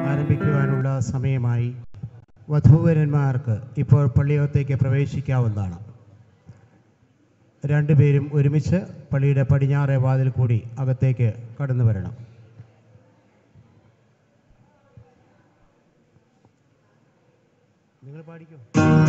ആരംഭിക്കുവാനുള്ള സമയമായി വധൂവരന്മാർക്ക് ഇപ്പോൾ പള്ളിയകത്തേക്ക് പ്രവേശിക്കാവുന്നതാണ് രണ്ടുപേരും ഒരുമിച്ച് പള്ളിയുടെ പടിഞ്ഞാറേ വാതിൽ കൂടി അകത്തേക്ക് കടന്നു വരണം നിങ്ങൾ പാടിക്കോ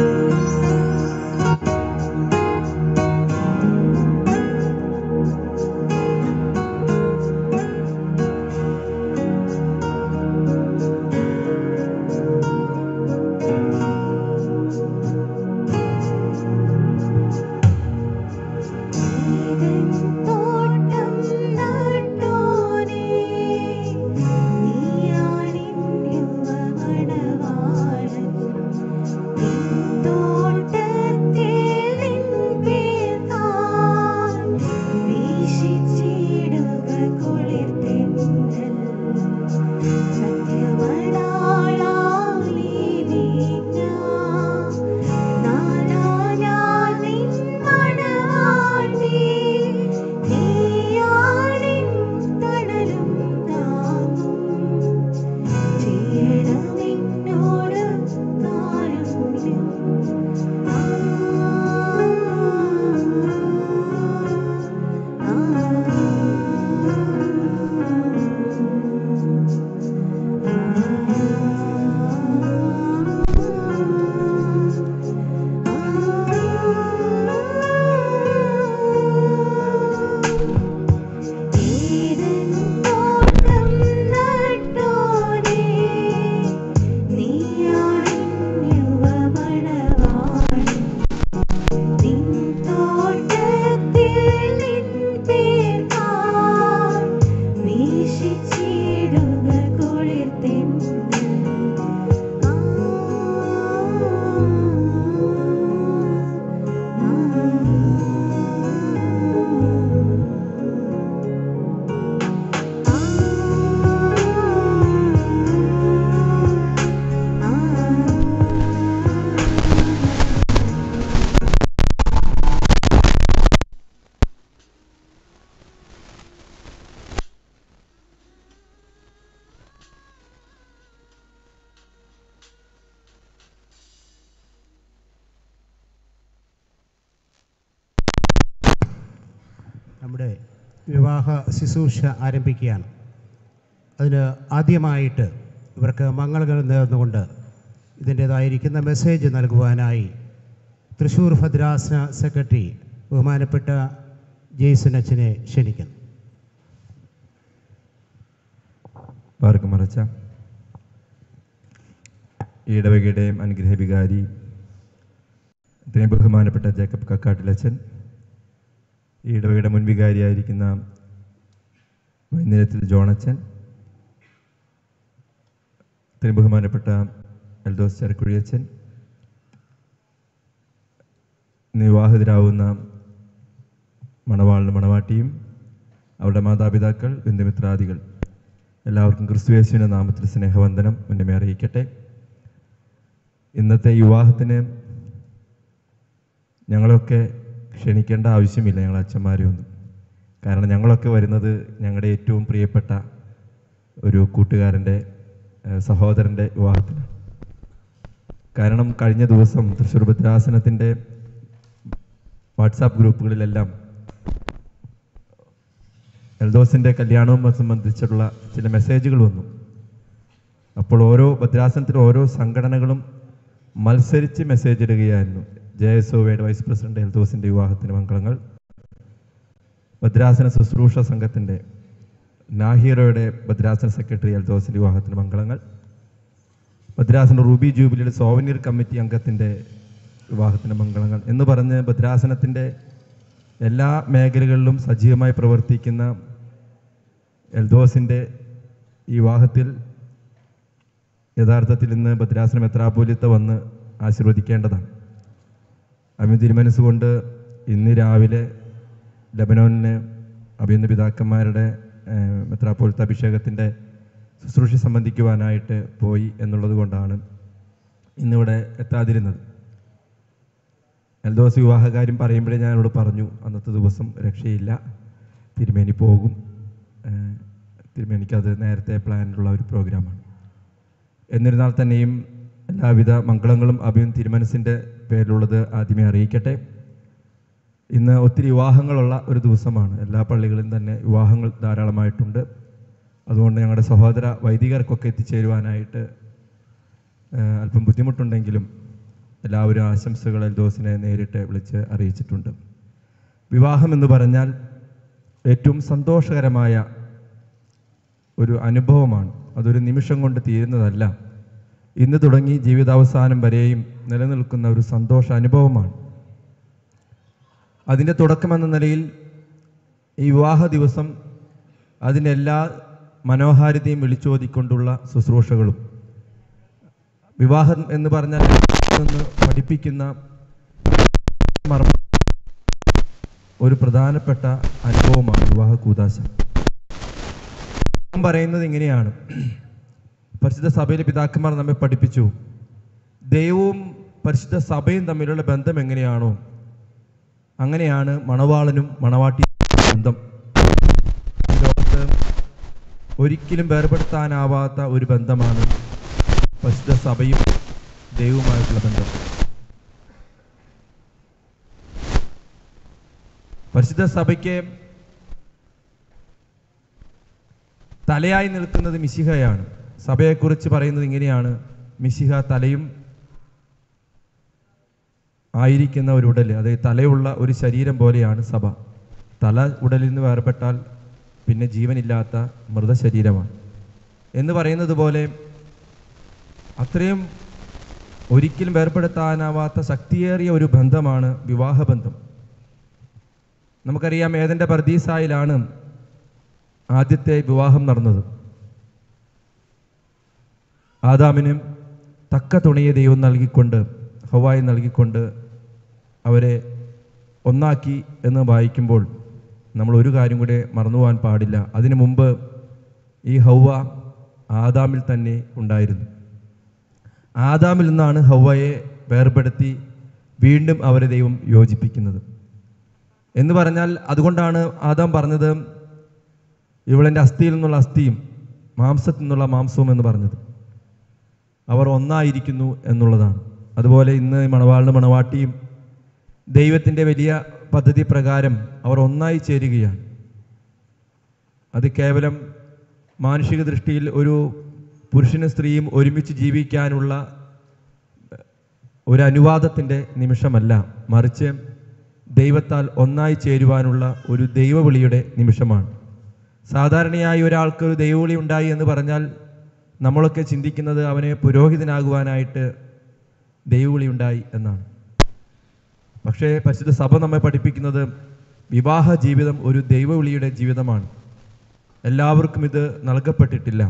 തോട്ടം നട്ടോനേ നീയാണിൻ യുവമണവാളൻ തോട്ടത്തിൽ നിൻ പേർത്താൻ വീശിച്ചിടുക കുളിർത്തിന്നൽ സത്യമണാളായി നീ ഞാൻ നാലാ ഞാൻ നിൻ മണവാട്ടി നീയാണിൻ തണലും താങ്ങും ചെയ്യണമെന്നോട് കാരുണ്യം ആ ഏതൻ തോട്ടം നട്ടോനേ നീയാണിൻ യുവമണവാളൻ നിൻ തോട്ടത്തിൽ നിൻ പേർക്കാൻ വീശിച്ചിടുക കുളിർത്തിന്നൽ ആ നമ്മുടെ വിവാഹ ശുശ്രൂഷ ആരംഭിക്കുകയാണ് അതിന് ആദ്യമായിട്ട് ഇവർക്ക് മംഗളങ്ങൾ നേർന്നുകൊണ്ട് ഇതിൻ്റേതായിരിക്കുന്ന മെസ്സേജ് നൽകുവാനായി തൃശ്ശൂർ ഭദ്രാസന സെക്രട്ടറി ബഹുമാനപ്പെട്ട ജെയ്സൺ അച്ഛനെ ക്ഷണിക്കുന്നു പാർക്കും മറച്ച ഈ ഇടവകയുടെയും അനുഗ്രഹ വികാരി ഇത്രയും ബഹുമാനപ്പെട്ട ജേക്കബ് കക്കാട്ടിലച്ചൻ ഈ ഇടവകയുടെ മുൻ വികാരിയായിരിക്കുന്ന വൈകുന്നേരത്തിൽ ജോണച്ചൻ ഇത്രയും ബഹുമാനപ്പെട്ട എൽദോസ് ചരക്കുഴിയച്ചൻ ഇന്ന് വിവാഹിതരാവുന്ന മണവാളിനും മണവാട്ടിയും അവരുടെ മാതാപിതാക്കൾ ബന്ധുമിത്രാദികൾ എല്ലാവർക്കും ക്രിസ്തുയേശുവിൻ്റെ നാമത്തിൽ സ്നേഹവന്ദനം മുന്നമേ അറിയിക്കട്ടെ ഇന്നത്തെ വിവാഹത്തിന് ഞങ്ങളൊക്കെ ക്ഷണിക്കേണ്ട ആവശ്യമില്ല ഞങ്ങൾ അച്ഛന്മാരെയൊന്നും കാരണം ഞങ്ങളൊക്കെ വരുന്നത് ഞങ്ങളുടെ ഏറ്റവും പ്രിയപ്പെട്ട ഒരു കൂട്ടുകാരൻ്റെ ഏഹ്, സഹോദരൻ്റെ വിവാഹത്തിനാണ് കാരണം കഴിഞ്ഞ ദിവസം തൃശ്ശൂർ ഭദ്രാസനത്തിൻ്റെ വാട്സാപ്പ് ഗ്രൂപ്പുകളിലെല്ലാം എൽദോസിൻ്റെ കല്യാണവും സംബന്ധിച്ചുള്ള ചില മെസ്സേജുകൾ വന്നു അപ്പോൾ ഓരോ ഭദ്രാസനത്തിലെ ഓരോ സംഘടനകളും മത്സരിച്ച് മെസ്സേജ് ഇടുകയായിരുന്നു ജെ എസ് ഒയുടെ വൈസ് പ്രസിഡന്റ് എൽദോസിൻ്റെ വിവാഹത്തിന് മംഗളങ്ങൾ ഭദ്രാസന ശുശ്രൂഷ സംഘത്തിൻ്റെ നാഹിറയുടെ ഭദ്രാസന സെക്രട്ടറി എൽദോസിൻ്റെ വിവാഹത്തിന് മംഗളങ്ങൾ ഭദ്രാസന റൂബി ജൂബിലിയുടെ സോവനീർ കമ്മിറ്റി അംഗത്തിൻ്റെ വിവാഹത്തിന് മംഗളങ്ങൾ എന്ന് പറഞ്ഞ് ഭദ്രാസനത്തിൻ്റെ എല്ലാ മേഖലകളിലും സജീവമായി പ്രവർത്തിക്കുന്ന എൽദോസിൻ്റെ ഈ വിവാഹത്തിൽ യഥാർത്ഥത്തിൽ ഇന്ന് ഭദ്രാസനം എത്രാപോലിത്ത വന്ന് ആശീർവദിക്കേണ്ടതാണ് അമ്മ തിരുമനസ്സുകൊണ്ട് ഇന്ന് രാവിലെ ലബനോനിന് അഭിനന്ദ പിതാക്കന്മാരുടെ ഏഹ്, മെത്രാപ്പോലത്തെ അഭിഷേകത്തിൻ്റെ ശുശ്രൂഷ സംബന്ധിക്കുവാനായിട്ട് പോയി എന്നുള്ളത് കൊണ്ടാണ് ഇന്നിവിടെ എത്താതിരുന്നത് എൽദോസ് വിവാഹകാര്യം പറയുമ്പോഴേ ഞാൻ എന്നോട് പറഞ്ഞു അന്നത്തെ ദിവസം രക്ഷയില്ല തിരുമേനി പോകും ഏഹ്, തിരുമേനിക്കത് നേരത്തെ പ്ലാനിലുള്ള ഒരു പ്രോഗ്രാമാണ് എന്നിരുന്നാൽ തന്നെയും എല്ലാവിധ മംഗളങ്ങളും അഭിയും തിരുമനസിൻ്റെ പേരിലുള്ളത് ആദ്യമേ അറിയിക്കട്ടെ ഇന്ന് ഒത്തിരി വിവാഹങ്ങളുള്ള ഒരു ദിവസമാണ് എല്ലാ പള്ളികളിലും തന്നെ വിവാഹങ്ങൾ ധാരാളമായിട്ടുണ്ട് അതുകൊണ്ട് ഞങ്ങളുടെ സഹോദര വൈദികർക്കൊക്കെ എത്തിച്ചേരുവാനായിട്ട് ആ, അല്പം ബുദ്ധിമുട്ടുണ്ടെങ്കിലും എല്ലാവരും ആശംസകൾ എൽദോസിനെ നേരിട്ട് വിളിച്ച് അറിയിച്ചിട്ടുണ്ട് വിവാഹം എന്ന് പറഞ്ഞാൽ ഏറ്റവും സന്തോഷകരമായ ഒരു അനുഭവമാണ് അതൊരു നിമിഷം കൊണ്ട് തീരുന്നതല്ല ഇന്ന് തുടങ്ങി ജീവിതാവസാനം വരെയും നിലനിൽക്കുന്ന ഒരു സന്തോഷ അനുഭവമാണ് അതിൻ്റെ തുടക്കമെന്ന നിലയിൽ ഈ വിവാഹ ദിവസം അതിനെല്ലാ മനോഹാരിതയും വിളിച്ചോതിക്കൊണ്ടുള്ള ശുശ്രൂഷകളും വിവാഹം എന്ന് പറഞ്ഞാൽ നിന്ന് പഠിപ്പിക്കുന്ന മർമ്മ ഒരു പ്രധാനപ്പെട്ട അനുഭവമാണ് വിവാഹ കൂതാശ ഞാൻ പറയുന്നത് ഇങ്ങനെയാണ് പരിശുദ്ധ സഭയിലെ പിതാക്കന്മാർ നമ്മെ പഠിപ്പിച്ചു ദൈവവും പരിശുദ്ധ സഭയും തമ്മിലുള്ള ബന്ധം എങ്ങനെയാണോ അങ്ങനെയാണ് മണവാളനും മണവാട്ടി ബന്ധം ഈ ലോകത്ത് ഒരിക്കലും വേർപെടുത്താനാവാത്ത ഒരു ബന്ധമാണ് പരിശുദ്ധ സഭയും ദൈവവുമായിട്ടുള്ള ബന്ധം പരിശുദ്ധ സഭയ്ക്ക് തലയായി നിൽക്കുന്നത് മിശിഹയാണ് സഭയെക്കുറിച്ച് പറയുന്നത് ഇങ്ങനെയാണ് മിശിഹ തലയും ആയിരിക്കുന്ന ഒരു ഉടൽ അതായത് തലയുള്ള ഒരു ശരീരം പോലെയാണ് സഭ തല ഉടലിൽ നിന്ന് വേർപെട്ടാൽ പിന്നെ ജീവനില്ലാത്ത മൃതശരീരമാണ് എന്ന് പറയുന്നത് പോലെ അത്രയും ഒരിക്കലും വേർപെടുത്താനാവാത്ത ശക്തിയേറിയ ഒരു ബന്ധമാണ് വിവാഹബന്ധം നമുക്കറിയാം ഏതൻ്റെ പർദീസായിലാണ് ആദ്യത്തെ വിവാഹം നടന്നത് ആദാമിന് തക്ക തുണയെ ദൈവം നൽകിക്കൊണ്ട് ഹവായി നൽകിക്കൊണ്ട് അവരെ ഒന്നാക്കി എന്ന് വായിക്കുമ്പോൾ നമ്മൾ ഒരു കാര്യം കൂടെ മറന്നുപോകാൻ പാടില്ല അതിനു മുമ്പ് ഈ ഹൗവ ആദാമിൽ തന്നെ ഉണ്ടായിരുന്നു ആദാമിൽ നിന്നാണ് ഹൗവയെ വേർപെടുത്തി വീണ്ടും അവരെ ദൈവം യോജിപ്പിക്കുന്നത് എന്ന് പറഞ്ഞാൽ അതുകൊണ്ടാണ് ആദാം പറഞ്ഞത് ഇവളെൻ്റെ അസ്ഥിയിൽ നിന്നുള്ള അസ്ഥിയും മാംസത്തിൽ നിന്നുള്ള മാംസവും എന്ന് പറഞ്ഞത് അവർ ഒന്നായിരിക്കുന്നു എന്നുള്ളതാണ് അതുപോലെ ഇന്ന് മണവാളിന് മണവാട്ടിയും ദൈവത്തിൻ്റെ വലിയ പദ്ധതി പ്രകാരം അവർ ഒന്നായി ചേരുകയാണ് അത് കേവലം മാനുഷിക ദൃഷ്ടിയിൽ ഒരു പുരുഷനും സ്ത്രീയും ഒരുമിച്ച് ജീവിക്കാനുള്ള ഒരു അനുവാദത്തിൻ്റെ നിമിഷമല്ല മറിച്ച് ദൈവത്താൽ ഒന്നായി ചേരുവാനുള്ള ഒരു ദൈവവിളിയുടെ നിമിഷമാണ് സാധാരണയായി ഒരാൾക്ക് ഒരു ദൈവവിളി ഉണ്ടായി എന്ന് പറഞ്ഞാൽ നമ്മളൊക്കെ ചിന്തിക്കുന്നത് അവനെ പുരോഹിതനാകുവാനായിട്ട് ദൈവവിളി ഉണ്ടായി എന്നാണ് പക്ഷേ പരിശുദ്ധ സഭ നമ്മെ പഠിപ്പിക്കുന്നത് വിവാഹ ജീവിതം ഒരു ദൈവവിളിയുടെ ജീവിതമാണ് എല്ലാവർക്കും ഇത് നൽകപ്പെട്ടിട്ടില്ല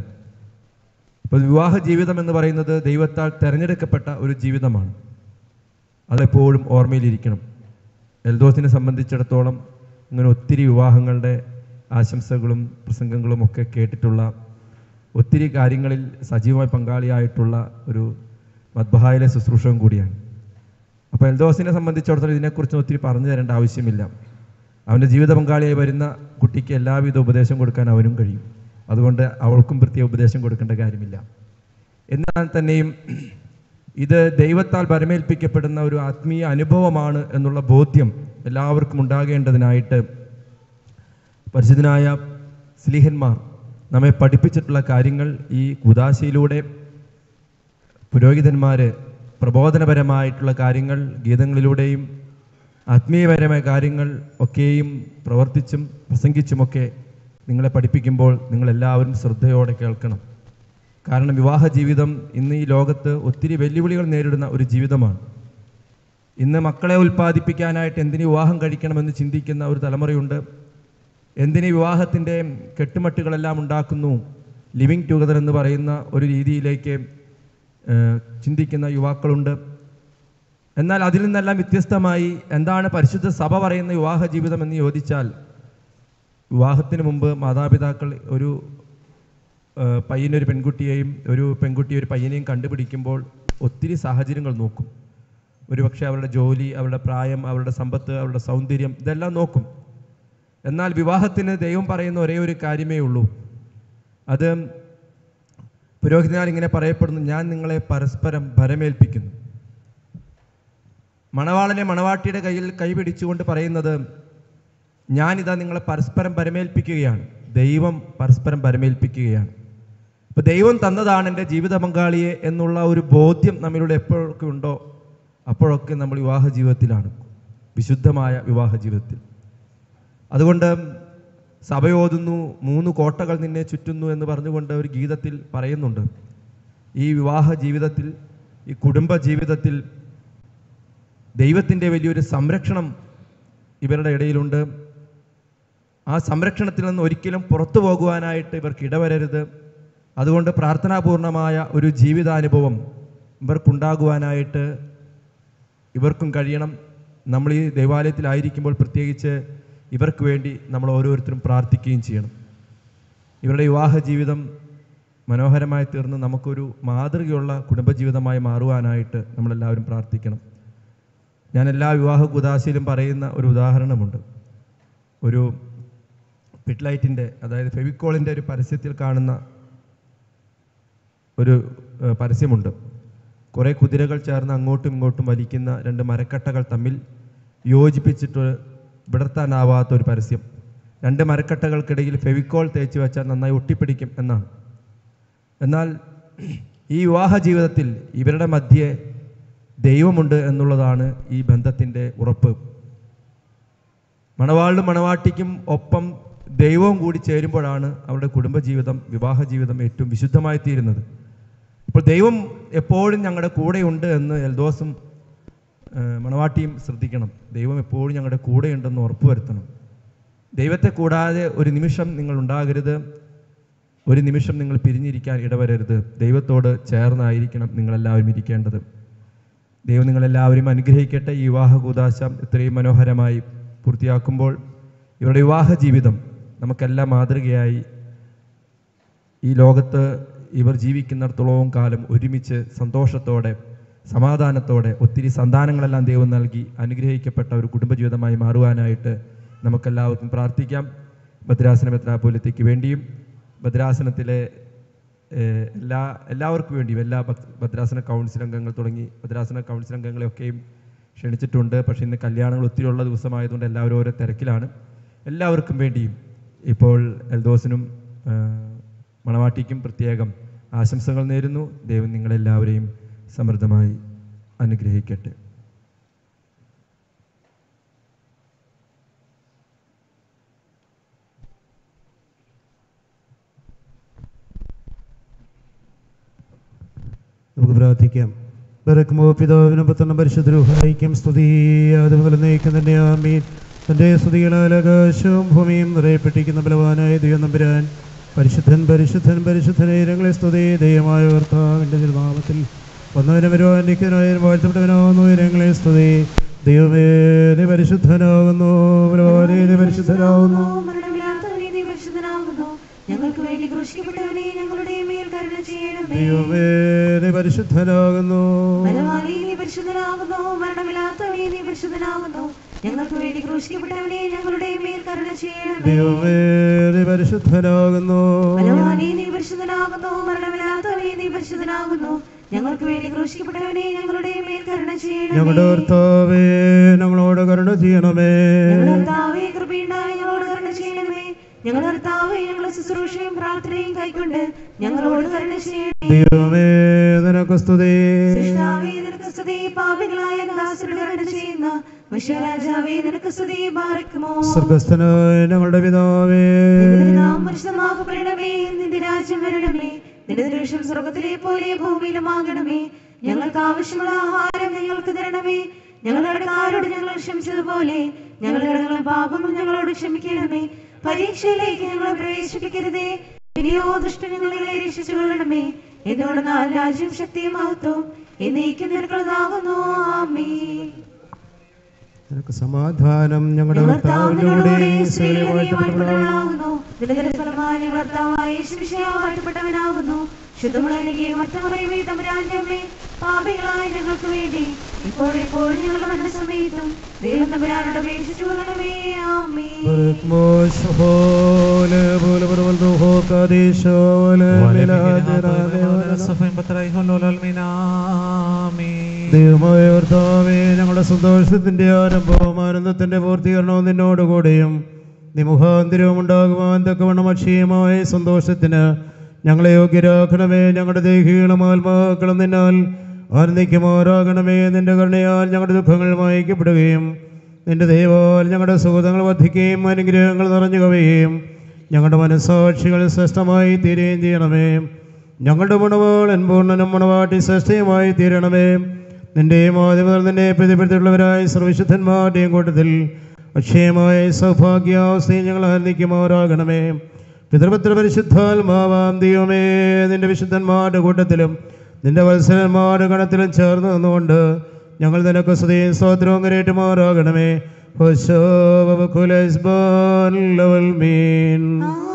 അപ്പോൾ വിവാഹ ജീവിതം എന്ന് പറയുന്നത് ദൈവത്താൽ തിരഞ്ഞെടുക്കപ്പെട്ട ഒരു ജീവിതമാണ് അതെപ്പോഴും ഓർമ്മയിലിരിക്കണം എൽദോസിനെ സംബന്ധിച്ചിടത്തോളം ഇങ്ങനെ ഒത്തിരി വിവാഹങ്ങളുടെ ആശംസകളും പ്രസംഗങ്ങളും ഒക്കെ കേട്ടിട്ടുള്ള ഒത്തിരി കാര്യങ്ങളിൽ സജീവമായി പങ്കാളിയായിട്ടുള്ള ഒരു മദ്ബഹായിലെ ശുശ്രൂഷവും കൂടിയാണ് അപ്പോൾ എൽദോസിനെ സംബന്ധിച്ചിടത്തോളം ഇതിനെക്കുറിച്ച് ഒത്തിരി പറഞ്ഞു തരേണ്ട ആവശ്യമില്ല അവൻ്റെ ജീവിത പങ്കാളിയായി വരുന്ന കുട്ടിക്ക് എല്ലാവിധ ഉപദേശം കൊടുക്കാൻ അവനും കഴിയും അതുകൊണ്ട് അവൾക്കും പ്രത്യേക ഉപദേശം കൊടുക്കേണ്ട കാര്യമില്ല എന്നാൽ തന്നെയും ഇത് ദൈവത്താൽ പരമേൽപ്പിക്കപ്പെടുന്ന ഒരു ആത്മീയ അനുഭവമാണ് എന്നുള്ള ബോധ്യം എല്ലാവർക്കും ഉണ്ടാകേണ്ടതിനായിട്ട് പരിശുദ്ധനായ സ്ലീഹന്മാർ നമ്മെ പഠിപ്പിച്ചിട്ടുള്ള കാര്യങ്ങൾ ഈ കുദാശയിലൂടെ പുരോഹിതന്മാർ പ്രബോധനപരമായിട്ടുള്ള കാര്യങ്ങൾ ഗീതങ്ങളിലൂടെയും ആത്മീയപരമായ കാര്യങ്ങൾ ഒക്കെയും പ്രവർത്തിച്ചും പ്രസംഗിച്ചുമൊക്കെ നിങ്ങളെ പഠിപ്പിക്കുമ്പോൾ നിങ്ങളെല്ലാവരും ശ്രദ്ധയോടെ കേൾക്കണം കാരണം വിവാഹ ജീവിതം ഇന്ന് ഈ ലോകത്ത് ഒത്തിരി വെല്ലുവിളികൾ നേരിടുന്ന ഒരു ജീവിതമാണ് ഇന്ന് മക്കളെ ഉൽപ്പാദിപ്പിക്കാനായിട്ട് എന്തിന് വിവാഹം കഴിക്കണമെന്ന് ചിന്തിക്കുന്ന ഒരു തലമുറയുണ്ട് എന്തിന് വിവാഹത്തിൻ്റെ കെട്ടുമട്ടുകളെല്ലാം ഉണ്ടാക്കുന്നു ലിവിങ് ടുഗദർ എന്ന് പറയുന്ന ഒരു രീതിയിലേക്ക് ഏഹ്, ചിന്തിക്കുന്ന യുവാക്കളുണ്ട് എന്നാൽ അതിൽ നിന്നെല്ലാം വ്യത്യസ്തമായി എന്താണ് പരിശുദ്ധ സഭ പറയുന്ന വിവാഹ ജീവിതം എന്ന് ചോദിച്ചാൽ വിവാഹത്തിന് മുമ്പ് മാതാപിതാക്കൾ ഒരു ഏഹ്, പയ്യനൊരു പെൺകുട്ടിയെയും ഒരു പെൺകുട്ടി ഒരു പയ്യനെയും കണ്ടുപിടിക്കുമ്പോൾ ഒത്തിരി സാഹചര്യങ്ങൾ നോക്കും ഒരുപക്ഷെ അവരുടെ ജോലി അവരുടെ പ്രായം അവരുടെ സമ്പത്ത് അവരുടെ സൗന്ദര്യം ഇതെല്ലാം നോക്കും എന്നാൽ വിവാഹത്തിന് ദൈവം പറയുന്ന ഒരേ ഒരു കാര്യമേ ഉള്ളൂ അത് പുരോഹിതനാൽ ഇങ്ങനെ പറയപ്പെടുന്നു ഞാൻ നിങ്ങളെ പരസ്പരം ഭരമേൽപ്പിക്കുന്നു മണവാളനെ മണവാട്ടിയുടെ കയ്യിൽ കൈപിടിച്ചുകൊണ്ട് പറയുന്നത് ഞാനിതാ നിങ്ങളെ പരസ്പരം പരമേൽപ്പിക്കുകയാണ് ദൈവം പരസ്പരം പരമേൽപ്പിക്കുകയാണ് അപ്പോൾ ദൈവം തന്നതാണ് എൻ്റെ ജീവിത പങ്കാളിയെ എന്നുള്ള ഒരു ബോധ്യം നമ്മളിലൂടെ എപ്പോഴൊക്കെ ഉണ്ടോ അപ്പോഴൊക്കെ നമ്മൾ വിവാഹ ജീവിതത്തിലാണ് വിശുദ്ധമായ വിവാഹ ജീവിതത്തിൽ അതുകൊണ്ട് സഭയോതുന്നു മൂന്ന് കോട്ടകൾ നിന്നെ ചുറ്റുന്നു എന്ന് പറഞ്ഞുകൊണ്ട് ഒരു ഗീതത്തിൽ പറയുന്നുണ്ട് ഈ വിവാഹ ജീവിതത്തിൽ ഈ കുടുംബ ജീവിതത്തിൽ ദൈവത്തിൻ്റെ വലിയൊരു സംരക്ഷണം ഇവരുടെ ഇടയിലുണ്ട് ആ സംരക്ഷണത്തിൽ നിന്ന് ഒരിക്കലും പുറത്തു പോകുവാനായിട്ട് ഇവർക്ക് ഇടവരരുത് അതുകൊണ്ട് പ്രാർത്ഥനാപൂർണമായ ഒരു ജീവിതാനുഭവം ഇവർക്കുണ്ടാകുവാനായിട്ട് ഇവർക്കും കഴിയണം നമ്മൾ ഈ ദൈവാലയത്തിലായിരിക്കുമ്പോൾ പ്രത്യേകിച്ച് ഇവർക്ക് വേണ്ടി നമ്മൾ ഓരോരുത്തരും പ്രാർത്ഥിക്കുകയും ചെയ്യണം ഇവരുടെ വിവാഹ ജീവിതം മനോഹരമായി തീർന്ന് നമുക്കൊരു മാതൃകയുള്ള കുടുംബജീവിതമായി മാറുവാനായിട്ട് നമ്മളെല്ലാവരും പ്രാർത്ഥിക്കണം ഞാൻ എല്ലാ വിവാഹ കുദാശയിലും പറയുന്ന ഒരു ഉദാഹരണമുണ്ട് ഒരു പിറ്റ്ലൈറ്റിൻ്റെ അതായത് ഫെവിക്കോളിൻ്റെ ഒരു പരസ്യത്തിൽ കാണുന്ന ഒരു ഏഹ്, പരസ്യമുണ്ട് കുറേ കുതിരകൾ ചേർന്ന് അങ്ങോട്ടും ഇങ്ങോട്ടും വലിക്കുന്ന രണ്ട് മരക്കട്ടകൾ തമ്മിൽ യോജിപ്പിച്ചിട്ട് വിടർത്താനാവാത്ത ഒരു പരസ്യം രണ്ട് മരക്കട്ടകൾക്കിടയിൽ ഫെവിക്കോൾ തേച്ച് വെച്ചാൽ നന്നായി ഒട്ടിപ്പിടിക്കും എന്നാണ് എന്നാൽ ഈ വിവാഹ ജീവിതത്തിൽ ഇവരുടെ മധ്യേ ദൈവമുണ്ട് എന്നുള്ളതാണ് ഈ ബന്ധത്തിൻ്റെ ഉറപ്പ് മണവാളിനും മണവാട്ടിക്കും ഒപ്പം ദൈവവും കൂടി ചേരുമ്പോഴാണ് അവരുടെ കുടുംബജീവിതം വിവാഹ ജീവിതം ഏറ്റവും വിശുദ്ധമായി തീരുന്നത് ഇപ്പോൾ ദൈവം എപ്പോഴും ഞങ്ങളുടെ കൂടെയുണ്ട് എന്ന് എൽദോസും ആ, മണവാട്ടിയും ശ്രദ്ധിക്കണം ദൈവം എപ്പോഴും ഞങ്ങളുടെ കൂടെയുണ്ടെന്ന് ഉറപ്പുവരുത്തണം ദൈവത്തെ കൂടാതെ ഒരു നിമിഷം നിങ്ങൾ ഉണ്ടാകരുത് ഒരു നിമിഷം നിങ്ങൾ പിരിഞ്ഞിരിക്കാൻ ഇടവരരുത് ദൈവത്തോട് ചേർന്നായിരിക്കണം നിങ്ങളെല്ലാവരും ഇരിക്കേണ്ടത് ദൈവം നിങ്ങളെല്ലാവരും അനുഗ്രഹിക്കട്ടെ ഈ വിവാഹ കൂതാശ ഇത്രയും മനോഹരമായി പൂർത്തിയാക്കുമ്പോൾ ഇവരുടെ വിവാഹ ജീവിതം നമുക്കെല്ലാം മാതൃകയായി ഈ ലോകത്ത് ഇവർ ജീവിക്കുന്നിടത്തോളം കാലം ഒരുമിച്ച് സന്തോഷത്തോടെ സമാധാനത്തോടെ ഒത്തിരി സന്താനങ്ങളെല്ലാം ദൈവം നൽകി അനുഗ്രഹിക്കപ്പെട്ട ഒരു കുടുംബജീവിതമായി മാറുവാനായിട്ട് നമുക്കെല്ലാവർക്കും പ്രാർത്ഥിക്കാം ഭദ്രാസന മെത്രാപോലിത്തയ്ക്ക് വേണ്ടിയും ഭദ്രാസനത്തിലെ ഏഹ്, എല്ലാ എല്ലാവർക്കും വേണ്ടിയും എല്ലാ ഭക്- ഭദ്രാസന കൗൺസിൽ അംഗങ്ങൾ തുടങ്ങി ഭദ്രാസന കൗൺസിൽ അംഗങ്ങളെയൊക്കെയും ക്ഷണിച്ചിട്ടുണ്ട് പക്ഷേ ഇന്ന് കല്യാണങ്ങൾ ഒത്തിരി ഉള്ള ദിവസമായതുകൊണ്ട് എല്ലാവരും ഓരോ തിരക്കിലാണ് എല്ലാവർക്കും വേണ്ടിയും ഇപ്പോൾ എൽദോസിനും ആ, മണവാട്ടിക്കും പ്രത്യേകം ആശംസകൾ നേരുന്നു ദൈവം നിങ്ങളെല്ലാവരെയും സമൃദ്ധമായി അനുഗ്രഹിക്കട്ടെ നമുക്ക് പ്രാർത്ഥിക്കാം ബറക്കുമോ പിതാവിനും പുത്രനും പരിശുദ്ധരൂഹായിക്കും സ്തുതി അതുപോലെ നയിക്കും തന്നെ ആമീൻ തൻ്റെ സ്തുതികളാൽ ആകാശവും ഭൂമിയും നിറയപ്പെട്ടിരിക്കുന്ന ബലവാനായ ദൈവം നമ്പുരാൻ പരിശുദ്ധൻ പരിശുദ്ധൻ പരിശുദ്ധനെ ഞങ്ങളെ സ്തുതി ദൈവമായ കർത്താവിൻ്റെ തിരുനാമത്തിൽ വന്നവനും വരുവാനിക്കനായും വാഴ്ത്തപ്പെട്ടവനാകുന്നു ഞങ്ങളെ സ്തുതി ദൈവമേ നീ പരിശുദ്ധനാകുന്നു ബലവാനേ നീ പരിശുദ്ധനാകുന്നു മരണമില്ലാത്തവനെ നീ പരിശുദ്ധനാകുന്നു ഞങ്ങൾക്ക് വേണ്ടി ക്രൂശിക്കപ്പെട്ടവനെ ഞങ്ങളുടെ മേൽ കരുണ ചെയ്യണമേ ദൈവമേ നീ പരിശുദ്ധനാകുന്നു ബലവാനേ നീ പരിശുദ്ധനാകുന്നു മരണമില്ലാത്തവനെ നീ പരിശുദ്ധനാകുന്നു ഞങ്ങൾക്ക് വേണ്ടി ക്രൂശിക്കപ്പെട്ടവനെ ഞങ്ങളുടെ മേൽ കരുണ ചെയ്യണമേ ദൈവമേ നീ പരിശുദ്ധനാകുന്നു ബലവാനേ നീ പരിശുദ്ധനാകുന്നു മരണമില്ലാത്തവനെ നീ പരിശുദ്ധനാകുന്നു ഞങ്ങൾക്ക് വേണ്ടി ക്രൂശിക്കപ്പെട്ടവനെ ഞങ്ങളുടെ മേൽ കരുണ ചെയ്യണമേ ഞങ്ങളുടെ കർത്താവേ ഞങ്ങളോട് കരുണ ചെയ്യണമേ ഞങ്ങളുടെ കർത്താവേ കൃപയുണ്ടായി ഞങ്ങളോട് കരുണ ചെയ്യണമേ ഞങ്ങളുടെ കർത്താവേ ഞങ്ങളുടെ ശുശ്രൂഷയും പ്രാർത്ഥനയും കൈക്കൊണ്ട് ഞങ്ങളോട് കരുണ ചെയ്യണമേ ദൈവമേ നിനക്ക് സ്തുതി സൃഷ്ടാവേ നിനക്ക് സ്തുതി പാപികളായ ദാസരുടെ കരുണ ചെയ്യുന്ന വിശ്വരാജാവേ നിനക്ക് സ്തുതി ബാറക്കുമോ സ്വർഗസ്ഥനായ ഞങ്ങളുടെ പിതാവേ നിന്റെ നാം പരിശുദ്ധമാകപ്പെടണമേ നിന്റെ രാജ്യം വരണമേ നിന്റെ ദൃശ്യം സ്വർഗത്തിലെ പോലെ ഭൂമിയിലുമാകണമേ ഞങ്ങൾക്ക് ആവശ്യമുള്ള ആഹാരം ഞങ്ങൾക്ക് തരണമേ ഞങ്ങളുടെ കടക്കാരോട് ഞങ്ങൾ ക്ഷമിച്ചതുപോലെ ഞങ്ങളുടെ കടങ്ങളും പാപങ്ങളും ഞങ്ങളോട് ക്ഷമിക്കണമേ പരീക്ഷയിലേക്ക് ഞങ്ങളെ പ്രവേശിപ്പിക്കരുതേ ഇനിയോ ദുഷ്ടൻ ഞങ്ങളെ രക്ഷിച്ചു കൊള്ളണമേ എന്തുകൊണ്ട് രാജ്യം ശക്തിയും മഹത്വം എന്നേക്കും നിനക്കുള്ളതാകുന്നു ആമേ നിനക്ക് സമാധാനം ഞങ്ങളുടെ കർത്താവിലൂടെ ഈശോയെ വാഴ്ത്തപ്പെട്ടവളാകുന്നു. വാഴ്ത്തപ്പെട്ടവനാകുന്നു ശുദ്ധമുള്ള മറ്റമറിയമേ തമ്പുരാന്റെ അമ്മേ പാപികളായ ഞങ്ങൾക്ക് വേണ്ടി ഇപ്പോൾ എപ്പോഴും ഞങ്ങളുടെ മരണസമയത്തും ദൈവം തമ്പുരാനോട് അപേക്ഷിച്ചു കൊള്ളണമേ ആമേ بركموش حول بول بول بول روحو قديش ولا ملاذ رادي സഫയും പത്രായിഹോ ലോലോൽമീനാമേ ദൈവമായ കർത്താവേ ഞങ്ങളുടെ സന്തോഷത്തിന്റെ ആരംഭവും ആനന്ദത്തിന്റെ പൂർത്തീകരണവും നിന്നോടുകൂടെയും നിമുഖാന്തിരവും ഉണ്ടാകുവാൻ തക്കവണ്ണം അക്ഷയമായ സന്തോഷത്തിന് ഞങ്ങളെ യോഗ്യരാക്കണമേ ഞങ്ങളുടെ ദേഹികളും ആത്മാക്കളും നിന്നാൽ ആനന്ദിക്കുമാറാകണമേ നിന്റെ കരുണയാൽ ഞങ്ങളുടെ ദുഃഖങ്ങൾ മായ്ക്കപ്പെടുകയും നിന്റെ ദൈവാൽ ഞങ്ങളുടെ സുഹൃതങ്ങൾ വർദ്ധിക്കുകയും അനുഗ്രഹങ്ങൾ നിറഞ്ഞു കവിയുകയും ഞങ്ങളുടെ മനസ്സാക്ഷികൾ ശ്രേഷ്ഠമായി തീരുകയും ചെയ്യണമേ ഞങ്ങളുടെ മണവാളൻ പൂർണ്ണനും മണവാട്ടി ശ്രേഷ്ഠയുമായി തീരണമേ നിന്റെയും ആദ്യമതൽ നിന്നെ പ്രതിപ്പെടുത്തിയുള്ളവരായ സർവശുദ്ധന്മാരുടെയും കൂട്ടത്തിൽ അക്ഷയമായ സൗഭാഗ്യാവസ്ഥയും ഞങ്ങൾ ആനന്ദിക്കുമാറാകണമേ പിതൃപത്ര പരിശുദ്ധാത്മാവാം ദൈവമേ നിന്റെ വിശുദ്ധന്മാരുടെ കൂട്ടത്തിലും നിന്റെ വത്സരന്മാരുടെ ഗണത്തിലും ചേർന്ന് നിന്നുകൊണ്ട് ഞങ്ങൾ നിനക്ക് സ്തുതിയും സ്തോത്രവും കരേറ്റുമാറാകണമേ മീൻ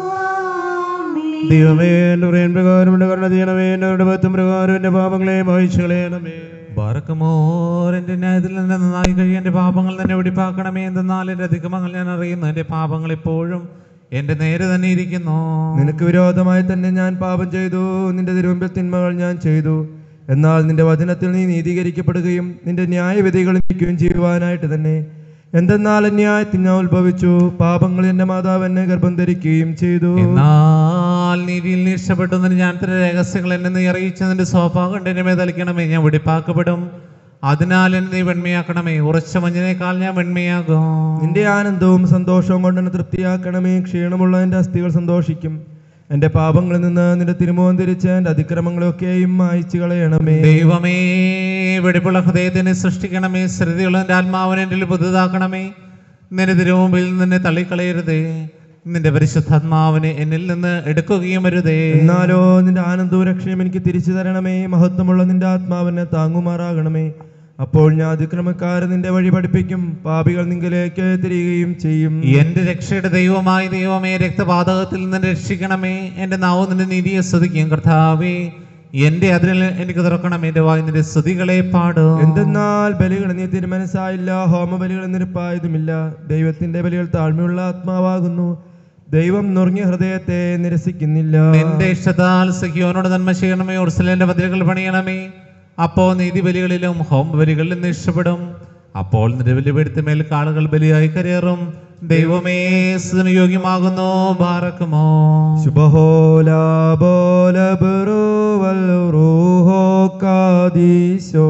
ആമേൻ. ദൈവമേ എൻ്റെ പ്രിയൻ പ്രകാരം എൻ്റെ കരുണ ചെയ്യണമേ എൻ്റെ ഭക്തം പ്രകാരം എൻ്റെ പാപങ്ങളെ വഹിച്ചു കളയണമേ ബാറക്കമോർ എൻ്റെ ന്യായത്തിൽ നിന്ന് നന്നായി കഴിയും എൻ്റെ പാപങ്ങൾ തന്നെ വെടിപ്പാക്കണമേ എന്തെന്നാൽ എൻ്റെ അധികമങ്ങൾ ഞാൻ അറിയുന്നു എൻ്റെ പാപങ്ങൾ ഇപ്പോഴും എൻ്റെ നേരെ തന്നെ ഇരിക്കുന്നു നിനക്ക് വിരോധമായി തന്നെ ഞാൻ പാപം ചെയ്തു നിന്റെ തിരുവമ്പിൽ തിന്മകൾ ഞാൻ ചെയ്തു എന്നാൽ നിന്റെ വചനത്തിൽ നീ നീതീകരിക്കപ്പെടുകയും നിന്റെ ന്യായവിധികൾ നീക്കുകയും ചെയ്യുവാനായിട്ട് തന്നെ എന്തെന്നാൽ അന്യായത്തിൽ ഞാൻ ഉത്ഭവിച്ചു പാപങ്ങൾ എൻ്റെ മാതാവ് എന്നെ ഗർഭം ധരിക്കുകയും ചെയ്തു എന്നാൽ നീതിയിൽ നീ ഇഷ്ടപ്പെട്ടതിന് ഞാൻ തന്റെ രഹസ്യങ്ങൾ എന്നെ നീ അറിയിച്ചതിന്റെ സ്വഭാവം കൊണ്ട് എന്നെ തളിക്കണമേ ഞാൻ വെടിപ്പാക്കപ്പെടും അതിനാൽ എന്നെ നീ വെണ്മയാക്കണമേ ഉറച്ച മഞ്ഞിനേക്കാൾ ഞാൻ വെണ്മയാകും നിന്റെ ആനന്ദവും സന്തോഷവും കൊണ്ട് എന്നെ തൃപ്തിയാക്കണമേ ക്ഷീണമുള്ള എൻ്റെ അസ്ഥികൾ സന്തോഷിക്കും എൻ്റെ പാപങ്ങളിൽ നിന്ന് നിന്റെ തിരുമുഖം തിരിച്ച് എൻ്റെ അതിക്രമങ്ങളൊക്കെയും മായിച്ചു കളയണമേ ദൈവമേ വെടിപ്പുള്ള ഹൃദയത്തിനെ സൃഷ്ടിക്കണമേ സ്ഥിരതയുള്ള എൻ്റെ ആത്മാവിനെ എൻ്റെ പുതുതാക്കണമേ നിന്റെ തിരുമുമ്പിൽ നിന്നെ തള്ളിക്കളയരുതേ നിന്റെ പരിശുദ്ധാത്മാവിനെ എന്നിൽ നിന്ന് എടുക്കുകയും അരുതേ എന്നാലോ നിന്റെ ആനന്ദവും രക്ഷയും എനിക്ക് തിരിച്ചു തരണമേ മഹത്വമുള്ള നിന്റെ ആത്മാവിനെ താങ്ങുമാറാകണമേ അപ്പോൾ ഞാൻ അതിക്രമക്കാരെ നിന്റെ വഴി പഠിപ്പിക്കും പാപികൾ നിങ്കിലേക്ക് തിരികുകയും ചെയ്യും എന്റെ രക്ഷയുടെ ദൈവമായ ദൈവമേ രക്തപാതകത്തിൽ നിന്ന് രക്ഷിക്കണമേ എന്റെ നാവ് നിന്റെ നീതിയെ സ്തുതിക്കും കർത്താവേ എന്റെ അതിരിൽ എനിക്ക് തുറക്കണം എന്റെ വായി നിന്റെ സ്തുതികളെ പാടും എന്തെന്നാൽ ബലികൾ നീ തിരുമനസ്സായില്ല ഹോമബലികൾ നിരപ്പായതുമില്ല ദൈവത്തിന്റെ ബലികൾ താഴ്മയുള്ള ആത്മാവാകുന്നു ദൈവം നുറങ്ങിയ ഹൃദയത്തെ നിരസിക്കുന്നില്ല നിന്റെ ഇഷ്ടത്താൽ സഖിയോനോട് നന്മ ചെയ്യണമേ ഉർസലേന്റെ ബദിലുകൾ പണിയണമേ അപ്പോ നീതി ബലികളിലും ഹോം ബലികളിലും നീ ഇഷ്ടപ്പെടും അപ്പോൾ നിന്റെ ബലിപീഠത്തിന്മേൽ കാളുകൾ ബലിയായി കരയേറും ദൈവമേ സ്തുതിന് യോഗ്യമാകുന്നു ഭാരക്കുമോ ശുഭഹോല ബോല ബറുവൽ റൂഹോ കാദീശോ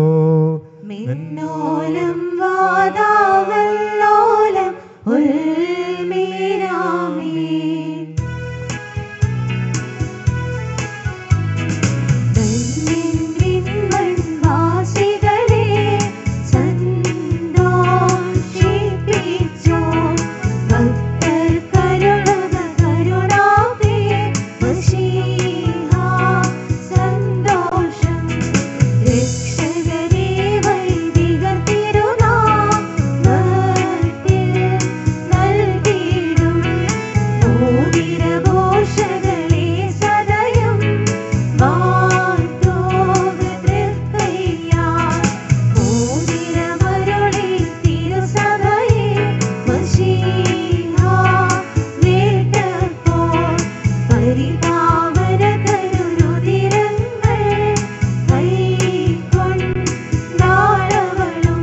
മിന്നോലം വാതാവല്ലോലം ഉൾമീരാമീൻ വാസികളെ സന്തോഷിപ്പിച്ചോ ഭക്തർ കരുണക കരുണാവേ വശീഹാ സന്തോഷം രക്ഷകരേ വൈദികർ തിരുനാമത്തിൽ നൽകിയിടും മോതിരഘോഷകളെ സദയം വാഴ്ത്തോക തൃക്കയ്യാൽ മോതിരമരുളി തിരുസഭയെ വശീഹാ വേട്ടപ്പോൾ പരിപാവന കരുരുതിരങ്ങൾ കൈക്കൊണ്ടാളവളും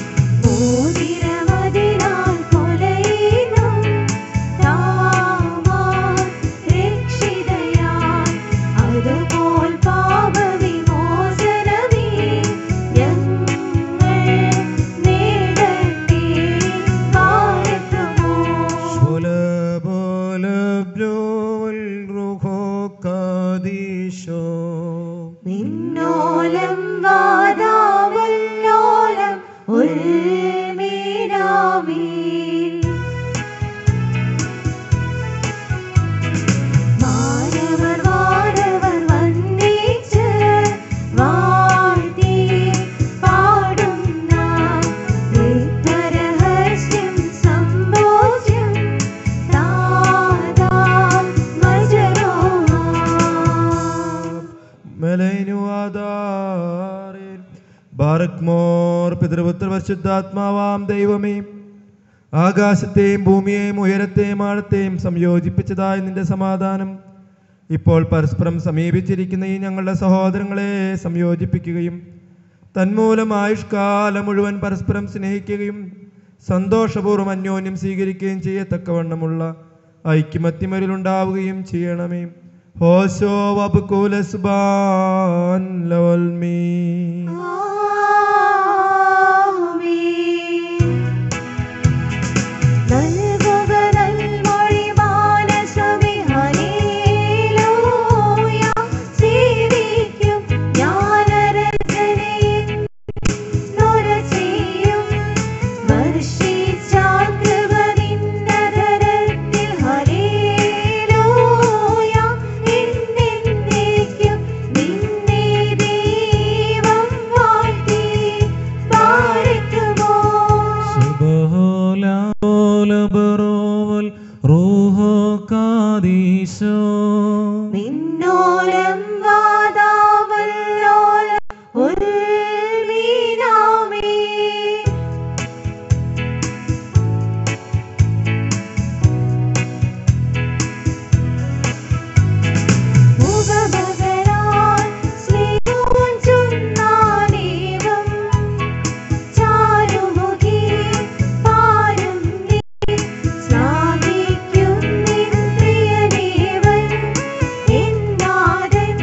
മോതിരമതിനാൽ കൊലയിലും താമാൻ രക്ഷിതയാൽ അതുപോൽ പാപവിമോചനമേ ഞങ്ങൾ നേടട്ടെ കാലത്തുമോ ബോല ബോല ബ്രോവൽ റൂഹോ കാദീശോ നിന്നോലം വാദാവല്ലോലം ഉൾമീനാമീൻ മാനവർ വാനവർ വന്ദിച്ച് വാഴ്ത്തി പാടുന്ന നിത്യരഹസ്യം സംഭോജ്യം താതാം മജരോഹാ മെലൈനുവാദാരേൻ. ബാറക് മോർ പിതൃപുത്ര പരിശുദ്ധാത്മാവാം ദൈവമേ ആകാശത്തെയും ഭൂമിയെയും ഉയരത്തെയും ആഴത്തെയും സംയോജിപ്പിച്ചതായ നിന്റെ സമാധാനം ഇപ്പോൾ പരസ്പരം സമീപിച്ചിരിക്കുന്ന ഈ ഞങ്ങളുടെ സഹോദരങ്ങളെ സംയോജിപ്പിക്കുകയും തന്മൂലം ആയുഷ്കാലം മുഴുവൻ പരസ്പരം സ്നേഹിക്കുകയും സന്തോഷപൂർവ്വം അന്യോന്യം സ്വീകരിക്കുകയും ചെയ്യത്തക്കവണ്ണമുള്ള ഐക്യമത്യമരിലുണ്ടാവുകയും ചെയ്യണമേ ഹോശോ വബുക്കുലസ്ബാൻ ലവൽമീ നൽകുക നൽമൊഴി മാനസമേ ഹല്ലേലൂയ സേവിക്കും ജ്ഞാനരഞ്ജനയെ നുരചെയ്യും വർഷിച്ചാൽ കൃപ നിന്നതരത്തിൽ ഹല്ലേലൂയ എന്നേക്കും നിന്നെ ദൈവം വാഴ്ത്തി പാർക്കുമോ നിന്നോലം വാദാവല്ലോലം ഉൽമീനാമേ ഉപഭഗരാൻ സ്നേഹവും ചൊന്നാനേവം ചാരുമുഖി പാരും നീ ശ്ലാഘിക്കും നിൻ പ്രിയനേവൻ എന്നാഥൻ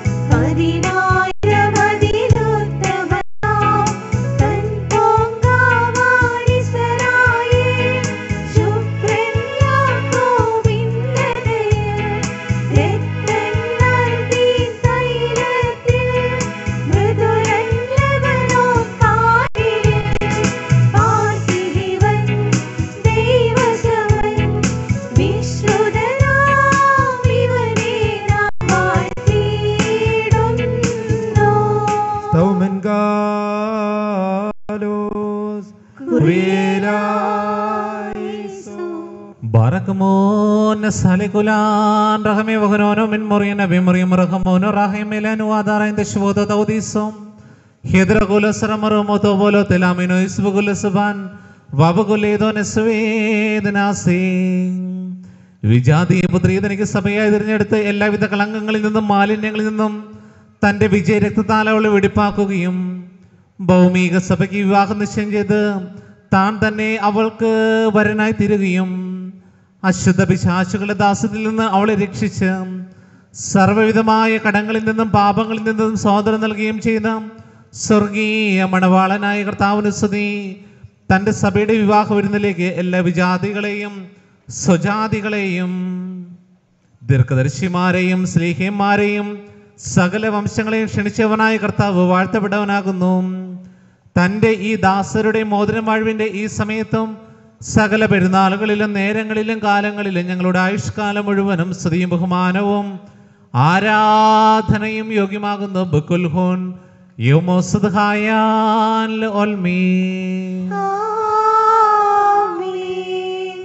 പതിനായിരമതിലുത്തമനാം തൻ പൂങ്കാവാരിസരായേ ശുഭ്രൻ യാക്കോബിന്നതയിൽ രക്തൻ നൽകി തൈലത്തിൽ മൃദുരൻ ലബനോത്താരിൽ പാർത്തിരിവൻ ദൈവസമൻ വിശ്രുതനാം ഇവനെ നാം വാഴ്ത്തിയിടുന്നു. സ്തൗമൻ കാലോസ് ബറക്മോൻ സലികുലാൻ റഹമി വഹനോനോ മിൻ മുറിയൻ അബി മുറിയം റഹമോനോ റഹിമിലനു ആദാറൈൻ ദശ്വോദ തൗദീസം ഹിദ്രകുല സറമറുമോ തോബോലോ തെലാമിനോ ഇസ്ബുകുല സുബാൻ വബകുലേതോ നെസ്വേദനാസി വിജാതീയ പുത്രി തനിക്ക് സഭയായി തിരഞ്ഞെടുത്ത് എല്ലാവിധ കളങ്കങ്ങളിൽ നിന്നും മാലിന്യങ്ങളിൽ നിന്നും തന്റെ വിജയ രക്തത്താലവളെ വെടിപ്പാക്കുകയും ഭൗമിക സഭയ്ക്ക് വിവാഹം നിശ്ചയം ചെയ്ത് താൻ തന്നെ അവൾക്ക് വരനായി തീരുകയും അശുദ്ധ പിശാചുകളുടെ ദാസത്തിൽ നിന്ന് അവളെ രക്ഷിച്ച് സർവ്വവിധമായ കടങ്ങളിൽ നിന്നും പാപങ്ങളിൽ നിന്നും സ്വാതന്ത്ര്യം നൽകുകയും ചെയ്ത സ്വർഗീയ മണവാളനായ കർത്താവിന് സ്തുതി തൻ്റെ സഭയുടെ വിവാഹ വിരുന്നിലേക്ക് എല്ലാ വിജാതികളെയും സ്വജാതികളെയും ദീർഘദർശിമാരെയും സ്നേഹിയന്മാരെയും സകല വംശങ്ങളെയും ക്ഷണിച്ചവനായ കർത്താവ് വാഴ്ത്തപ്പെട്ടവനാകുന്നു തൻ്റെ ഈ ദാസരുടെ മോതിരം വാഴ്വിൻ്റെ ഈ സമയത്തും സകല പെരുന്നാളുകളിലും നേരങ്ങളിലും കാലങ്ങളിലും ഞങ്ങളുടെ ആയുഷ്കാലം മുഴുവനും സ്തുതിയും ബഹുമാനവും ആരാധനയും യോഗ്യമാകുന്നു ബുക്കുൽഹോൻ യോമോസുദ്ഹായാൻ ഒൽമീ ആമീൻ.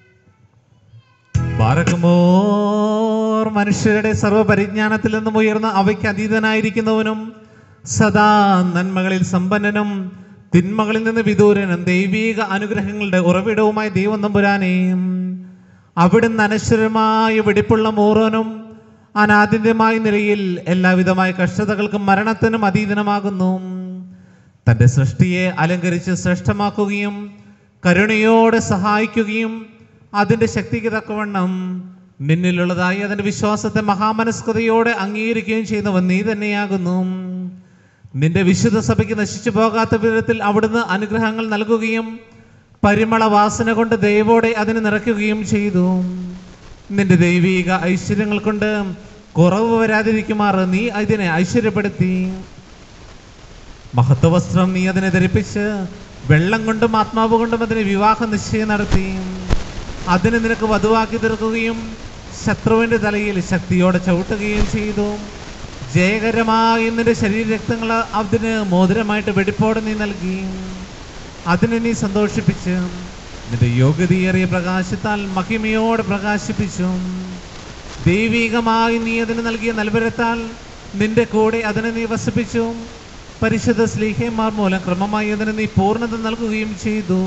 ബാറക്കുമോർ മനുഷ്യരുടെ സർവ്വപരിജ്ഞാനത്തിൽ നിന്നും ഉയർന്ന അവയ്ക്ക് അതീതനായിരിക്കുന്നവനും സദാ നന്മകളിൽ സമ്പന്നനും തിന്മകളിൽ നിന്ന് വിദൂരനും ദൈവീക അനുഗ്രഹങ്ങളുടെ ഉറവിടവുമായി ദൈവം നമ്പുരാനെയും അവിടുന്ന് അനശ്വരമായ വെടിപ്പുള്ള മൂറോനും അനാദ്യമായ നിലയിൽ എല്ലാവിധമായ കഷ്ടതകൾക്കും മരണത്തിനും അതീതനമാകുന്നു തൻ്റെ സൃഷ്ടിയെ അലങ്കരിച്ച് ശ്രേഷ്ഠമാക്കുകയും കരുണയോടെ സഹായിക്കുകയും അതിൻ്റെ ശക്തിക്ക് തക്കവണ്ണം നിന്നിലുള്ളതായി അതിൻ്റെ വിശ്വാസത്തെ മഹാമനസ്കതയോടെ അംഗീകരിക്കുകയും ചെയ്യുന്നവൻ നീ തന്നെയാകുന്നു നിന്റെ വിശുദ്ധ സഭയ്ക്ക് നശിച്ചു പോകാത്ത വിധത്തിൽ അവിടുന്ന് അനുഗ്രഹങ്ങൾ നൽകുകയും പരിമള വാസന കൊണ്ട് ദൈവോടെ അതിനെ നിറയ്ക്കുകയും ചെയ്തു നിന്റെ ദൈവീക ഐശ്വര്യങ്ങൾ കൊണ്ട് കുറവ് വരാതിരിക്കുമാറ് നീ അതിനെ ഐശ്വര്യപ്പെടുത്തി മഹത്വവസ്ത്രം നീ അതിനെ ധരിപ്പിച്ച് വെള്ളം കൊണ്ടും ആത്മാവ് കൊണ്ടും അതിനെ വിവാഹ നിശ്ചയം നടത്തി അതിനെ നിനക്ക് വധുവാക്കി തീർക്കുകയും ശത്രുവിന്റെ തലയിൽ ശക്തിയോടെ ചവിട്ടുകയും ചെയ്തു ജയകരമായ നിന്റെ ശരീരരക്തങ്ങൾ അതിന് മോതിരമായിട്ട് വെടിപ്പോടെ നീ നൽകി അതിനെ നീ സന്തോഷിപ്പിച്ച് നിന്റെ യോഗ്യതയേറിയ പ്രകാശത്താൽ മഹിമയോടെ പ്രകാശിപ്പിച്ചു ദൈവികമായി നീ അതിന് നൽകിയ നൽവരത്താൽ നിന്റെ കൂടെ അതിനെ നീ വസിപ്പിച്ചു പരിശുദ്ധ സ്ലീഹന്മാർ മൂലം ക്രമമായി അതിന് നീ പൂർണ്ണത നൽകുകയും ചെയ്തു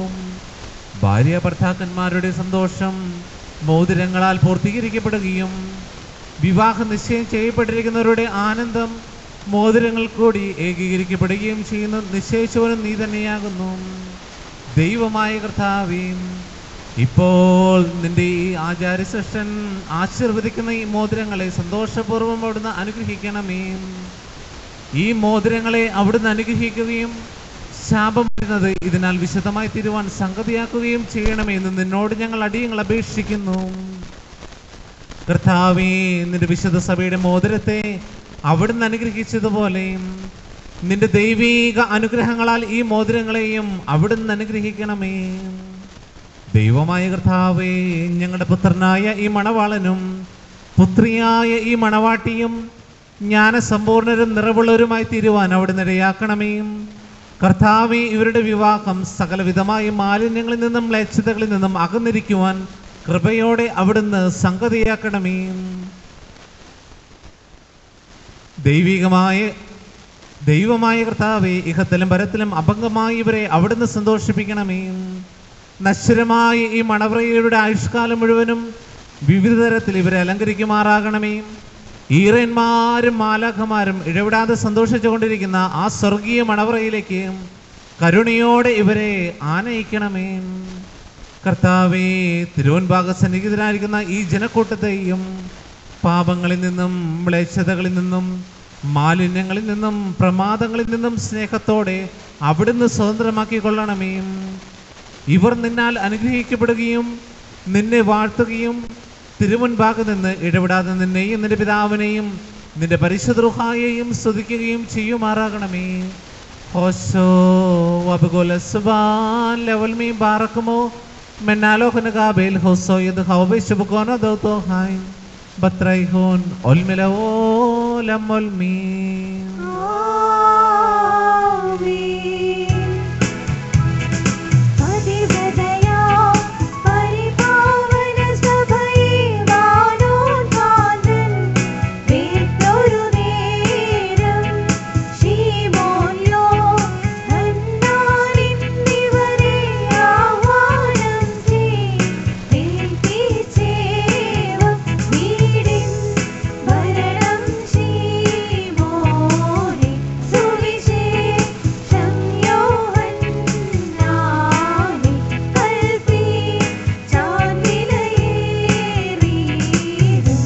ഭാര്യ ഭർത്താക്കന്മാരുടെ സന്തോഷം മോതിരങ്ങളാൽ പൂർത്തീകരിക്കപ്പെടുകയും വിവാഹ നിശ്ചയം ചെയ്യപ്പെട്ടിരിക്കുന്നവരുടെ ആനന്ദം മോതിരങ്ങൾ കൂടി ഏകീകരിക്കപ്പെടുകയും ചെയ്യുന്ന നിശ്ചയിച്ചവനും നീ തന്നെയാകുന്നു ദൈവമായ കർത്താവേ ഇപ്പോൾ നിന്റെ ഈ ആചാര്യശ്രേഷ്ഠൻ ആശീർവദിക്കുന്ന ഈ മോതിരങ്ങളെ സന്തോഷപൂർവ്വം അവിടുന്ന് അനുഗ്രഹിക്കണമേ ഈ മോതിരങ്ങളെ അവിടുന്ന് അനുഗ്രഹിക്കുകയും ശാപം വരുന്നത് ഇതിനാൽ വിശദമായി തീരുവാൻ സംഗതിയാക്കുകയും ചെയ്യണമേ എന്ന് നിന്നോട് ഞങ്ങൾ അടിയങ്ങൾ അപേക്ഷിക്കുന്നു കർത്താവേ നിന്റെ വിശുദ്ധ സഭയുടെ മോതിരത്തെ അവിടുന്ന് അനുഗ്രഹിച്ചതുപോലെ നിന്റെ ദൈവീക അനുഗ്രഹങ്ങളാൽ ഈ മോതിരങ്ങളെയും അവിടുന്ന് അനുഗ്രഹിക്കണമേ ദൈവമായ കർത്താവേ ഞങ്ങളുടെ പുത്രനായ ഈ മണവാളനും പുത്രിയായ ഈ മണവാട്ടിയും ജ്ഞാനസമ്പൂർണരും നിറവുള്ളവരുമായി തീരുവാൻ അവിടുന്ന് ഇടയാക്കണമേ കർത്താവെ ഇവരുടെ വിവാഹം സകലവിധമായ മാലിന്യങ്ങളിൽ നിന്നും മ്ലേച്ഛതകളിൽ നിന്നും അകന്നിരിക്കുവാൻ കൃപയോടെ അവിടുന്ന് സംഗതിയാക്കണമേ ദൈവികമായ ദൈവമായ കർത്താവെ ഇഹത്തിലും പരത്തിലും അഭംഗമായി ഇവരെ അവിടുന്ന് സന്തോഷിപ്പിക്കണമേ നശ്വരമായ ഈ മണവറയുടെ ആയുഷ്കാലം മുഴുവനും വിവിധ തരത്തിൽ ഇവരെ അലങ്കരിക്കുമാറാകണമേ ഈറന്മാരും മാലാഖമാരും ഇടപെടാതെ സന്തോഷിച്ചുകൊണ്ടിരിക്കുന്ന ആ സ്വർഗീയ മണവറയിലേക്ക് കരുണയോടെ ഇവരെ ആനയിക്കണമേ കർത്താവേ തിരുവൻഭാഗ സന്നിഹിതരായിരിക്കുന്ന ഈ ജനക്കൂട്ടത്തെയും പാപങ്ങളിൽ നിന്നും മ്ലേച്ഛതകളിൽ നിന്നും മാലിന്യങ്ങളിൽ നിന്നും പ്രമാദങ്ങളിൽ നിന്നും സ്നേഹത്തോടെ അവിടുന്ന് സ്വതന്ത്രമാക്കി കൊള്ളണമേ ഇവർ നിന്നാൽ അനുഗ്രഹിക്കപ്പെടുകയും നിന്നെ വാഴ്ത്തുകയും തിരുമുൻപാകെ നിന്ന് ഇടപെടാതെ നിന്നെയും നിന്റെ പിതാവിനെയും നിന്റെ പരിശുദ്ധായെയും സ്തുതിക്കുകയും ചെയ്യുമാറാകണമേ ഹോശോ വബുഗോലസ്ബാൻ ലെവൽ മീ ബാറക്കുമോ മെന്നാലോഹന കാബേൽ ഹോസോ ഇത് ഹൗബെ ശുഭകോനോ ദൗതോ ഹായ് ബത്രൈഹോൻ ഒൽമിലവോ ലമൊൽമീ അതിവദയാ പരിപാവന സഭയെ വാനോൻ കാന്തൻ വീട്ടൊരു നേരം ശീമോന്യോ ഹന്നാനിന്നിവരെ ആഹ്വാനം ചെയ്യിപ്പിച്ചേവം വീടിൻ ഭരണം ശീമോനെ സുവിശേഷം യോഹന്നാനെ കൽപ്പിച്ചാൻ വിലയേറിയതും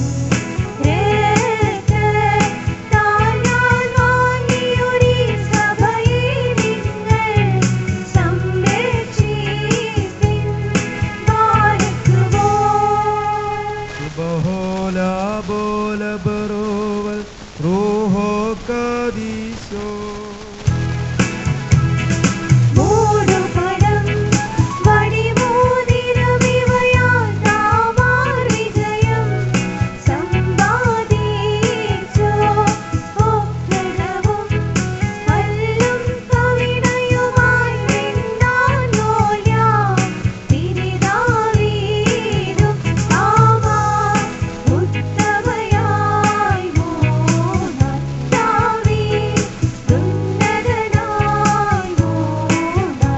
രക്തത്താൽ ഞാൻ വാങ്ങിയൊരീ സഭയെ നിങ്ങൾ സംരക്ഷിപ്പിൻ പാർക്കുവോ ബഹോല ബോല ബറോവൽ റൂഹോ കദീശോ മൂടുപടം വടിമോതിരമിവയാൽ നാമാർ വിജയം സമ്പാദിച്ചു ഒപ്പണവും കല്ലും കവിണയുമായി മിണ്ടാൻ നോയാ തിരിതാവീരും നാമാർ ഉത്തമയായി മൂന്നാം ദാവീദ് ഉന്നതനായി മൂന്നാം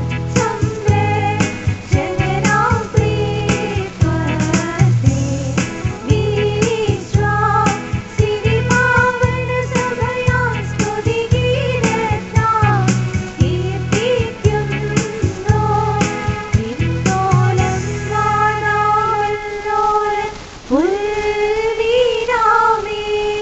സംരക്ഷകനാം പ്രിയപതേ വിശ്വാസിനിപാവന സഭയാൽ സ്തുതിഗീതത്താൽ കീർത്തിക്കുന്നു നിന്നോലം വാഴാവല്ലോലം ഉൾവീരാമേ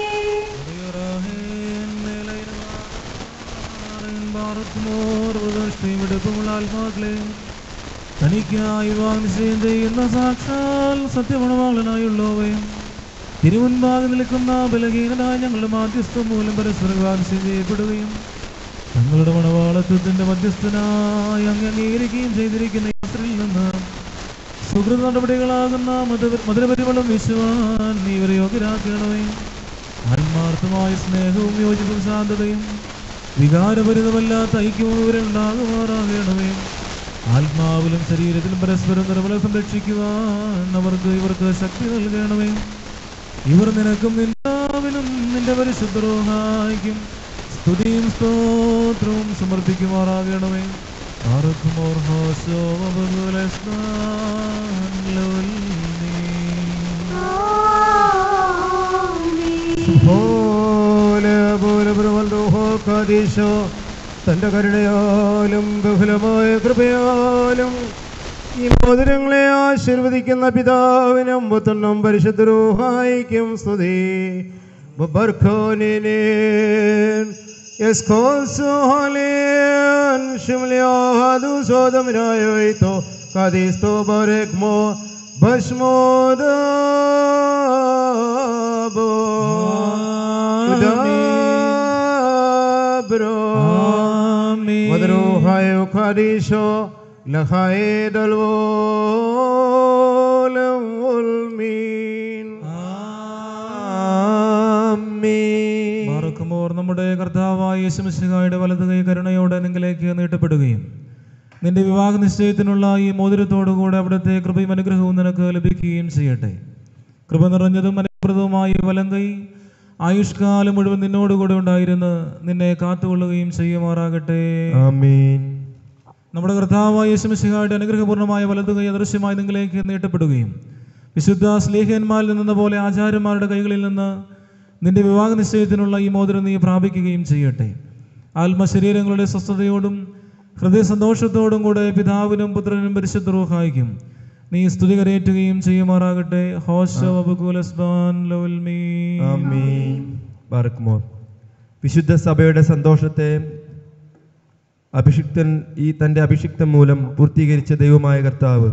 തനിക്കായി വാഗ്നിശ്ചയം ചെയ്യുന്ന സാക്ഷാൽ സത്യമണവാളനായുള്ളവേ തിരുമുൻപാകെ നിൽക്കുന്ന ബലഹീനനായ ഞങ്ങളുടെ മാധ്യസ്ഥം മൂലം പരസ്പരം വാഗ്നിശ്ചയം ചെയ്യപ്പെടുകയും തങ്ങളുടെ മണവാളത്വത്തിന്റെ മധ്യസ്ഥനായി അങ്ങ് അംഗീകരിക്കുകയും ചെയ്തിരിക്കുന്ന യാത്രയിൽ നിന്ന് സുഹൃത നടപടികളാകുന്ന മധുര മധുരപരിമളം വിശുവാൻ നീ ഇവരെ യോഗ്യരാക്കണമേ ആത്മാർത്ഥമായ സ്നേഹവും യോജിപ്പും ശാന്തതയും വികാരപരിതമല്ലാത്ത ഐക്യവും ഇവരുണ്ടാകുമാറാകണമേ ആത്മാവിലും ശരീരത്തിലും പരസ്പരം നിർമ്മല സംരക്ഷിക്കുവാൻ അവർക്ക് ഇവർക്ക് ശക്തി നൽകണമേ ഇവർ നിനക്കും നിന്നാവിലും നിന്റെ പരിശുദ്ധരോഹായിക്കും സ്തുതിയും സ്തോത്രവും സമർപ്പിക്കുമാറാകണമേ ആർക്കും ഓർഹോശോ ആമേൻ പോലെ പോലെ പ്രബന്ധോഹോക്കാദീശോ തൻ്റെ കരുണയാലും ബഹുലമായ കൃപയാലും ഈ മോതിരങ്ങളെ ആശീർവദിക്കുന്ന പിതാവിനും പുത്രനും പരിശുദ്ധരൂഹായിക്കും സ്തുതി ബർഖോനിനേൻ യസ്കോസോഹലേൻ ശിമലിയാദു സോദമനായോയിത്തോ കാദിസ്തോ ബരക്മോ ഭസ്മോദാബോ ഉദാബ്രോ ആമേൻ. മദരോഹായോ കാദീശോ ലഹായേ ദൽവോലം ഉൽമീൻ ആമീൻ മാറുക്കുമോർ നമ്മുടെ കർത്താവായ യേശുമിശിഹായുടെ വലത് കൈ കരുണയോടെ നിങ്ങളിലേക്ക് നീട്ടപ്പെടുകയും നിന്റെ വിവാഹ നിശ്ചയത്തിനുള്ള ഈ മോതിരത്തോടുകൂടെ അവിടുത്തെ കൃപയും അനുഗ്രഹവും നിനക്ക് ലഭിക്കുകയും ചെയ്യട്ടെ കൃപ നിറഞ്ഞതും അനുപ്രദവുമായ ഈ വലം കൈ ആയുഷ്കാലം മുഴുവൻ നിന്നോടുകൂടെ ഉണ്ടായിരുന്ന് നിന്നെ കാത്തുകൊള്ളുകയും ചെയ്യുമാറാകട്ടെ ആമീൻ നമ്മുടെ കർത്താവായ യേശുമിശിഹായുടെ അനുഗ്രഹപൂർണ്ണമായ വലതു കൈ അദൃശ്യമായി നിങ്ങളിലേക്ക് നീട്ടപ്പെടുകയും വിശുദ്ധ സ്ലേഹന്മാരിൽ നിന്ന പോലെ ആചാര്യന്മാരുടെ കൈകളിൽ നിന്ന് നിന്റെ വിവാഹ നിശ്ചയത്തിനുള്ള ഈ മോതിരം നീ പ്രാപിക്കുകയും ചെയ്യട്ടെ ആത്മശരീരങ്ങളുടെ സ്വസ്ഥതയോടും ഹൃദയ സന്തോഷത്തോടും കൂടെ പിതാവിനും പുത്രനും പരിശുദ്ധ റൂഹായിക്കും നീ സ്തുതി കരയേറ്റുകയും ചെയ്യുമാറാകട്ടെ ഹോശോ അബുകുലസ്ബാൻ ലൗൽമീ ആമീൻ ബാറക്കുമോർ വിശുദ്ധ സഭയുടെ സന്തോഷത്തെ അഭിഷിക്തൻ ഈ തൻ്റെ അഭിഷിക്തം മൂലം പൂർത്തീകരിച്ച ദൈവമായ കർത്താവ്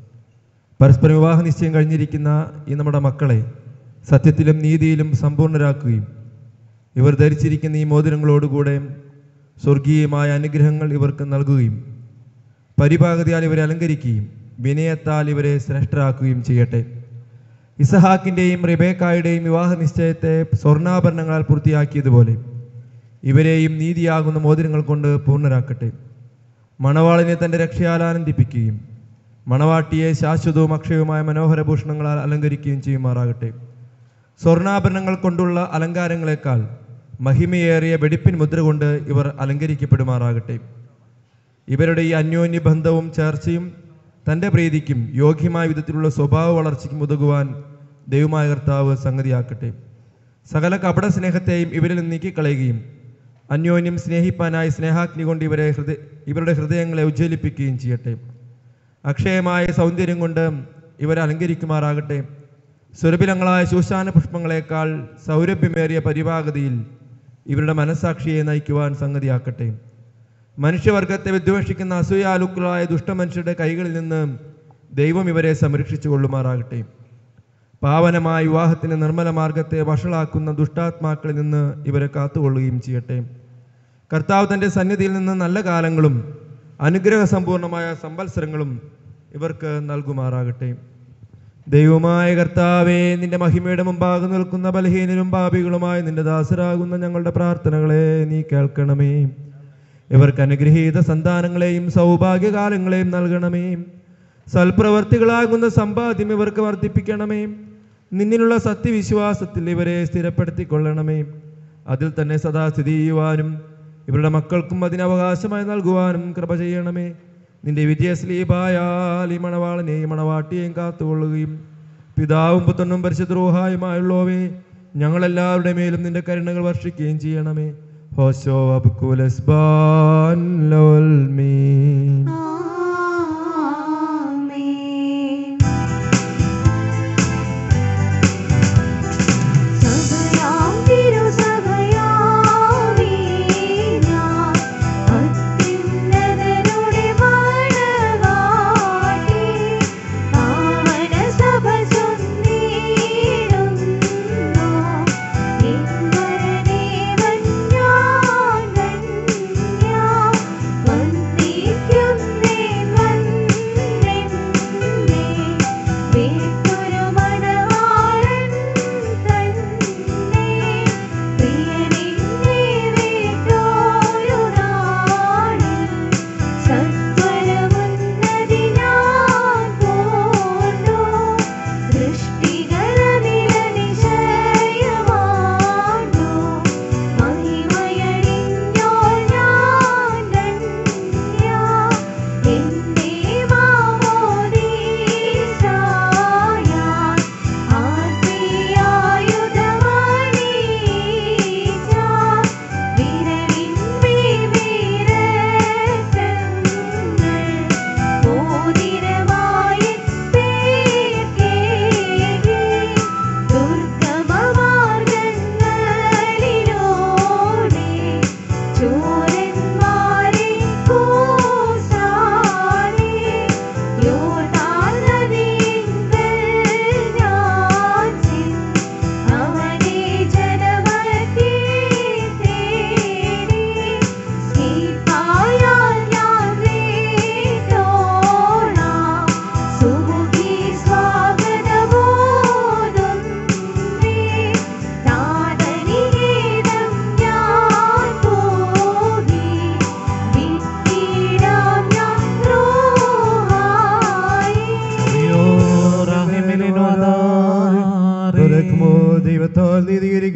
പരസ്പര വിവാഹ നിശ്ചയം കഴിഞ്ഞിരിക്കുന്ന ഈ നമ്മുടെ മക്കളെ സത്യത്തിലും നീതിയിലും സമ്പൂർണ്ണരാക്കുകയും ഇവർ ധരിച്ചിരിക്കുന്ന ഈ മോതിരങ്ങളോടുകൂടെ സ്വർഗീയമായ അനുഗ്രഹങ്ങൾ ഇവർക്ക് നൽകുകയും പരിപാകതയാൽ ഇവരെ അലങ്കരിക്കുകയും വിനയത്താൽ ഇവരെ ശ്രേഷ്ഠരാക്കുകയും ചെയ്യട്ടെ ഇസഹാക്കിൻ്റെയും റിബേക്കായുടെയും വിവാഹ നിശ്ചയത്തെ സ്വർണ്ണാഭരണങ്ങളാൽ പൂർത്തിയാക്കിയതുപോലെ ഇവരെയും നീതിയാകുന്ന മോതിരങ്ങൾ കൊണ്ട് പൂർണ്ണരാക്കട്ടെ മണവാളിനെ തൻ്റെ രക്ഷയാൽ ആനന്ദിപ്പിക്കുകയും മണവാട്ടിയെ ശാശ്വതവും അക്ഷയവുമായ മനോഹര ഭൂഷണങ്ങളാൽ അലങ്കരിക്കുകയും ചെയ്യുമാറാകട്ടെ സ്വർണ്ണാഭരണങ്ങൾ കൊണ്ടുള്ള അലങ്കാരങ്ങളെക്കാൾ മഹിമയേറിയ വെടിപ്പിൻ മുദ്ര കൊണ്ട് ഇവർ അലങ്കരിക്കപ്പെടുമാറാകട്ടെ ഇവരുടെ ഈ അന്യോന്യ ബന്ധവും ചേർച്ചയും തൻ്റെ പ്രീതിക്കും യോഗ്യമായ വിധത്തിലുള്ള സ്വഭാവ വളർച്ചയ്ക്കും ഉതകുവാൻ ദൈവമായ കർത്താവ് സംഗതിയാക്കട്ടെ സകല കപട സ്നേഹത്തെയും ഇവരിൽ നിന്ന് നീക്കിക്കളയുകയും അന്യോന്യം സ്നേഹിപ്പാനായി സ്നേഹാഗ്നി കൊണ്ട് ഇവരെ ഹൃദയ ഇവരുടെ ഹൃദയങ്ങളെ ഉജ്ജ്വലിപ്പിക്കുകയും ചെയ്യട്ടെ അക്ഷയമായ സൗന്ദര്യം കൊണ്ട് ഇവരെ അലങ്കരിക്കുമാറാകട്ടെ സുരഭിലങ്ങളായ ശൂശാന പുഷ്പങ്ങളെക്കാൾ സൗരഭ്യമേറിയ പരിപാകതയിൽ ഇവരുടെ മനസാക്ഷിയെ നയിക്കുവാൻ സംഗതിയാക്കട്ടെ മനുഷ്യവർഗത്തെ വിദ്വേഷിക്കുന്ന അസൂയാലുക്കളായ ദുഷ്ടമനുഷ്യരുടെ കൈകളിൽ നിന്ന് ദൈവം ഇവരെ സംരക്ഷിച്ചു കൊള്ളുമാറാകട്ടെ പാവനമായ വിവാഹത്തിന് നിർമ്മല മാർഗത്തെ വഷളാക്കുന്ന ദുഷ്ടാത്മാക്കളിൽ നിന്ന് ഇവരെ കാത്തുകൊള്ളുകയും ചെയ്യട്ടെ കർത്താവ് തൻ്റെ സന്നിധിയിൽ നിന്ന് നല്ല കാലങ്ങളും അനുഗ്രഹസമ്പൂർണമായ സംവത്സരങ്ങളും ഇവർക്ക് നൽകുമാറാകട്ടെ ദൈവമായ കർത്താവേ നിന്റെ മഹിമയുടെ മുമ്പാകെ നിൽക്കുന്ന ബലഹീനരും പാപികളുമായ നിന്റെ ദാസരാകുന്ന ഞങ്ങളുടെ പ്രാർത്ഥനകളെ നീ കേൾക്കണമേ ഇവർക്ക് അനുഗ്രഹീത സന്താനങ്ങളെയും സൗഭാഗ്യകാലങ്ങളെയും നൽകണമേ സൽപ്രവർത്തികളാകുന്ന സമ്പാദ്യം ഇവർക്ക് വർദ്ധിപ്പിക്കണമേ നിന്നിലുള്ള സത്യവിശ്വാസത്തിൽ ഇവരെ സ്ഥിരപ്പെടുത്തിക്കൊള്ളണമേ അതിൽ തന്നെ സദാ സ്ഥിതി ചെയ്യുവാനും ഇവരുടെ മക്കൾക്കും അതിന് അവകാശമായി നൽകുവാനും കൃപ ചെയ്യണമേ നിന്റെ വിജയസ്ലീപായാൽ ഈ മണവാളനെയും മണവാട്ടിയെയും കാത്തുകൊള്ളുകയും പിതാവും പുത്രനും പരിശുദ്രോഹായുമായുള്ളവേ ഞങ്ങളെല്ലാവരുടെ മേലും നിന്റെ കരുണകൾ വർഷിക്കുകയും ചെയ്യണമേ ഹോശോ അബ്കുലസ്ബാൻ ലോൽമീൻ ആമേൻ സഭയാം തിരുസഭയാമേ ഞാൻ അത്യുന്നതനുടെ മണവാട്ടി പാവന സഭ ചൊന്നിടുന്നു നിൻവരദേവൻ ഞാൻ ധന്യ വന്ദിക്കുന്നേ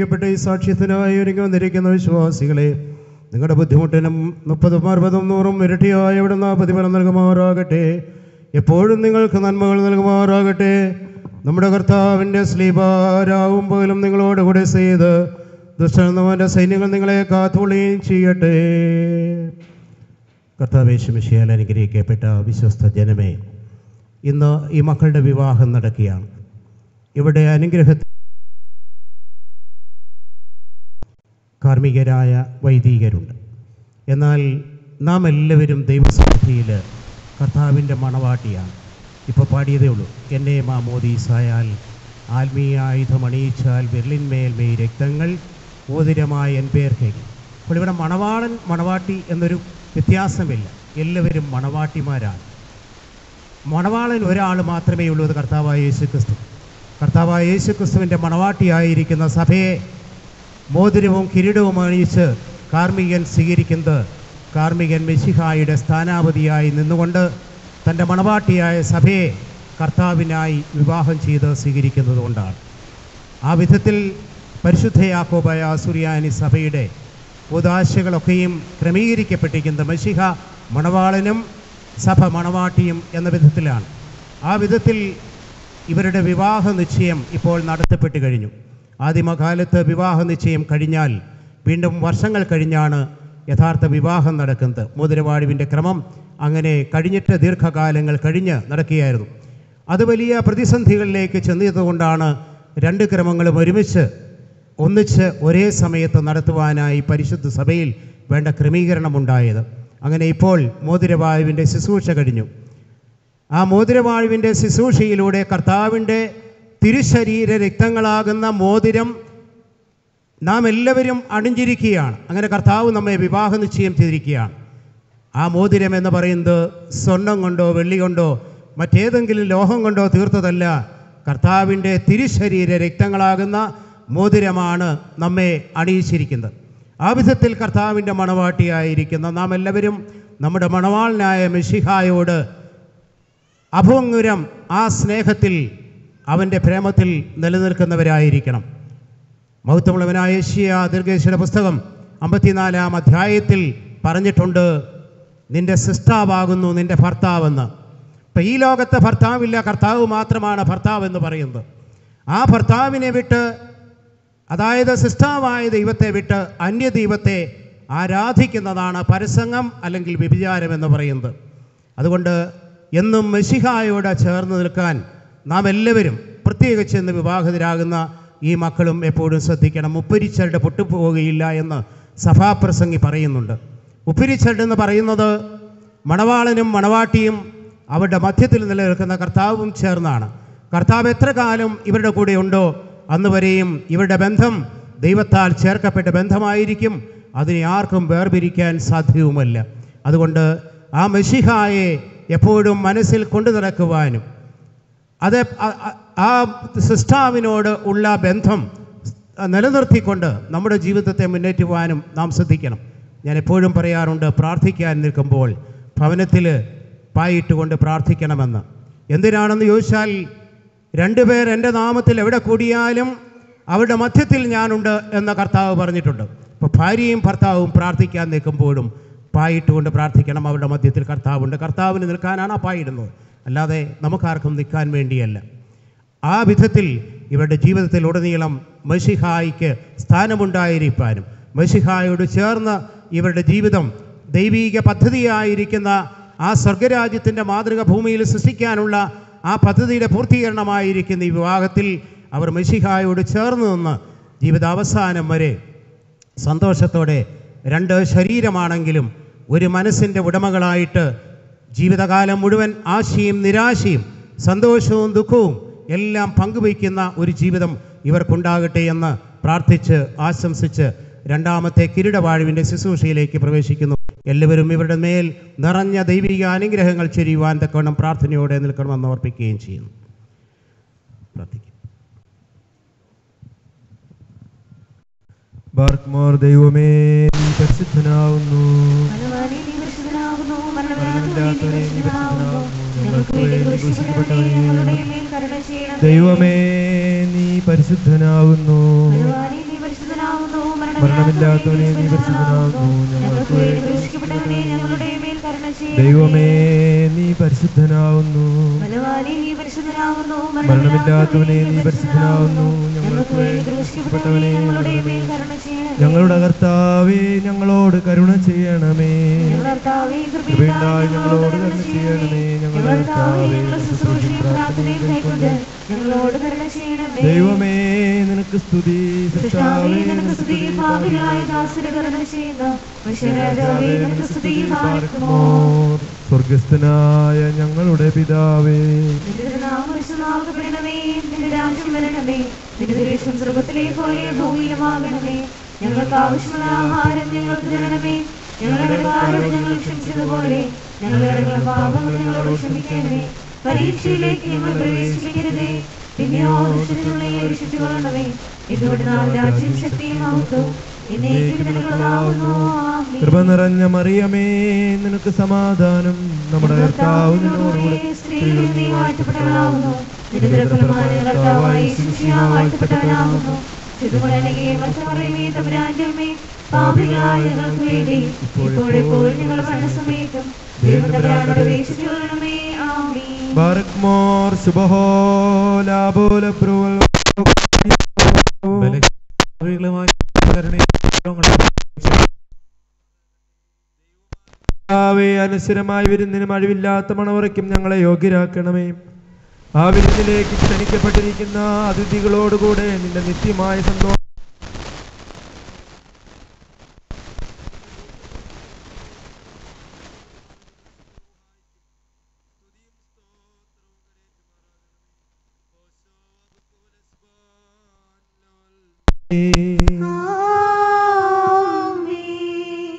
അനുഗ്രഹിക്കപ്പെട്ട ഈ സാക്ഷ്യത്തിനായി ഒരുങ്ങി വന്നിരിക്കുന്ന വിശ്വാസികളെ നിങ്ങളുടെ ബുദ്ധിമുട്ടിനും മുപ്പതും അറുപതും നൂറും ഇരട്ടിയായി ഇവിടുന്ന് പ്രതിഫലം നൽകുമാറാകട്ടെ എപ്പോഴും നിങ്ങൾക്ക് നന്മകൾ നൽകുമാറാകട്ടെ നമ്മുടെ കർത്താവിൻ്റെ സ്ലീപാരാവും പോലും നിങ്ങളോട് കൂടെ ചെയ്ത് ദുഷ്ടനവൻ്റെ സൈന്യങ്ങൾ നിങ്ങളെ കാത്തുകൊള്ളുകയും ചെയ്യട്ടെ കർത്താവേശുമിശിയാൽ അനുഗ്രഹിക്കപ്പെട്ട വിശ്വസ്ത ജനമേ ഇന്ന് ഈ മക്കളുടെ വിവാഹം നടക്കുകയാണ് ഇവിടെ അനുഗ്രഹത്തിൽ കാർമ്മികരായ വൈദികരുണ്ട് എന്നാൽ നാം എല്ലാവരും ദൈവസന്നിധിയിൽ കർത്താവിൻ്റെ മണവാട്ടിയാണ് ഇപ്പോൾ പാടിയതേ ഉള്ളൂ എന്നെ മാമോദീസായാൽ ആത്മീയ ആയുധം അണിയിച്ചാൽ വിരലിന്മേൽ മെയ് രക്തങ്ങൾ ഊതിരമായ എൻ പേർക്ക് അപ്പോൾ ഇവിടെ മണവാളൻ മണവാട്ടി എന്നൊരു വ്യത്യാസമില്ല എല്ലാവരും മണവാട്ടിമാരാണ് മണവാളൻ ഒരാൾ മാത്രമേ ഉള്ളൂ അത് കർത്താവായ യേശു ക്രിസ്തു കർത്താവായ യേശു ക്രിസ്തുവിൻ്റെ മണവാട്ടിയായിരിക്കുന്ന സഭയെ മോതിരവും കിരീടവും അണിയിച്ച് കാർമികൻ സ്വീകരിക്കുന്നത് കാർമികൻ മെസ്സിഹായുടെ സ്ഥാനാപതിയായി നിന്നുകൊണ്ട് തൻ്റെ മണവാട്ടിയായ സഭയെ കർത്താവിനായി വിവാഹം ചെയ്ത് സ്വീകരിക്കുന്നത് കൊണ്ടാണ് ആ വിധത്തിൽ പരിശുദ്ധ യാക്കോബായ സുറിയാനി സഭയുടെ ഉദാശകളൊക്കെയും ക്രമീകരിക്കപ്പെട്ടിരിക്കുന്നത് മഷിഹ മണവാളനും സഭ മണവാട്ടിയും എന്ന വിധത്തിലാണ് ആ വിധത്തിൽ ഇവരുടെ വിവാഹ നിശ്ചയം ഇപ്പോൾ നടത്തപ്പെട്ട് കഴിഞ്ഞു ആദിമകാലത്ത് വിവാഹ നിശ്ചയം കഴിഞ്ഞാൽ വീണ്ടും വർഷങ്ങൾ കഴിഞ്ഞാണ് യഥാർത്ഥ വിവാഹം നടക്കുന്നത് മുതിരവാഴുവിൻ്റെ ക്രമം അങ്ങനെ കഴിഞ്ഞിട്ട് ദീർഘകാലങ്ങൾ കഴിഞ്ഞ് നടക്കുകയായിരുന്നു അത് വലിയ പ്രതിസന്ധികളിലേക്ക് ചെന്നതുകൊണ്ടാണ് രണ്ട് ക്രമങ്ങളും ഒരുമിച്ച് ഒന്നിച്ച് ഒരേ സമയത്ത് നടത്തുവാനായി പരിശുദ്ധ സഭയിൽ വേണ്ട ക്രമീകരണമുണ്ടായത് അങ്ങനെ ഇപ്പോൾ മോതിരവായുവിൻ്റെ ശുശ്രൂഷ കഴിഞ്ഞു ആ മോതിരവാഴുവിൻ്റെ ശുശ്രൂഷയിലൂടെ കർത്താവിൻ്റെ തിരുശരീര രക്തങ്ങളാകുന്ന മോതിരം നാം എല്ലാവരും അണിഞ്ഞിരിക്കുകയാണ് അങ്ങനെ കർത്താവ് നമ്മെ വിവാഹ നിശ്ചയം ചെയ്തിരിക്കുകയാണ് ആ മോതിരം എന്ന് പറയുന്നത് സ്വർണം കൊണ്ടോ വെള്ളി കൊണ്ടോ മറ്റേതെങ്കിലും ലോഹം കൊണ്ടോ തീർത്തതല്ല കർത്താവിൻ്റെ തിരുശരീര രക്തങ്ങളാകുന്ന മോതിരമാണ് നമ്മെ അണിയിച്ചിരിക്കുന്നത് ആ വിധത്തിൽ കർത്താവിൻ്റെ മണവാട്ടിയായിരിക്കുന്ന നാം എല്ലാവരും നമ്മുടെ മണവാളനായ മെഷിഹായോട് അഭംഗുരം ആ സ്നേഹത്തിൽ അവൻ്റെ പ്രേമത്തിൽ നിലനിൽക്കുന്നവരായിരിക്കണം മഹത്വമുള്ളവനായ ഏഷ്യ ദീർഘേശ്വര പുസ്തകം അമ്പത്തിനാലാം അധ്യായത്തിൽ പറഞ്ഞിട്ടുണ്ട് നിന്റെ സിസ്റ്റാവാകുന്നു നിന്റെ ഭർത്താവെന്ന് ഇപ്പം ഈ ലോകത്തെ ഭർത്താവില്ല കർത്താവ് മാത്രമാണ് ഭർത്താവ് എന്ന് പറയുന്നത് ആ ഭർത്താവിനെ വിട്ട് അതായത് സിസ്റ്റാവായ ദൈവത്തെ വിട്ട് അന്യദൈവത്തെ ആരാധിക്കുന്നതാണ് പരസംഗം അല്ലെങ്കിൽ വ്യഭിചാരം എന്ന് പറയുന്നത് അതുകൊണ്ട് എന്നും മെസ്സിഹായോട് ചേർന്ന് നിൽക്കാൻ നാം എല്ലാവരും പ്രത്യേകിച്ച് ഇന്ന് വിവാഹിതരാകുന്ന ഈ മക്കളും എപ്പോഴും ശ്രദ്ധിക്കണം ഉപ്പരിച്ചരുടെ പൊട്ടുപോകുകയില്ല എന്ന് സഭാപ്രസംഗി പറയുന്നുണ്ട് ഉപ്പരിച്ചരട് എന്ന് പറയുന്നത് മണവാളനും മണവാട്ടിയും അവരുടെ മധ്യത്തിൽ നിലനിൽക്കുന്ന കർത്താവും ചേർന്നാണ് കർത്താവ് എത്ര കാലം ഇവരുടെ കൂടെ ഉണ്ടോ അന്ന് വരെയും ഇവരുടെ ബന്ധം ദൈവത്താൽ ചേർക്കപ്പെട്ട ബന്ധമായിരിക്കും അതിനെ ആർക്കും വേർപിരിക്കാൻ സാധ്യവുമല്ല അതുകൊണ്ട് ആ മെഷിഹായെ എപ്പോഴും മനസ്സിൽ കൊണ്ടു നടക്കുവാനും അത് ആ- ആ- ആ സിസ്റ്റാവിനോട് ഉള്ള ബന്ധം നിലനിർത്തിക്കൊണ്ട് നമ്മുടെ ജീവിതത്തെ മുന്നേറ്റുവാനും നാം ശ്രദ്ധിക്കണം ഞാൻ എപ്പോഴും പറയാറുണ്ട് പ്രാർത്ഥിക്കാൻ നിൽക്കുമ്പോൾ ഭവനത്തിൽ പായിട്ടുകൊണ്ട് പ്രാർത്ഥിക്കണമെന്ന് എന്തിനാണെന്ന് ചോദിച്ചാൽ രണ്ടുപേർ എൻ്റെ നാമത്തിൽ എവിടെ കൂടിയാലും അവരുടെ മധ്യത്തിൽ ഞാനുണ്ട് എന്ന് കർത്താവ് പറഞ്ഞിട്ടുണ്ട് അപ്പോൾ ഭാര്യയും ഭർത്താവും പ്രാർത്ഥിക്കാൻ നിൽക്കുമ്പോഴും പായിട്ടുകൊണ്ട് പ്രാർത്ഥിക്കണം അവരുടെ മധ്യത്തിൽ കർത്താവുണ്ട് കർത്താവിന് നിൽക്കാനാണ് ആ പായിടുന്നത് അല്ലാതെ നമുക്കാർക്കും നിൽക്കാൻ വേണ്ടിയല്ല ആ വിധത്തിൽ ഇവരുടെ ജീവിതത്തിൽ ഉടനീളം മഷിഹായിക്ക് സ്ഥാനമുണ്ടായിരിക്കാനും മഷിഹായോട് ചേർന്ന് ഇവരുടെ ജീവിതം ദൈവീക പദ്ധതിയായിരിക്കുന്ന ആ സ്വർഗരാജ്യത്തിൻ്റെ മാതൃക ഭൂമിയിൽ സൃഷ്ടിക്കാനുള്ള ആ പദ്ധതിയുടെ പൂർത്തീകരണമായിരിക്കുന്ന ഈ വിവാഹത്തിൽ അവർ മഷിഹായോട് ചേർന്ന് നിന്ന് ജീവിതാവസാനം വരെ സന്തോഷത്തോടെ രണ്ട് ശരീരമാണെങ്കിലും ഒരു മനസ്സിൻ്റെ ഉടമകളായിട്ട് ജീവിതകാലം മുഴുവൻ ആശയും നിരാശയും സന്തോഷവും ദുഃഖവും എല്ലാം പങ്കുവയ്ക്കുന്ന ഒരു ജീവിതം ഇവർക്കുണ്ടാകട്ടെ എന്ന് പ്രാർത്ഥിച്ച് ആശംസിച്ച് രണ്ടാമത്തെ കിരീടവാഴുവിൻ്റെ ശുശ്രൂഷയിലേക്ക് പ്രവേശിക്കുന്നു എല്ലാവരും ഇവരുടെ മേൽ നിറഞ്ഞ ദൈവിക അനുഗ്രഹങ്ങൾ ചൊരിയുവാൻ തക്കവണ്ണം പ്രാർത്ഥനയോടെ നിൽക്കണമെന്ന് ഓർപ്പിക്കുകയും ചെയ്യുന്നു പ്രാർത്ഥിക്കും ബാർക്ക്മോർ ദൈവമേ നീ പരിശുദ്ധനാവുന്നു ഭഗവാനേ, നീ പരിശുദ്ധനാകുന്നു. മരണമില്ലാത്തവനേ, നീ പരിശുദ്ധനാകുന്നു. ഞങ്ങൾക്ക് വേണ്ടി ക്രൂശിക്കപ്പെട്ടവനേ, ഞങ്ങളുടെ മേൽ കരുണ ചെയ്യണമേ. ദൈവമേ നീ പരിശുദ്ധനാവുന്നു ഭഗവാനേ, നീ പരിശുദ്ധനാകുന്നു. മരണമില്ലാത്തവനെ നീ പരിശുദ്ധനാകുന്നു ഞങ്ങൾക്ക് വേണ്ടി ക്രൂശിക്കപ്പെട്ടവനെ ഞങ്ങളുടെ മേൽ കരുണ ചെയ്യണമേ. ദൈവമേ നീ പരിശുദ്ധനാവുന്നു ബലവാനേ, നീ പരിശുദ്ധനാകുന്നു മരണമില്ലാത്തവനെ നീ പരിശുദ്ധനാവുന്നു ഞങ്ങൾക്ക് വേണ്ടി ക്രൂശിക്കപ്പെട്ടവനെ ഞങ്ങളുടെ മേൽ കരുണ ചെയ്യണമേ. ഞങ്ങളുടെ കർത്താവേ ഞങ്ങളോട് കരുണ ചെയ്യണമേ ഞങ്ങളുടെ കർത്താവേ, കൃപയുണ്ടായി കൃപയുണ്ടായി ഞങ്ങളോട് ഞങ്ങളോട് കരുണ കരുണ ചെയ്യണമേ. ചെയ്യണമേ. ഞങ്ങളുടെ ഞങ്ങളുടെ കർത്താവേ, കർത്താവേ, ഞങ്ങളുടെ ശുശ്രൂഷയും പ്രാർത്ഥനയും കൈക്കൊണ്ട് ഞങ്ങളോട് കരുണ ചെയ്യണമേ. ദൈവമേ നിനക്ക് സ്തുതി സൃഷ്ടാവേ, സൃഷ്ടാവേ, നിനക്ക് സ്തുതി, പാപികളായ ദാസരെ കരുണ ചെയ്യുന്ന മനുഷ്യരാജാവേ, നിനക്ക് സ്തുതി, പാർക്കുമോ. സ്വർഗസ്ഥനായ ഞങ്ങളുടെ പിതാവേ നിന്റെ നാമം വിശുദ്ധമാക്കപ്പെടണമേ, നിന്റെ രാജ്യം വരണമേ, നിന്റെ ദുരിതം സ്വർഗ്ഗത്തിലെ പോലെ ഭൂമിയിലുമാകണമേ. ഞങ്ങൾക്ക് ആവശ്യമുള്ള ആഹാരം ഞങ്ങൾക്ക് തരണമേ ഞങ്ങളുടെ കടക്കാരോട് ഞങ്ങൾ ക്ഷമിച്ചതുപോലെ ഞങ്ങളുടെ കടങ്ങളും പാപങ്ങളും ഞങ്ങളോട് ക്ഷമിക്കണമേ പരീക്ഷയിലേക്ക് ഞങ്ങൾ പ്രവേശിപ്പിക്കരുതേ പിന്നെയോ ദുഷ്ടത്തിനുള്ള രക്ഷിച്ചുകൊള്ളണമേ ഇതോടെ നാം രാജ്യം ശക്തിയും മഹത്വവും എന്നേക്കും നിനക്കുള്ളതാകുന്നു. ആമേൻ. കൃപ നിറഞ്ഞ മറിയമേ നിനക്ക് സമാധാനം നമ്മുടെ കർത്താവ് നിന്നോടുകൂടെ സ്ത്രീകളിൽ നീ വാഴ്ത്തപ്പെട്ടവളാകുന്നു നിന്റെ ദുരഫലമായ കർത്താവായ യേശുമിശിഹാ വാഴ്ത്തപ്പെട്ടവനാകുന്നു ചുറ്റുമുടലകെ മറ്റമറിയമേ തമ്പുരാന്റെ അമ്മേ പാപികളായ ഞങ്ങൾക്ക് വേണ്ടി ഇപ്പോഴെപ്പോഴും ഞങ്ങൾ മരണസമയത്തും ദൈവത്തമ്പുരാനോട് അപേക്ഷിച്ചുകൊള്ളണമേ ആമേൻ ബാരക് മോർ ശുഭഹോ ലാബോല ബ്രുവൽ ബലഹീനതകളുമായി കരുണയും കർത്താവേ, അനശ്വരമായി വിരുന്നിനും അഴിവില്ലാത്ത മണവറയ്ക്കും ഞങ്ങളെ യോഗ്യരാക്കണമേ ആ വിരുന്നിലേക്ക് ക്ഷണിക്കപ്പെട്ടിരിക്കുന്ന അതിഥികളോടുകൂടെ നിന്റെ നിത്യമായ സന്തോഷം ആമേൻ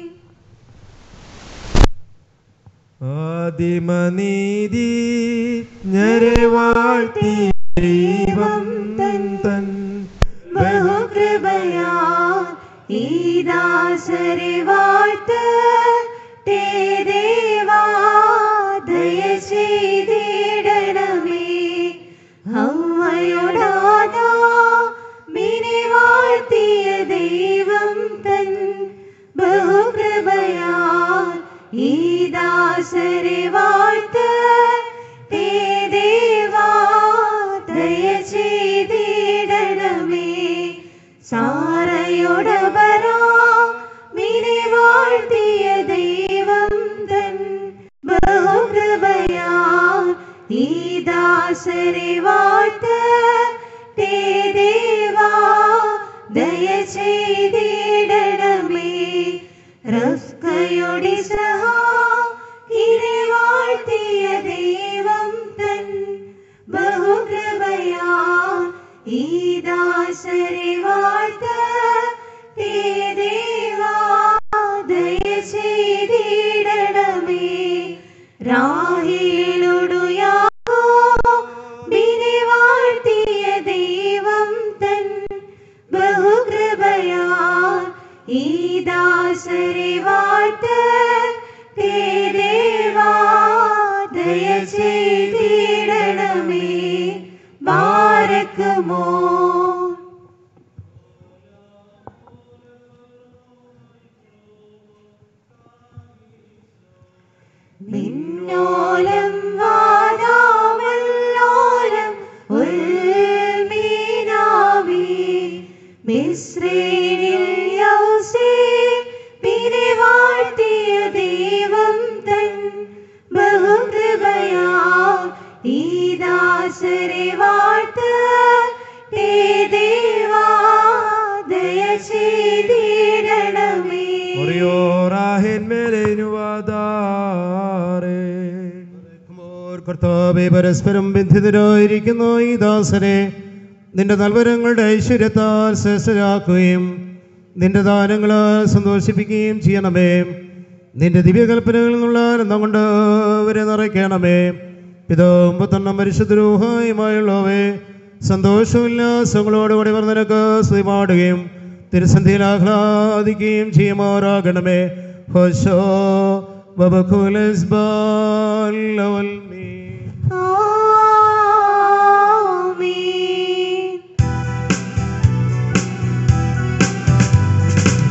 ആദിമനീതി ഞരെ വാഴ്ത്തി ദൈവം തൻ തൻ ബഹുകൃപയാ ഈ ദാസരെ വാഴ്ത്ത് തേ ദേവാ ദയ ചെയ്തിടണമേ ഹൗവയോടാനാ മിനെ വാഴ്ത്തിയ ദൈവം തൻ ബഹുകൃപയാ ഈ ദാസരെ വാഴ്ത്ത് തേ ദേവാ ദയ ചെയ്തിടണമേ സാറയോടപരാ മിനെ വാഴ്ത്തിയ ദൈവം തൻ ബഹുകൃപയാ ഈ ദാസരെ വാഴ്ത്ത് തേ ദേവാ ദയ ചെയ്തിടണമേ റഫ്കയുടെ സഹാ ഇരെ വാഴ്ത്തിയ ദൈവം തൻ ബഹുകൃപയാ ഈ ദാസരെ വാഴ്ത്ത് തേ ദേവാ ദയ ചെയ്തിടണമേ രാഹിയിലൊടു യാക്കോ ബിനെ വാഴ്ത്തിയ ദൈവം തൻ ബഹുകൃപയാ ഈ ദാസരെ വാഴ്ത്ത് തേ ദേവാ ദയ ചെയ്തിടണമേ ബാരക്കുമോ മിന്നോലം വാദാമല്ലോലം ഉൽമീനാമി മിശ്രേനിൽ യൗസേ പിന്നെ വാഴ്ത്തിയ ദൈവം തൻ ബഹുകൃപയാ ഈ ദാസരെ വാഴ്ത്ത് തേ ദേവാ ദയ ചെയ്തിടണമേ ഓറിയോറാഹിന്മേലേനുവാദാറേ മോർ കർത്താവെ പരസ്പരം ബന്ധിതരായിരിക്കുന്നു ഈ ദാസരെ നിന്റെ നൽവരങ്ങളുടെ ഐശ്വര്യത്താൽ ശ്രേഷ്ഠരാക്കുകയും നിന്റെ ദാനങ്ങളാൽ സന്തോഷിപ്പിക്കുകയും ചെയ്യണമേ നിന്റെ ദിവ്യകൽപ്പനകളിൽ നിന്നുള്ള ആനന്ദം കൊണ്ട് അവരെ നിറയ്ക്കണമേ പിതാവും പുത്രനും പരിശുദ്ധരൂഹായുമായുള്ളവേ സന്തോഷോല്ലാസങ്ങളോടുകൂടി ഇവർ നിനക്ക് സ്തുതി പാടുകയും തിരുസന്ധിയിൽ ആഹ്ലാദിക്കുകയും ചെയ്യുമാറാകണമേ ഹോശോ ബബക്കുലസ്ബാലവൽമീ ആമേൻ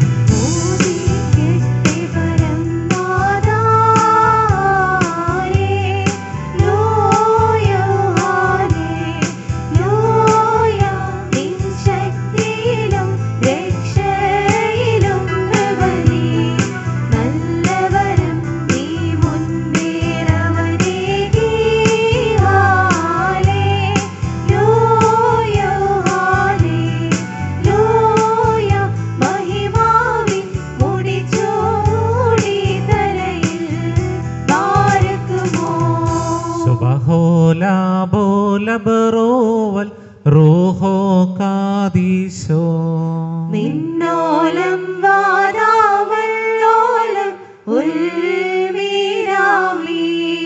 ലബറോവൽ റൂഹോ കാദീശോ നിന്നോലം വാതാവല്ലോലം ഉൽമീരാമി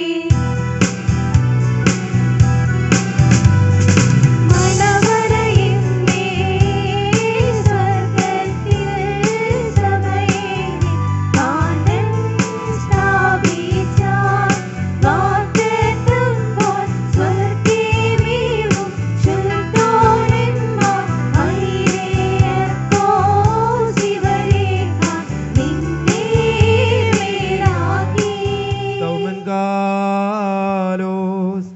മണവറയിന്നേ സ്വർഗ്ഗത്തിൽ സഭയേറി കാന്തൻ സ്ഥാപിച്ചാൻ വാഗ്ദത്തപ്പോൾ സ്വർഗ്ഗീവീവും ശുദ്ധോരന്മാർ ഐരേയർക്കോ ശിവരേഖ നിന്നെ മേലാക്കി സൗമൻ കാലോസ്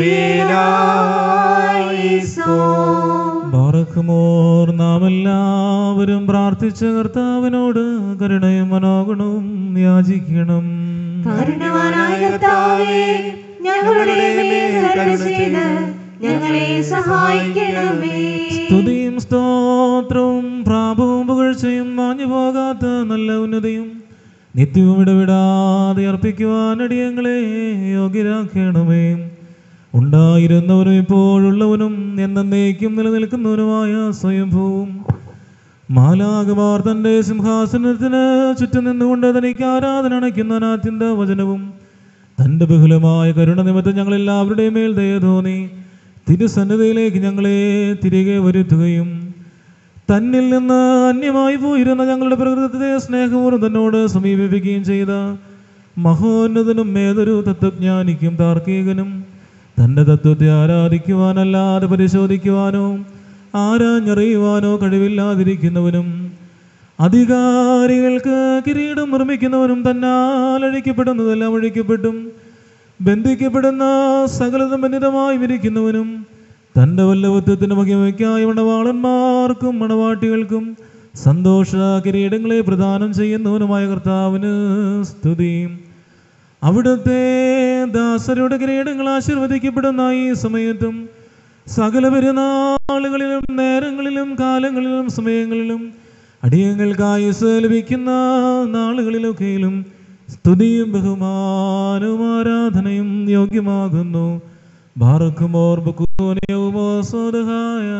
ബാറക്കുമോർ നാം എല്ലാവരും പ്രാർത്ഥിച്ച കർത്താവിനോട് കരുണയും മനോഗുണവും യാചിക്കണം കാരുണ്യവാനായ കർത്താവേ ഞങ്ങളുടെ മേൽ കരുണ ചെയ്ത് ഞങ്ങളെ സഹായിക്കണമേ സ്തുതിയും സ്തോത്രവും പ്രാപവും പുകഴ്ചയും മാഞ്ഞു പോകാത്ത നല്ല ഉന്നതിയും നിത്യവും ഇടവിടാതെ അർപ്പിക്കുവാൻ അടിയങ്ങളെ യോഗ്യരാക്കണമേ ഉണ്ടായിരുന്നവനും ഇപ്പോഴുള്ളവനും എന്നേക്കും നിലനിൽക്കുന്നവനുമായ സ്വയംഭൂവും മാലാകമാർ തന്റെ സിംഹാസനത്തിന് ചുറ്റും നിന്നുകൊണ്ട് തനിക്ക് ആരാധന അണയ്ക്കുന്ന നാഥിന്റെ വചനവും തന്റെ ബഹുലമായ കരുണ നിമിത്തം ഞങ്ങൾ എല്ലാവരുടെയും മേൽ ദയ തോന്നി തിരുസന്നിധിയിലേക്ക് ഞങ്ങളെ തിരികെ വരുത്തുകയും തന്നിൽ നിന്ന് അന്യമായി പോയിരുന്ന ഞങ്ങളുടെ പ്രകൃതത്തെ സ്നേഹപൂർവ്വം തന്നോട് സമീപിപ്പിക്കുകയും ചെയ്ത മഹോന്നതനും ഏതൊരു തത്വജ്ഞാനിക്കും താർക്കികനും തന്റെ തത്വത്തെ ആരാധിക്കുവാനല്ലാതെ പരിശോധിക്കുവാനോ ആരാഞ്ഞറിയുവാനോ കഴിവില്ലാതിരിക്കുന്നവനും അധികാരികൾക്ക് കിരീടം നിർമ്മിക്കുന്നവനും തന്നാൽ അഴിക്കപ്പെടുന്നതെല്ലാം അഴിക്കപ്പെട്ടും ബന്ധിക്കപ്പെടുന്ന സകലതും ബന്ധിതമായി വിരിക്കുന്നവനും തൻ്റെ വല്ലഭത്വത്തിന് മഹിമയ്ക്കായി മണവാളന്മാർക്കും മണവാട്ടികൾക്കും സന്തോഷ കിരീടങ്ങളെ പ്രദാനം ചെയ്യുന്നവനുമായ കർത്താവിന് സ്തുതി അവിടുത്തെ ദാസരുടെ കിരീടങ്ങൾ ആശീർവദിക്കപ്പെടുന്ന ഈ സമയത്തും സകല പെരുന്നാളുകളിലും നേരങ്ങളിലും കാലങ്ങളിലും സമയങ്ങളിലും അടിയങ്ങൾക്കായി ലഭിക്കുന്ന നാളുകളിലൊക്കെയും സ്തുതിയും ബഹുമാനവും ആരാധനയും യോഗ്യമാകുന്നു ബാറക്കുമോർ ബുക്കൂനയുമോ സ്വതഹായ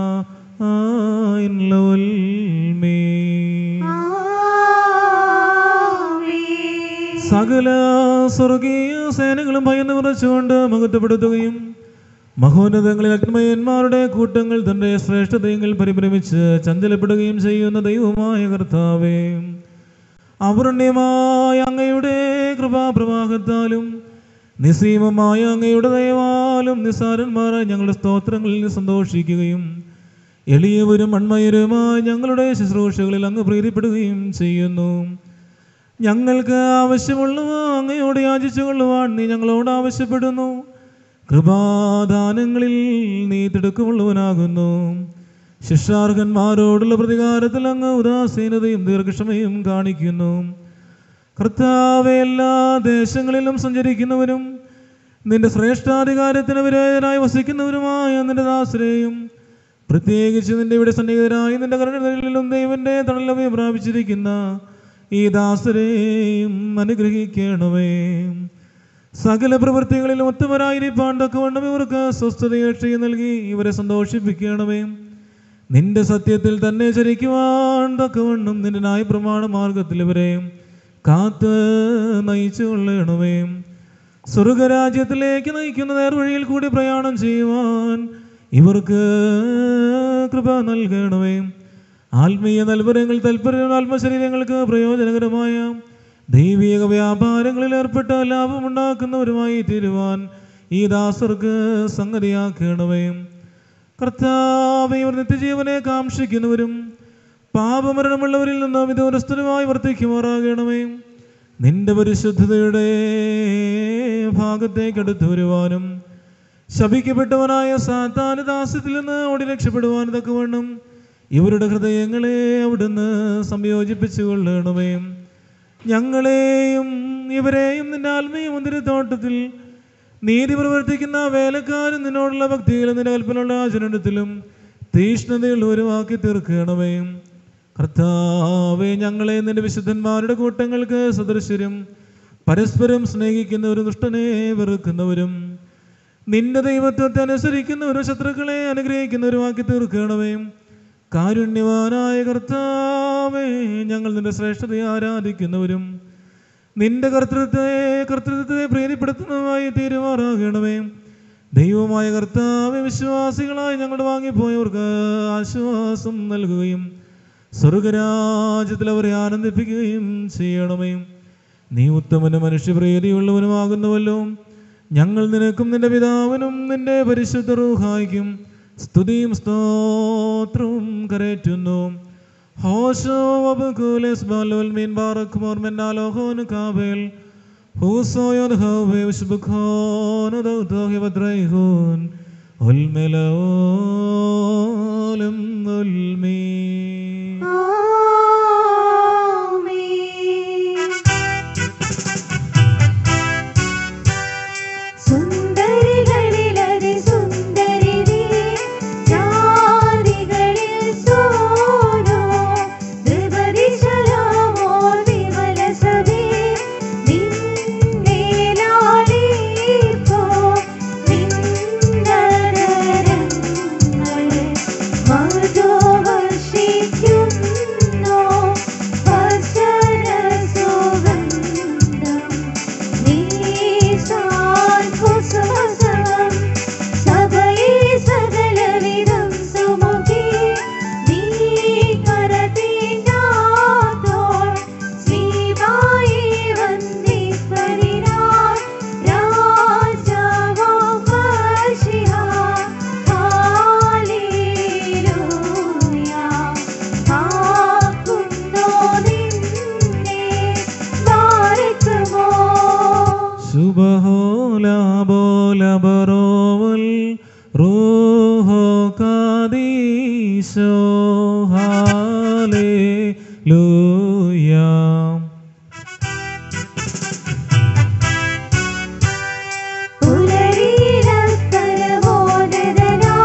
ആയിൻലവൽമേ ആമേൻ. സകല സ്വർഗീയ സേനകളും ഭയന്ന് വിറച്ചുകൊണ്ട് മഹത്വപ്പെടുത്തുകയും മഹോന്നതങ്ങളിൽ അഗ്നിമയന്മാരുടെ കൂട്ടങ്ങൾ തന്റെ ശ്രേഷ്ഠതയങ്ങൾ പരിഭ്രമിച്ച് ചഞ്ചലപ്പെടുകയും ചെയ്യുന്ന ദൈവമായ കർത്താവേ അവർണ്യമായ അങ്ങയുടെ കൃപാപ്രവാഹത്താലും നിസീമമായ അങ്ങയുടെ ദയവാലും നിസ്സാരന്മാരായ ഞങ്ങളുടെ സ്തോത്രങ്ങളിൽ സന്തോഷിക്കുകയും എളിയവരും അൺമയരുമായ ഞങ്ങളുടെ ശുശ്രൂഷകളിൽ അങ്ങ് പ്രീതിപ്പെടുകയും ചെയ്യുന്നു ഞങ്ങൾക്ക് ആവശ്യമുള്ളവ അങ്ങയോട് യാചിച്ചു കൊള്ളുവാൻ നീ ഞങ്ങളോട് ആവശ്യപ്പെടുന്നു കൃപാദാനങ്ങളിൽ നീ തിടുക്കമുള്ളവനാകുന്നു ശിക്ഷാർഹന്മാരോടുള്ള പ്രതികാരത്തിൽ അങ്ങ് ഉദാസീനതയും ദീർഘക്ഷമയും കാണിക്കുന്നു കർത്താവെ എല്ലാ ദേശങ്ങളിലും സഞ്ചരിക്കുന്നവരും നിന്റെ ശ്രേഷ്ഠാധികാരത്തിന് വിധേയരായി വസിക്കുന്നവരുമായ നിന്റെ ദാസരെയും പ്രത്യേകിച്ച് നിന്റെ ഇവിടെ സന്നിഹിതരായി നിന്റെ കരുണകളിലും ദൈവന്റെ തണലവയെ പ്രാപിച്ചിരിക്കുന്ന ഈ ദാസരെയും അനുഗ്രഹിക്കണമേ സകല പ്രവൃത്തികളിലും ഒത്തുവരായിരിക്കാൻ തക്കവണ്ണം ഇവർക്ക് സ്വസ്ഥതയക്ഷയും നൽകി ഇവരെ സന്തോഷിപ്പിക്കണമേ നിന്റെ സത്യത്തിൽ തന്നെ ചരിക്കുവാൻ തക്കവണ്ണം നിന്റെ ന്യായപ്രമാണ മാർഗത്തിൽ ഇവരെ കാത്ത് നയിച്ചു കൊള്ളണമേ സ്വർഗരാജ്യത്തിലേക്ക് നയിക്കുന്ന നേർവഴിയിൽ കൂടി പ്രയാണം ചെയ്യുവാൻ ഇവർക്ക് കൃപ നൽകണമേ ആത്മീയ നൽവരങ്ങൾ തൽപരം ആത്മശരീരങ്ങൾക്ക് പ്രയോജനകരമായ ദൈവിക വ്യാപാരങ്ങളിൽ ഏർപ്പെട്ട ലാഭമുണ്ടാക്കുന്നവരുമായി തീരുവാൻ ഈ ദാസർക്ക് സംഗതിയാക്കണമേ കർത്താവ് ഇവർ നിത്യജീവനെ കാക്ഷിക്കുന്നവരും പാപമരണമുള്ളവരിൽ നിന്ന് വിദൂരസ്ഥരുമായി വർത്തിക്കുമാറാകണമേ നിന്റെ പരിശുദ്ധതയുടെ ഭാഗത്തേക്ക് അടുത്തു വരുവാനും ശപിക്കപ്പെട്ടവനായ സാത്താന ദാസ്യത്തിൽ നിന്ന് ഓടി രക്ഷപ്പെടുവാൻ തക്കവണ്ണം ഇവരുടെ ഹൃദയങ്ങളെ അവിടുന്ന് സംയോജിപ്പിച്ചു കൊള്ളണമേ ഞങ്ങളെയും ഇവരെയും നിന്റെ ആത്മീയ മുന്തിരിത്തോട്ടത്തിൽ നീതി പ്രവർത്തിക്കുന്ന വേലക്കാരും നിന്നോടുള്ള ഭക്തിയിലും നിന്റെ കൽപ്പനയുള്ള ആചരണത്തിലും തീഷ്ണതയിൽ ഒരുവാക്കി തീർക്കണമേ കർത്താവെ ഞങ്ങളെ നിന്റെ വിശുദ്ധന്മാരുടെ കൂട്ടങ്ങൾക്ക് സദൃശ്യരും പരസ്പരം സ്നേഹിക്കുന്നവരും ദുഷ്ടനെ വെറുക്കുന്നവരും നിന്റെ ദൈവത്വത്തെ അനുസരിക്കുന്നവരും ശത്രുക്കളെ അനുഗ്രഹിക്കുന്നവരുമാക്കി തീർക്കണമേ കാരുണ്യവാനായ കർത്താവേ ഞങ്ങൾ നിന്റെ ശ്രേഷ്ഠതയെ ആരാധിക്കുന്നവരും നിന്റെ കർത്തൃത്വത്തെ കർത്തൃത്വത്തെ പ്രീതിപ്പെടുത്തുന്നതുമായി തീരുമാറാകണമേ ദൈവമായ കർത്താവ് വിശ്വാസികളായി ഞങ്ങളുടെ വാങ്ങിപ്പോയവർക്ക് ആശ്വാസം നൽകുകയും സ്വർഗരാജ്യത്തിൽ അവരെ ആനന്ദിപ്പിക്കുകയും ചെയ്യണമേ നീ ഉത്തമനും മനുഷ്യപ്രീതിയുള്ളവനുമാകുന്നുവല്ലോ ഞങ്ങൾ നിനക്കും നിന്റെ പിതാവിനും നിന്റെ പരിശുദ്ധ റൂഹായിക്കും സ്തുതിയും സ്തോത്രവും കരേറ്റുന്നു ഹോശോ വബകുലേസ് ബാലോൽ മീൻ ബാറക് മോർമെൻ ആലോഹോൻ കാബേൽ ഹൂസോയോൻ ഹവേ വിശ്ബഖോൻ ദൗതോഹി വദ്രൈഹോൻ ഉൽമെലോലം ഉൽമീ ആമേൻ സുന്ദരികളിലതി സുന്ദരി നീ, ജാതികളിൽ സോനോ, ദ്രുപതി ശലാമോ വിമല സഭേ, നിന്നെ ലാളിപ്പോ, നിന്നരരങ്ങൾ മധു വർഷിക്കുന്നു, വസന സുഗന്ധം. നീ സാത്വസവസവം സഭയെ സകലവിധം സുമുഖി നീ കരതീനാഥോൾ ശ്രീവായി വന്ദിപ്പതിനാൾ രാജാവാം വശിഹാ ഹാലേലൂയ ആക്കുന്നോ നിന്നെ ബാരക്കുമോ സുബഹോല ബോല ബറോവൽ റൂഹോ കാദീശോ ഹാലേലൂയ പുലരിയിലത്തരമോദരനാ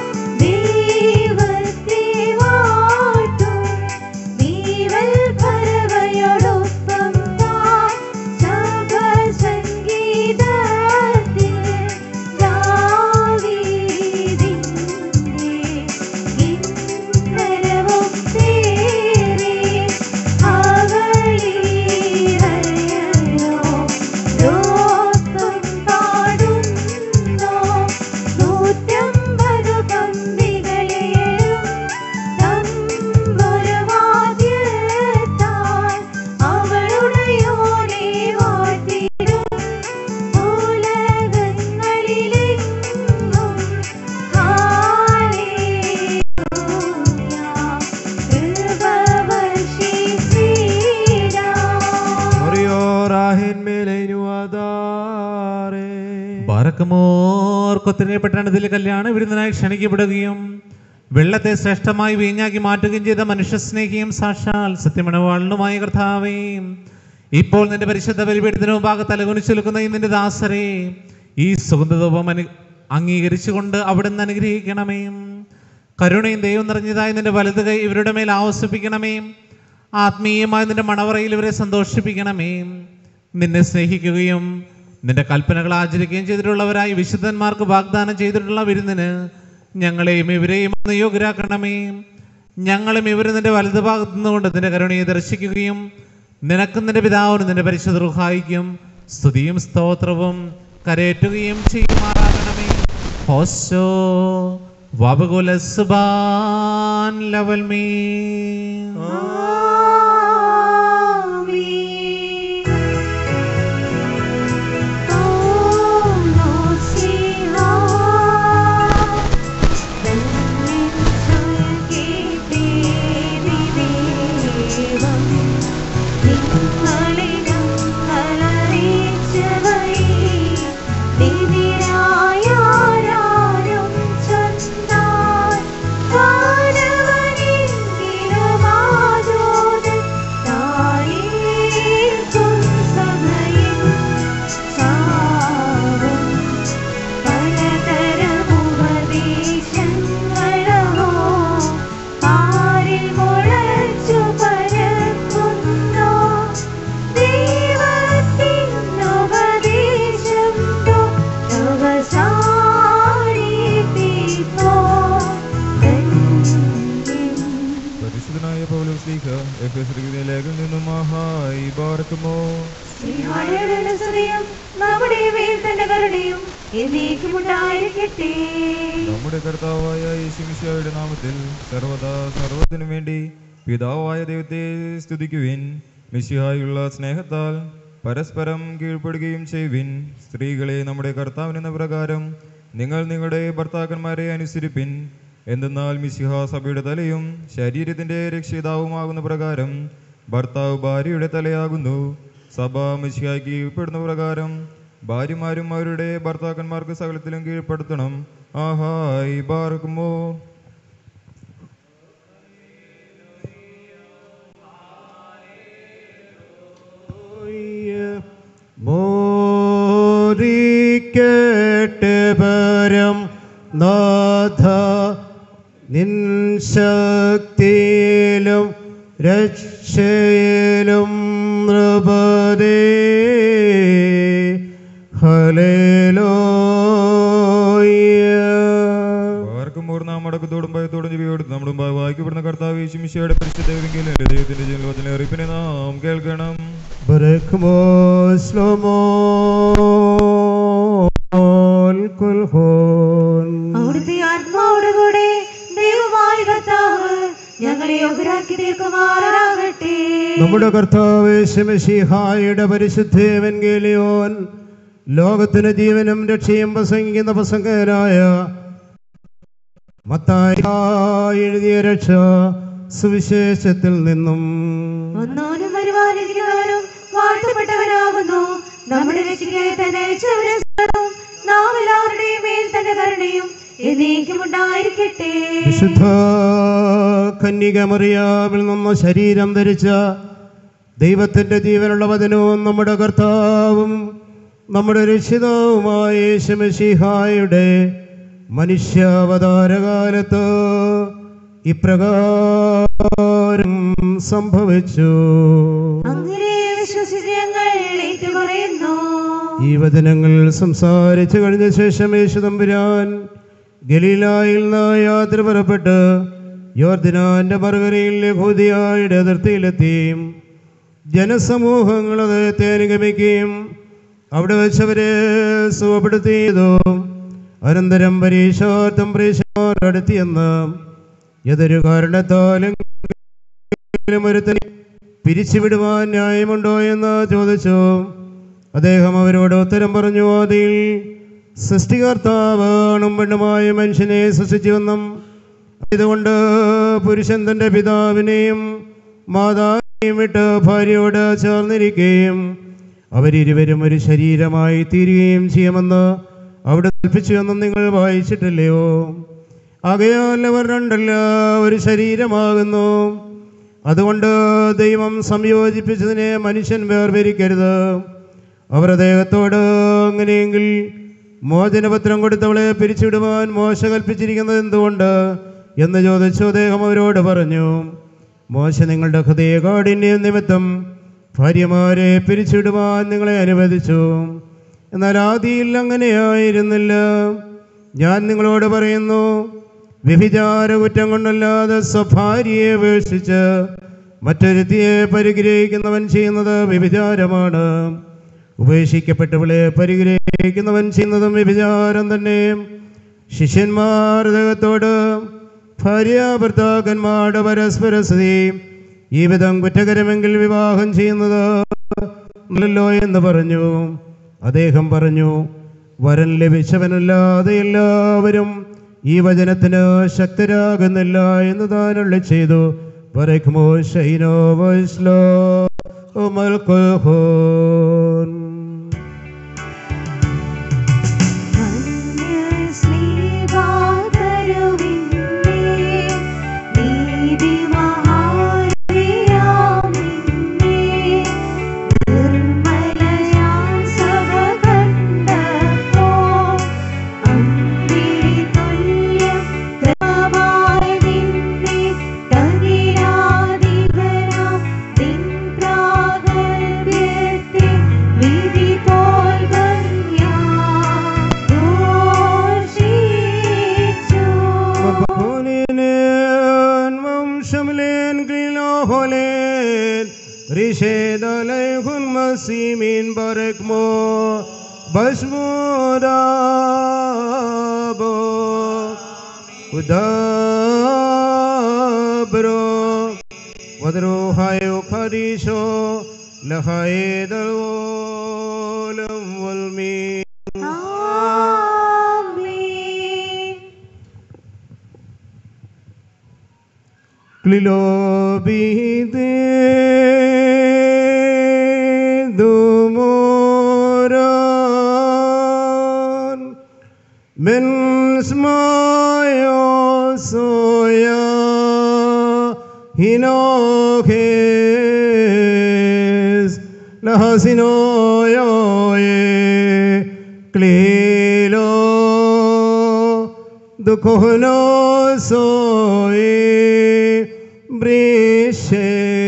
ദൈവത്തെ വാഴ്ത്തും. നീവൽ പറവയോടൊപ്പം താൻ ശബസംഗീതത്തിൽ ദാവീദിന്റെ കിന്നരവും പേറി അവളിരയയോ ലോകം പാടുന്നു നൂറ്റമ്പത് കമ്പികളേഴും തമ്പുരുവാദ്യത്താൽ അവളുടെയോനെ വാഴ്ത്തിടും ഉലകങ്ങളിലെങ്ങും ഹാലേലൂയ കൃപ വർഷിച്ചിടാം ബാരക്കമോർ കൊത്തിനെ പട്ടണത്തിൽ കല്യാണ വിരുദ്ധനായി ക്ഷണിക്കപ്പെടുകയും വെള്ളത്തെ ശ്രേഷ്ഠമായി വീഞ്ഞാക്കി മാറ്റുകയും ചെയ്ത മനുഷ്യസ്നേഹിയും സാക്ഷാൽ സത്യമണവാളിനുമായ കർത്താവേയും ഇപ്പോൾ നിന്റെ പരിശുദ്ധ ബലിപീഠത്തിന് മുമ്പാകെ തലകുനിച്ചു നിൽക്കുന്ന ഈ നിന്റെ ദാസരെ ഈ സുഗന്ധതോപം അനു അംഗീകരിച്ചുകൊണ്ട് അവിടുന്ന് അനുഗ്രഹിക്കണമേ കരുണയും ദൈവം നിറഞ്ഞതായി നിന്റെ വലത് കൈ ഇവരുടെ മേൽ ആവസിപ്പിക്കണമേ ആത്മീയമായി നിന്റെ മണവറയിൽ ഇവരെ സന്തോഷിപ്പിക്കണമേ നിന്നെ സ്നേഹിക്കുകയും നിന്റെ കൽപ്പനകൾ ആചരിക്കുകയും ചെയ്തിട്ടുള്ളവരായി വിശുദ്ധന്മാർക്ക് വാഗ്ദാനം ചെയ്തിട്ടുള്ള വിരുന്നിന് ഞങ്ങളെയും ഇവരെയും ഒന്ന് യോഗ്യരാക്കണമേ ഞങ്ങളും ഇവരും നിന്റെ വലതു ഭാഗത്തു നിന്നുകൊണ്ട് നിന്റെ കരുണയെ ദർശിക്കുകയും നിനക്കും നിന്റെ പിതാവിനും നിന്റെ പരിശുദ്ധ റുഹായിക്കും സ്തുതിയും സ്തോത്രവും കരയേറ്റുകയും ചെയ്യുമാറാകണമേ ഹോശോ വബകുലസുബാൻ ലവൽ മീ പലതരമുപദേശങ്ങളോ പാരിൽ മുളച്ചു പരക്കുന്നോ ദൈവമേ ലേഖിൽ നിന്നും മഹായി പാർക്കുമോ ശ്രീഹായുടെ സ്തുതിയും നമ്മുടെ മേൽ തന്നെ കരുണയും എന്നേക്കും ഉണ്ടായിരിക്കട്ടെ നമ്മുടെ കർത്താവായ യേശുമിശിഹായുടെ നാമത്തിൽ സർവദാ സർവത്തിനു വേണ്ടി പിതാവായ ദൈവത്തെ സ്തുതിക്കുവിൻ മിശിഹായുള്ള സ്നേഹത്താൽ പരസ്പരം കീഴ്പ്പെടുകയും ചെയ്യുവിൻ സ്ത്രീകളെ നമ്മുടെ കർത്താവിനെന്ന പ്രകാരം നിങ്ങൾ നിങ്ങളുടെ ഭർത്താക്കന്മാരെ അനുസരിപ്പിൻ എന്തെന്നാൽ മിശിഹ സഭയുടെ തലയും ശരീരത്തിന്റെ രക്ഷിതാവുമാകുന്ന പ്രകാരം ഭർത്താവ് ഭാര്യയുടെ തലയാകുന്നു സഭ മിശിഹായ്ക്ക് കീഴ്പ്പെടുന്ന പ്രകാരം ഭാര്യമാരും അവരുടെ ഭർത്താക്കന്മാർക്ക് സകലത്തിലും കീഴ്പ്പെടുത്തണം ആഹായി ബാർക്കുമോ മോദിക്കട്ടെ പരം നാഥ നിൻ ശക്തിയിലും രക്ഷയിലും നൃപതേ ഹലേലോയ ആർക്കും ഓർ നാം അടക്കത്തോടും ഭയത്തോടും ജീവിയോടും നമ്മുടെ മുമ്പായി വായിക്കപ്പെടുന്ന കർത്താവ് യേശുമിശിയുടെ പരിശുദ്ധ ദൈവമെങ്കിലും എൻ്റെ ദൈവത്തിന്റെ ജനലോചന അറിയിപ്പിനെ നാം കേൾക്കണം ബരക്മോ ശ്ലോമോ കുൽഹോൻ അവിടുത്തെ ആത്മാവോടുകൂടെ ദൈവമായ കർത്താവ് ഞങ്ങളെ യോഗ്യരാക്കി തീർക്കുമാറാകട്ടെ നമ്മുടെ കർത്താവ് ശിമശിഹായുടെ പരിശുദ്ധേവൻഗേലിയോൻ ലോകത്തിന് ജീവനും രക്ഷയും പ്രസംഗിക്കുന്ന പ്രസംഗകനായ മത്തായി എഴുതിയ രക്ഷ സുവിശേഷത്തിൽ നിന്നും വന്നവനും വരുവാനിരിക്കുന്നവനും വാഴ്ത്തപ്പെട്ടവനാകുന്നു നമ്മുടെ രക്ഷിക്കായി തന്നെ അയച്ചവരെ സ്തുതിക്കുന്നു. നാം എല്ലാവരുടെയും മേൽ തന്നെ കരുണയും എന്നേക്കും ഉണ്ടായിരിക്കട്ടെ വിശുദ്ധ കന്യകമറിയാവിൽ നിന്ന് ശരീരം ധരിച്ച ദൈവത്തിൻ്റെ ജീവനുള്ള വചനവും നമ്മുടെ കർത്താവും നമ്മുടെ രക്ഷിതാവുമായ യേശുമശിഹായുടെ മനുഷ്യാവതാരകാലത്ത് ഇപ്രകാരം സംഭവിച്ചു അങ്ങനെ വിശ്വസിച്ച് ഞങ്ങൾ ഏറ്റുപറയുന്നു ഈ വചനങ്ങൾ സംസാരിച്ചു കഴിഞ്ഞ ശേഷം യേശു തമ്പുരാൻ ഗലീലായിൽ നിന്ന് യാത്ര പുറപ്പെട്ട് യോർദിനാന്റെ മറുകരയിൽ യഹൂദിയായുടെ അതിർത്തിയിലെത്തി ജനസമൂഹങ്ങൾ അദ്ദേഹത്തെ അനുഗമിക്കുകയും അവിടെ വെച്ചവരെ സുഖപ്പെടുത്തിയതു അനന്തരം പരീക്ഷാർത്ഥം പരീക്ഷമാർ അടുത്തിയെന്ന് ഏതൊരു കാരണത്താലും ഒരുത്തനെ പിരിച്ചുവിടുവാൻ ന്യായമുണ്ടോ എന്ന് ചോദിച്ചു അദ്ദേഹം അവരോട് ഉത്തരം പറഞ്ഞു അതിൽ സൃഷ്ടികർത്താവ് ആണും പെണ്ണുമായ മനുഷ്യനെ സൃഷ്ടിച്ചുവെന്നും ഇതുകൊണ്ട് പുരുഷൻ തൻ്റെ പിതാവിനെയും മാതാവിനെയും വിട്ട് ഭാര്യയോട് ചേർന്നിരിക്കുകയും അവരിരുവരും ഒരു ശരീരമായി തീരുകയും ചെയ്യുമെന്ന് അവിടെ കൽപ്പിച്ചു എന്നും നിങ്ങൾ വായിച്ചിട്ടില്ലയോ ആകയാൽ അവർ രണ്ടല്ല ഒരു ശരീരമാകുന്നു അതുകൊണ്ട് ദൈവം സംയോജിപ്പിച്ചതിനെ മനുഷ്യൻ വേർപിരിക്കരുത് അവർ അദ്ദേഹത്തോട് അങ്ങനെയെങ്കിൽ മോചനപത്രം കൊടുത്തവളെ പിരിച്ചുവിടുവാൻ മോശ കൽപ്പിച്ചിരിക്കുന്നത് എന്തുകൊണ്ട് എന്ന് ചോദിച്ചു അദ്ദേഹം അവരോട് പറഞ്ഞു മോശ നിങ്ങളുടെ ഹൃദയകാഠിന്യം നിമിത്തം ഭാര്യമാരെ പിരിച്ചുവിടുവാൻ നിങ്ങളെ അനുവദിച്ചു എന്നാൽ ആദിയിൽ അങ്ങനെയായിരുന്നില്ല ഞാൻ നിങ്ങളോട് പറയുന്നു വ്യഭിചാര കുറ്റം കൊണ്ടല്ലാതെ സ്വഭാര്യയെ ഉപേക്ഷിച്ച് മറ്റൊരുത്തിയെ പരിഗ്രഹിക്കുന്നവൻ ചെയ്യുന്നത് വ്യഭിചാരമാണ് ഉപേക്ഷിക്കപ്പെട്ടവളെ പരിഗ്രഹിക്കുന്നവൻ ചെയ്യുന്നതും വ്യഭിചാരം തന്നെ ശിഷ്യന്മാർ അദ്ദേഹത്തോട് ഭാര്യ ഭർത്താക്കന്മാരുടെ പരസ്പര സ്ഥിതി ഈ വിധം കുറ്റകരമെങ്കിൽ വിവാഹം ചെയ്യുന്നത് നല്ലല്ലോ എന്ന് പറഞ്ഞു അദ്ദേഹം പറഞ്ഞു വരൻ ലഭിച്ചവനല്ലാതെ എല്ലാവരും ഈ വചനത്തിന് ശക്തരാകുന്നില്ല എന്ന് താനുള്ള ചെയ്തു പറയുമോ ഷൈനോ വൈസ്ലോ ഉമൽ കുൽഹോൻ ിന്റെ رشد عليه المسيمين بارك مو بشمورابو ودابرو ودروحي وقريشو لخيد الولم والمين ആമേൻ Klilobide dumoran men smayo soya hinoges lahasinoyo klilo ദുഃഖനോ സോയേ ബ്രേഷേ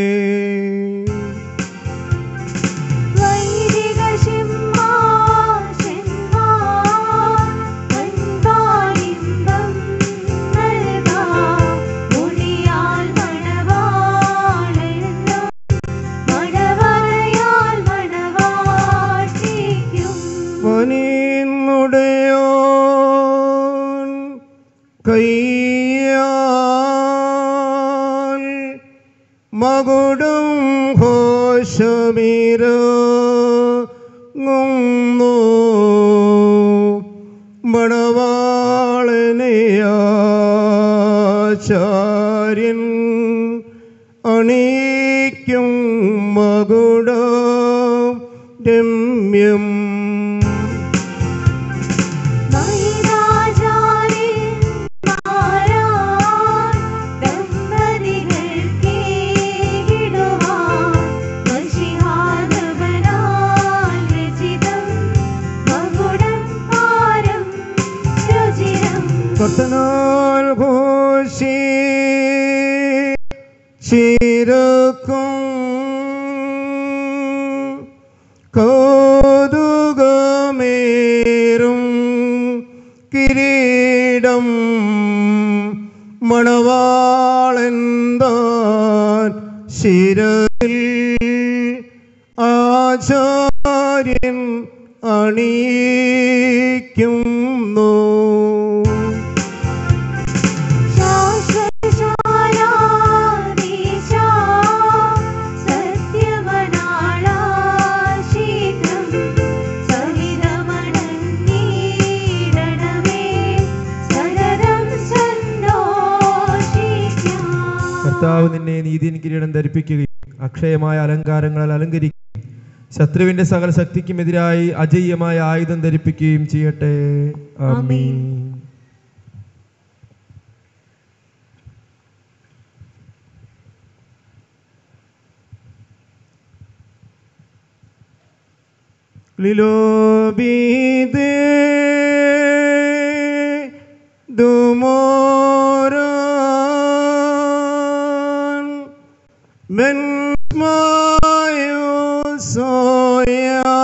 വൈദിക സിംഹാസന്മാർ കൺപാലിമ്പം നൽകാം. മുടിയാൽ മണവാളെന്നും മണവറയാൽ മണവാട്ടിക്കും. പനിന്നുടയോൻ കയ്യാൽ മകുടം ഘോഷമീര മണവാളനെയാചാര്യൻ അണീക്കും മകുടം രമ്യം മഹിതാചാര്യന്മാരാൽ ദമ്പതികൾക്കേകിടുവാൻ മഷിഹാനവനാൽ രചിതം മകുടം പാരം രുചിരം കർത്തനാൽ ഘോഷി ചിരക്കും കൗതുകമേറും കിരീടം മണവാളൻ താൻ ശിരയിൽ ആചാര്യൻ അണിയിക്കുന്നു ശാശ്വതശാലാദീശാ സത്യമണാളാ ശീഘ്രം സഹിതമണഞ്ഞിടണമേ സരദം സന്തോഷിക്കാം കർത്താവ് നിന്നെ നീതിயின் കിരീടം ധരിപ്പിക്കുകയും അക്ഷയമായ അലങ്കാരങ്ങളാൽ അലങ്കരിക്കുകയും ശത്രുവിന്റെ സകല ശക്തിക്കും എതിരായി അജയ്യമായ ആയുധം ധരിപ്പിക്കുകയും ചെയ്യട്ടെ ആമീൻ Lilobide dumoran men mayo soya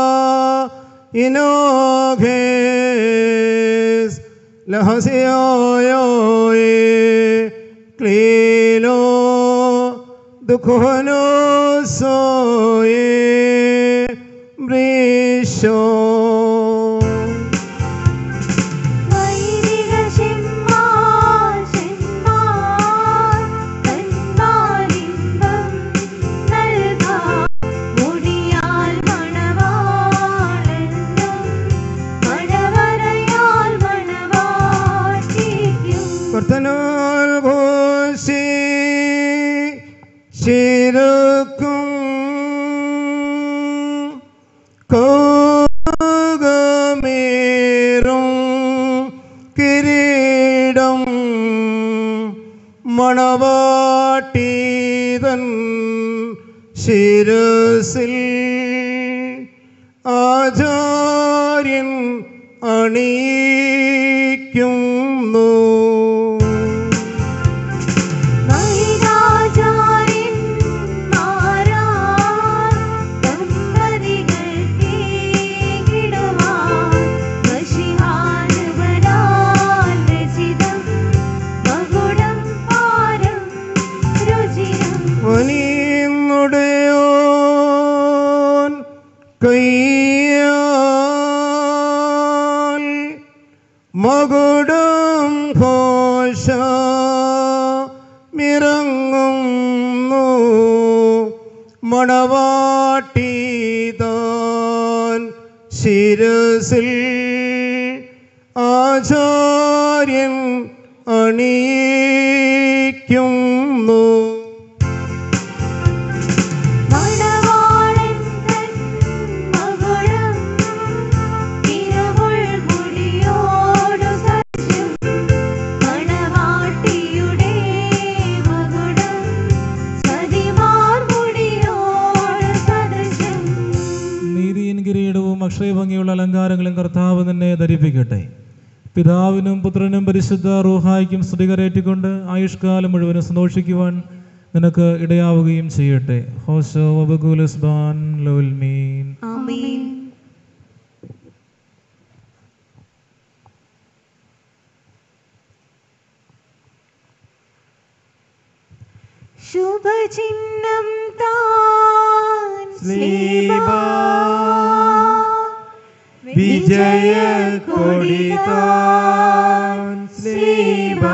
inoges lahasyo klilo dukhono soye ബ്രീശോ വൈദിക സിംഹാസന്മാർ കൺപാലിമ്പം നൽകാം. മുടിയാൽ മണവാളെന്നും മണവറയാൽ മണവാട്ടിക്കും. കർത്തനാൽ ഘോഷി ശിരക്കും കൗകമേറും കിരീടം മണവാട്ടീതൻ ശിരസിൽ ആചാര്യൻ അണിയിക്കുന്നു മഹിതാചാര്യന്മാരാൽ ദമ്പതികൾക്കേകിടുവാൻ മഷിഹാനവനാൽ രചിതം മകുടം പാരം രുചിരം വനിന്നുടയോ കയ്യാൽ മകുടം ഘോഷ മിറങ്ങുന്നു മണവാട്ടിതാൻ ശിരസിൽ ആചാര്യൻ അണിയിക്കുന്നു മണവാളൻ തൻ മകുടം തിരുമുൾ മുടിയോടു സജ്ജം. മണവാട്ടിയുടെ മകുടം സതിമാർ മുടിയോടു സദൃശം. നീതിയിൻ കിരീടവും അക്ഷയഭംഗിയുള്ള അലങ്കാരങ്ങളും കർത്താവ് നിന്നെ ധരിപ്പിക്കട്ടെ പിതാവിനും പുത്രനും പരിശുദ്ധ റൂഹായിക്കും സ്തുതികരേറ്റിക്കൊണ്ട് ആയുഷ്കാലം മുഴുവനും സന്തോഷിക്കുവാൻ നിനക്ക് ഇടയാവുകയും ചെയ്യട്ടെ ഹോശോ വബകുലസ്ബാൻ ലോൽമീൻ ആമേൻ ശുഭചിഹ്നം താൻ സ്ലീബാ വിജയ കൊടിതാൻ സ്ലീബാ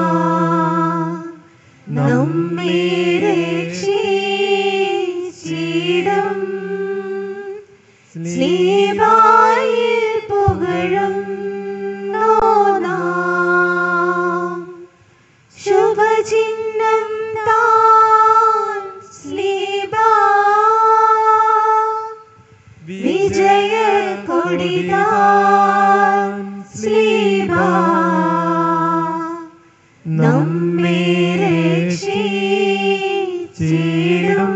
നമ്മെ രക്ഷിച്ചിടും സ്ലീബായിൽ പുകഴും നാം ശുഭചിഹ്നം താൻ സ്ലീബാ വിജയ കൊടിതാൻ സ്ലീബാ നമ്മെ രക്ഷിച്ചിടും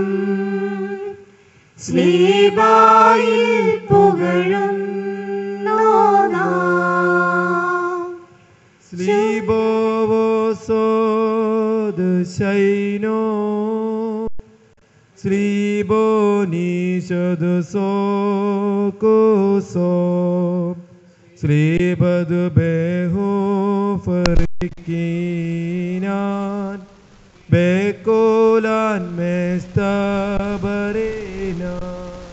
സ്ലീബായിൽ പുകഴും നാം ശ്രീബോവോസോദ് ശൈനോ ശ്രീബോനീശദ് സോകുസോ ശ്രീപദ് ബേഹോ ഫറിക്കീനാൻ ബേക്കോലാൻ മേസ്തബറേനാൻ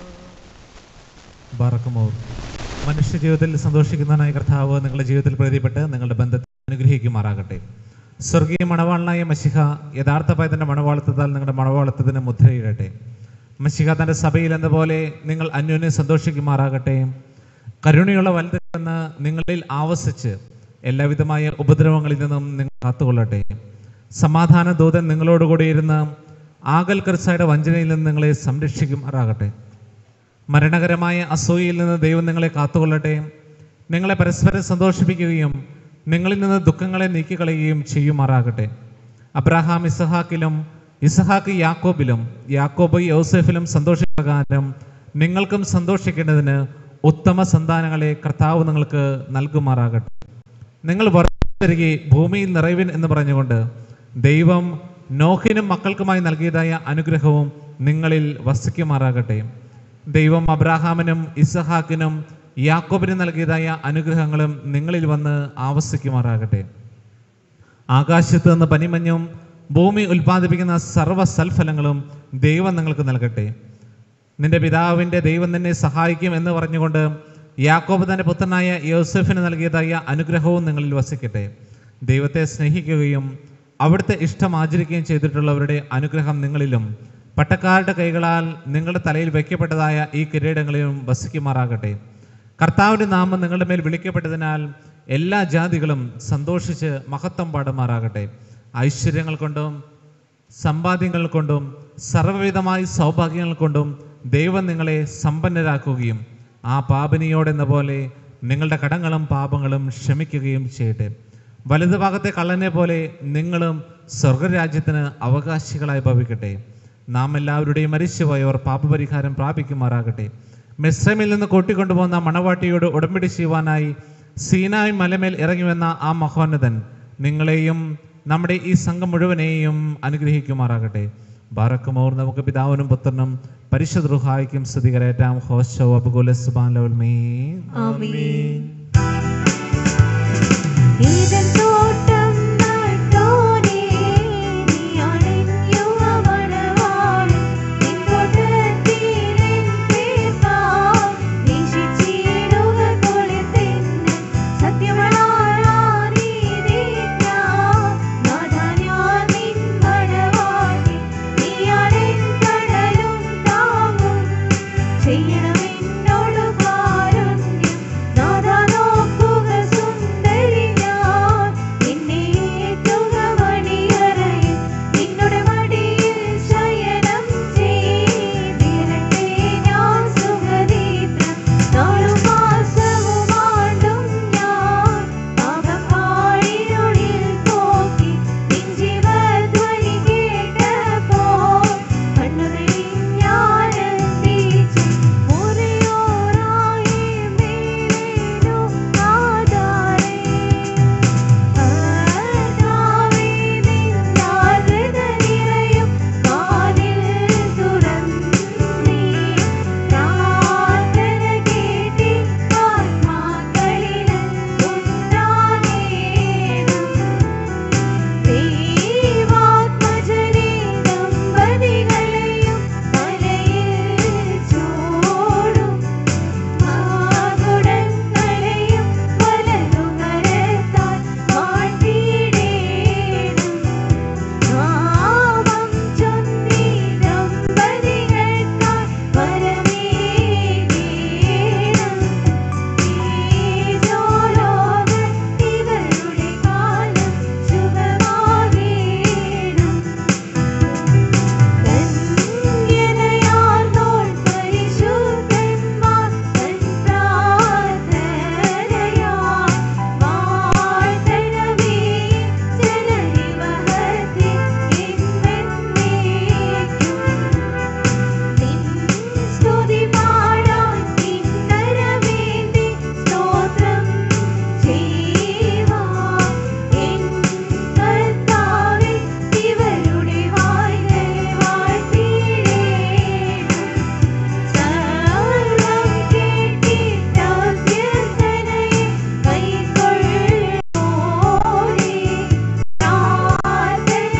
ബാറക്കമോർ മനുഷ്യ ജീവിതത്തിൽ സന്തോഷിക്കുന്നതിനായ കർത്താവ് നിങ്ങളുടെ ജീവിതത്തിൽ പ്രീതിപ്പെട്ട് നിങ്ങളുടെ ബന്ധത്തെ അനുഗ്രഹിക്കുമാറാകട്ടെ സ്വർഗീയ മണവാളനായ മഷിഹ യഥാർത്ഥമായ തന്റെ മണവാളത്വത്താൽ നിങ്ങളുടെ മണവാളത്വത്തിന് മുദ്രയിടട്ടെ മഷിഹ തന്റെ സഭയിൽ എന്ന പോലെ നിങ്ങൾ അന്യോന്യം സന്തോഷിക്കുമാറാകട്ടെ കരുണയുള്ള വലുതെന്ന് നിങ്ങളിൽ ആവസിച്ച് എല്ലാവിധമായ ഉപദ്രവങ്ങളിൽ നിന്നും നിങ്ങൾ കാത്തുകൊള്ളട്ടെ സമാധാന ദൂതൻ നിങ്ങളോടുകൂടി ഇരുന്ന് ആകൽ കർസായുടെ വഞ്ചനയിൽ നിന്ന് നിങ്ങളെ സംരക്ഷിക്കുമാറാകട്ടെ മരണകരമായ അസൂയയിൽ നിന്ന് ദൈവം നിങ്ങളെ കാത്തുകൊള്ളട്ടെ നിങ്ങളെ പരസ്പരം സന്തോഷിപ്പിക്കുകയും നിങ്ങളിൽ നിന്ന് ദുഃഖങ്ങളെ നീക്കിക്കളയുകയും ചെയ്യുമാറാകട്ടെ അബ്രഹാം ഇസഹാക്കിലും ഇസഹാക്ക് യാക്കോബിലും യാക്കോബ് യോസെഫിലും സന്തോഷിപ്രകാരം നിങ്ങൾക്കും സന്തോഷിക്കേണ്ടതിന് ഉത്തമ സന്താനങ്ങളെ കർത്താവ് നിങ്ങൾക്ക് നൽകുമാറാകട്ടെ നിങ്ങൾ വർദ്ധിച്ചിരികെ ഭൂമിയിൽ നിറയുവിൻ എന്ന് പറഞ്ഞുകൊണ്ട് ദൈവം നോഹിനും മക്കൾക്കുമായി നൽകിയതായ അനുഗ്രഹവും നിങ്ങളിൽ വസിക്കുമാറാകട്ടെ ദൈവം അബ്രാഹാമിനും ഇസഹാക്കിനും യാക്കോബിനും നൽകിയതായ അനുഗ്രഹങ്ങളും നിങ്ങളിൽ വന്ന് ആവസിക്കുമാറാകട്ടെ ആകാശത്ത് നിന്ന് പനിമഞ്ഞും ഭൂമി ഉൽപ്പാദിപ്പിക്കുന്ന സർവ്വ സൽഫലങ്ങളും ദൈവം നിങ്ങൾക്ക് നൽകട്ടെ നിന്റെ പിതാവിൻ്റെ ദൈവം നിന്നെ സഹായിക്കും എന്ന് പറഞ്ഞുകൊണ്ട് യാക്കോബ് തന്റെ പുത്രനായ യോസെഫിന് നൽകിയതായ അനുഗ്രഹവും നിങ്ങളിൽ വസിക്കട്ടെ ദൈവത്തെ സ്നേഹിക്കുകയും അവിടുത്തെ ഇഷ്ടം ആചരിക്കുകയും ചെയ്തിട്ടുള്ളവരുടെ അനുഗ്രഹം നിങ്ങളിലും പട്ടക്കാരുടെ കൈകളാൽ നിങ്ങളുടെ തലയിൽ വയ്ക്കപ്പെട്ടതായ ഈ കിരീടങ്ങളിലും വസിക്കുമാറാകട്ടെ കർത്താവിൻ്റെ നാമം നിങ്ങളുടെ മേൽ വിളിക്കപ്പെട്ടതിനാൽ എല്ലാ ജാതികളും സന്തോഷിച്ച് മഹത്വം പാടുമാറാകട്ടെ ഐശ്വര്യങ്ങൾ കൊണ്ടും സമ്പാദ്യങ്ങൾ കൊണ്ടും സർവ്വവിധമായ സൗഭാഗ്യങ്ങൾ കൊണ്ടും ദൈവം നിങ്ങളെ സമ്പന്നരാക്കുകയും ആ പാപനിയോടെന്ന പോലെ നിങ്ങളുടെ കടങ്ങളും പാപങ്ങളും ക്ഷമിക്കുകയും ചെയ്യട്ടെ വലതുഭാഗത്തെ കള്ളനെ പോലെ നിങ്ങളും സ്വർഗരാജ്യത്തിന് അവകാശികളായി ഭവിക്കട്ടെ നാം എല്ലാവരുടെയും മരിച്ചുപോയവർ പാപപരിഹാരം പ്രാപിക്കുമാറാകട്ടെ മിശ്രമിൽ നിന്ന് കൂട്ടിക്കൊണ്ടുപോകുന്ന മണവാട്ടിയോട് ഉടമ്പടി ചെയ്യുവാനായി സീനായ് മലമേൽ ഇറങ്ങിവന്ന ആ മഹോന്നതൻ നിങ്ങളെയും നമ്മുടെ ഈ സംഘം മുഴുവനെയും അനുഗ്രഹിക്കുമാറാകട്ടെ ബാറക്കുമോർ നമുക്ക് പിതാവിനും പുത്രനും പരിശുദ്ധ റുഹായിക്കും സ്തുതികരേറ്റാം ഹോശോ അബുകുല സുബാൻ ലവൽമീ ആമേൻ ഈദൻ തോട്ടം നട്ടോനേ നീ അണിഞ്ഞുവ മണവാളൻ നിൻ തോട്ടത്തിലെൻ പേർ ചെയ്യണമെന്നോട് കാരുണ്യം നാഥാ നോക്കുക സുന്ദരി ഞാൻ നിന്നെ ഏറ്റുക മണിയറയിൽ നിന്നുടെ മടിയിൽ ശയനം ചെയ്തിരട്ടെ ഞാൻ സുഖദീപ്രം നാളും മാസവും ആണ്ടും ഞാൻ പാപപ്പാഴിനുള്ളിൽ പോക്കി നിൻ ജീവധ്വനി കേട്ടപ്പോൾ കണ്ണുകളിൽ ഞാൻ എത്തിച്ചു മുറിയോറായി മേലേനു ആധാരേ കർത്താവേ നിന്നാൽ ഹൃദയനിറയും കാതിൽ തുറന്നീ പ്രാർത്ഥന കേട്ടി ആത്മാക്കളിലെത്തും നാമേണം ദൈവാത്മജനേ ദമ്പതികളെയും തലയിൽ ചൂടും മാകുടങ്ങളെയും വലതുകരത്താൽ വാഴ്ത്തിയിടേണം നാമം ചൊല്ലി ദമ്പതികൾക്കായി വരമേകേണം ഈശോലോക ഇവരുടെ കാലം ശുഭമാകേണം കന്യകയാർന്നോൾ പരിശുദ്ധന്മാർ തൻ പ്രാർത്ഥനയാൽ വാഴ്ത്തണമേ ജനനി മഹത്തിൽ എന്നെന്നേക്കും. നിൻ സ്തുതി പാടാൻ കിന്നരമേന്തി സ്തോത്രം ചെയ്യുവാൻ എൻ കർത്താവേ ഇവരുടെ വായ്കളെ വാഴ്ത്തിയിടേണം. സർവ്വം കേട്ടിട്ടഭ്യർത്ഥനയെ കൈക്കൊള്ളോരേ. പ്രാർത്ഥന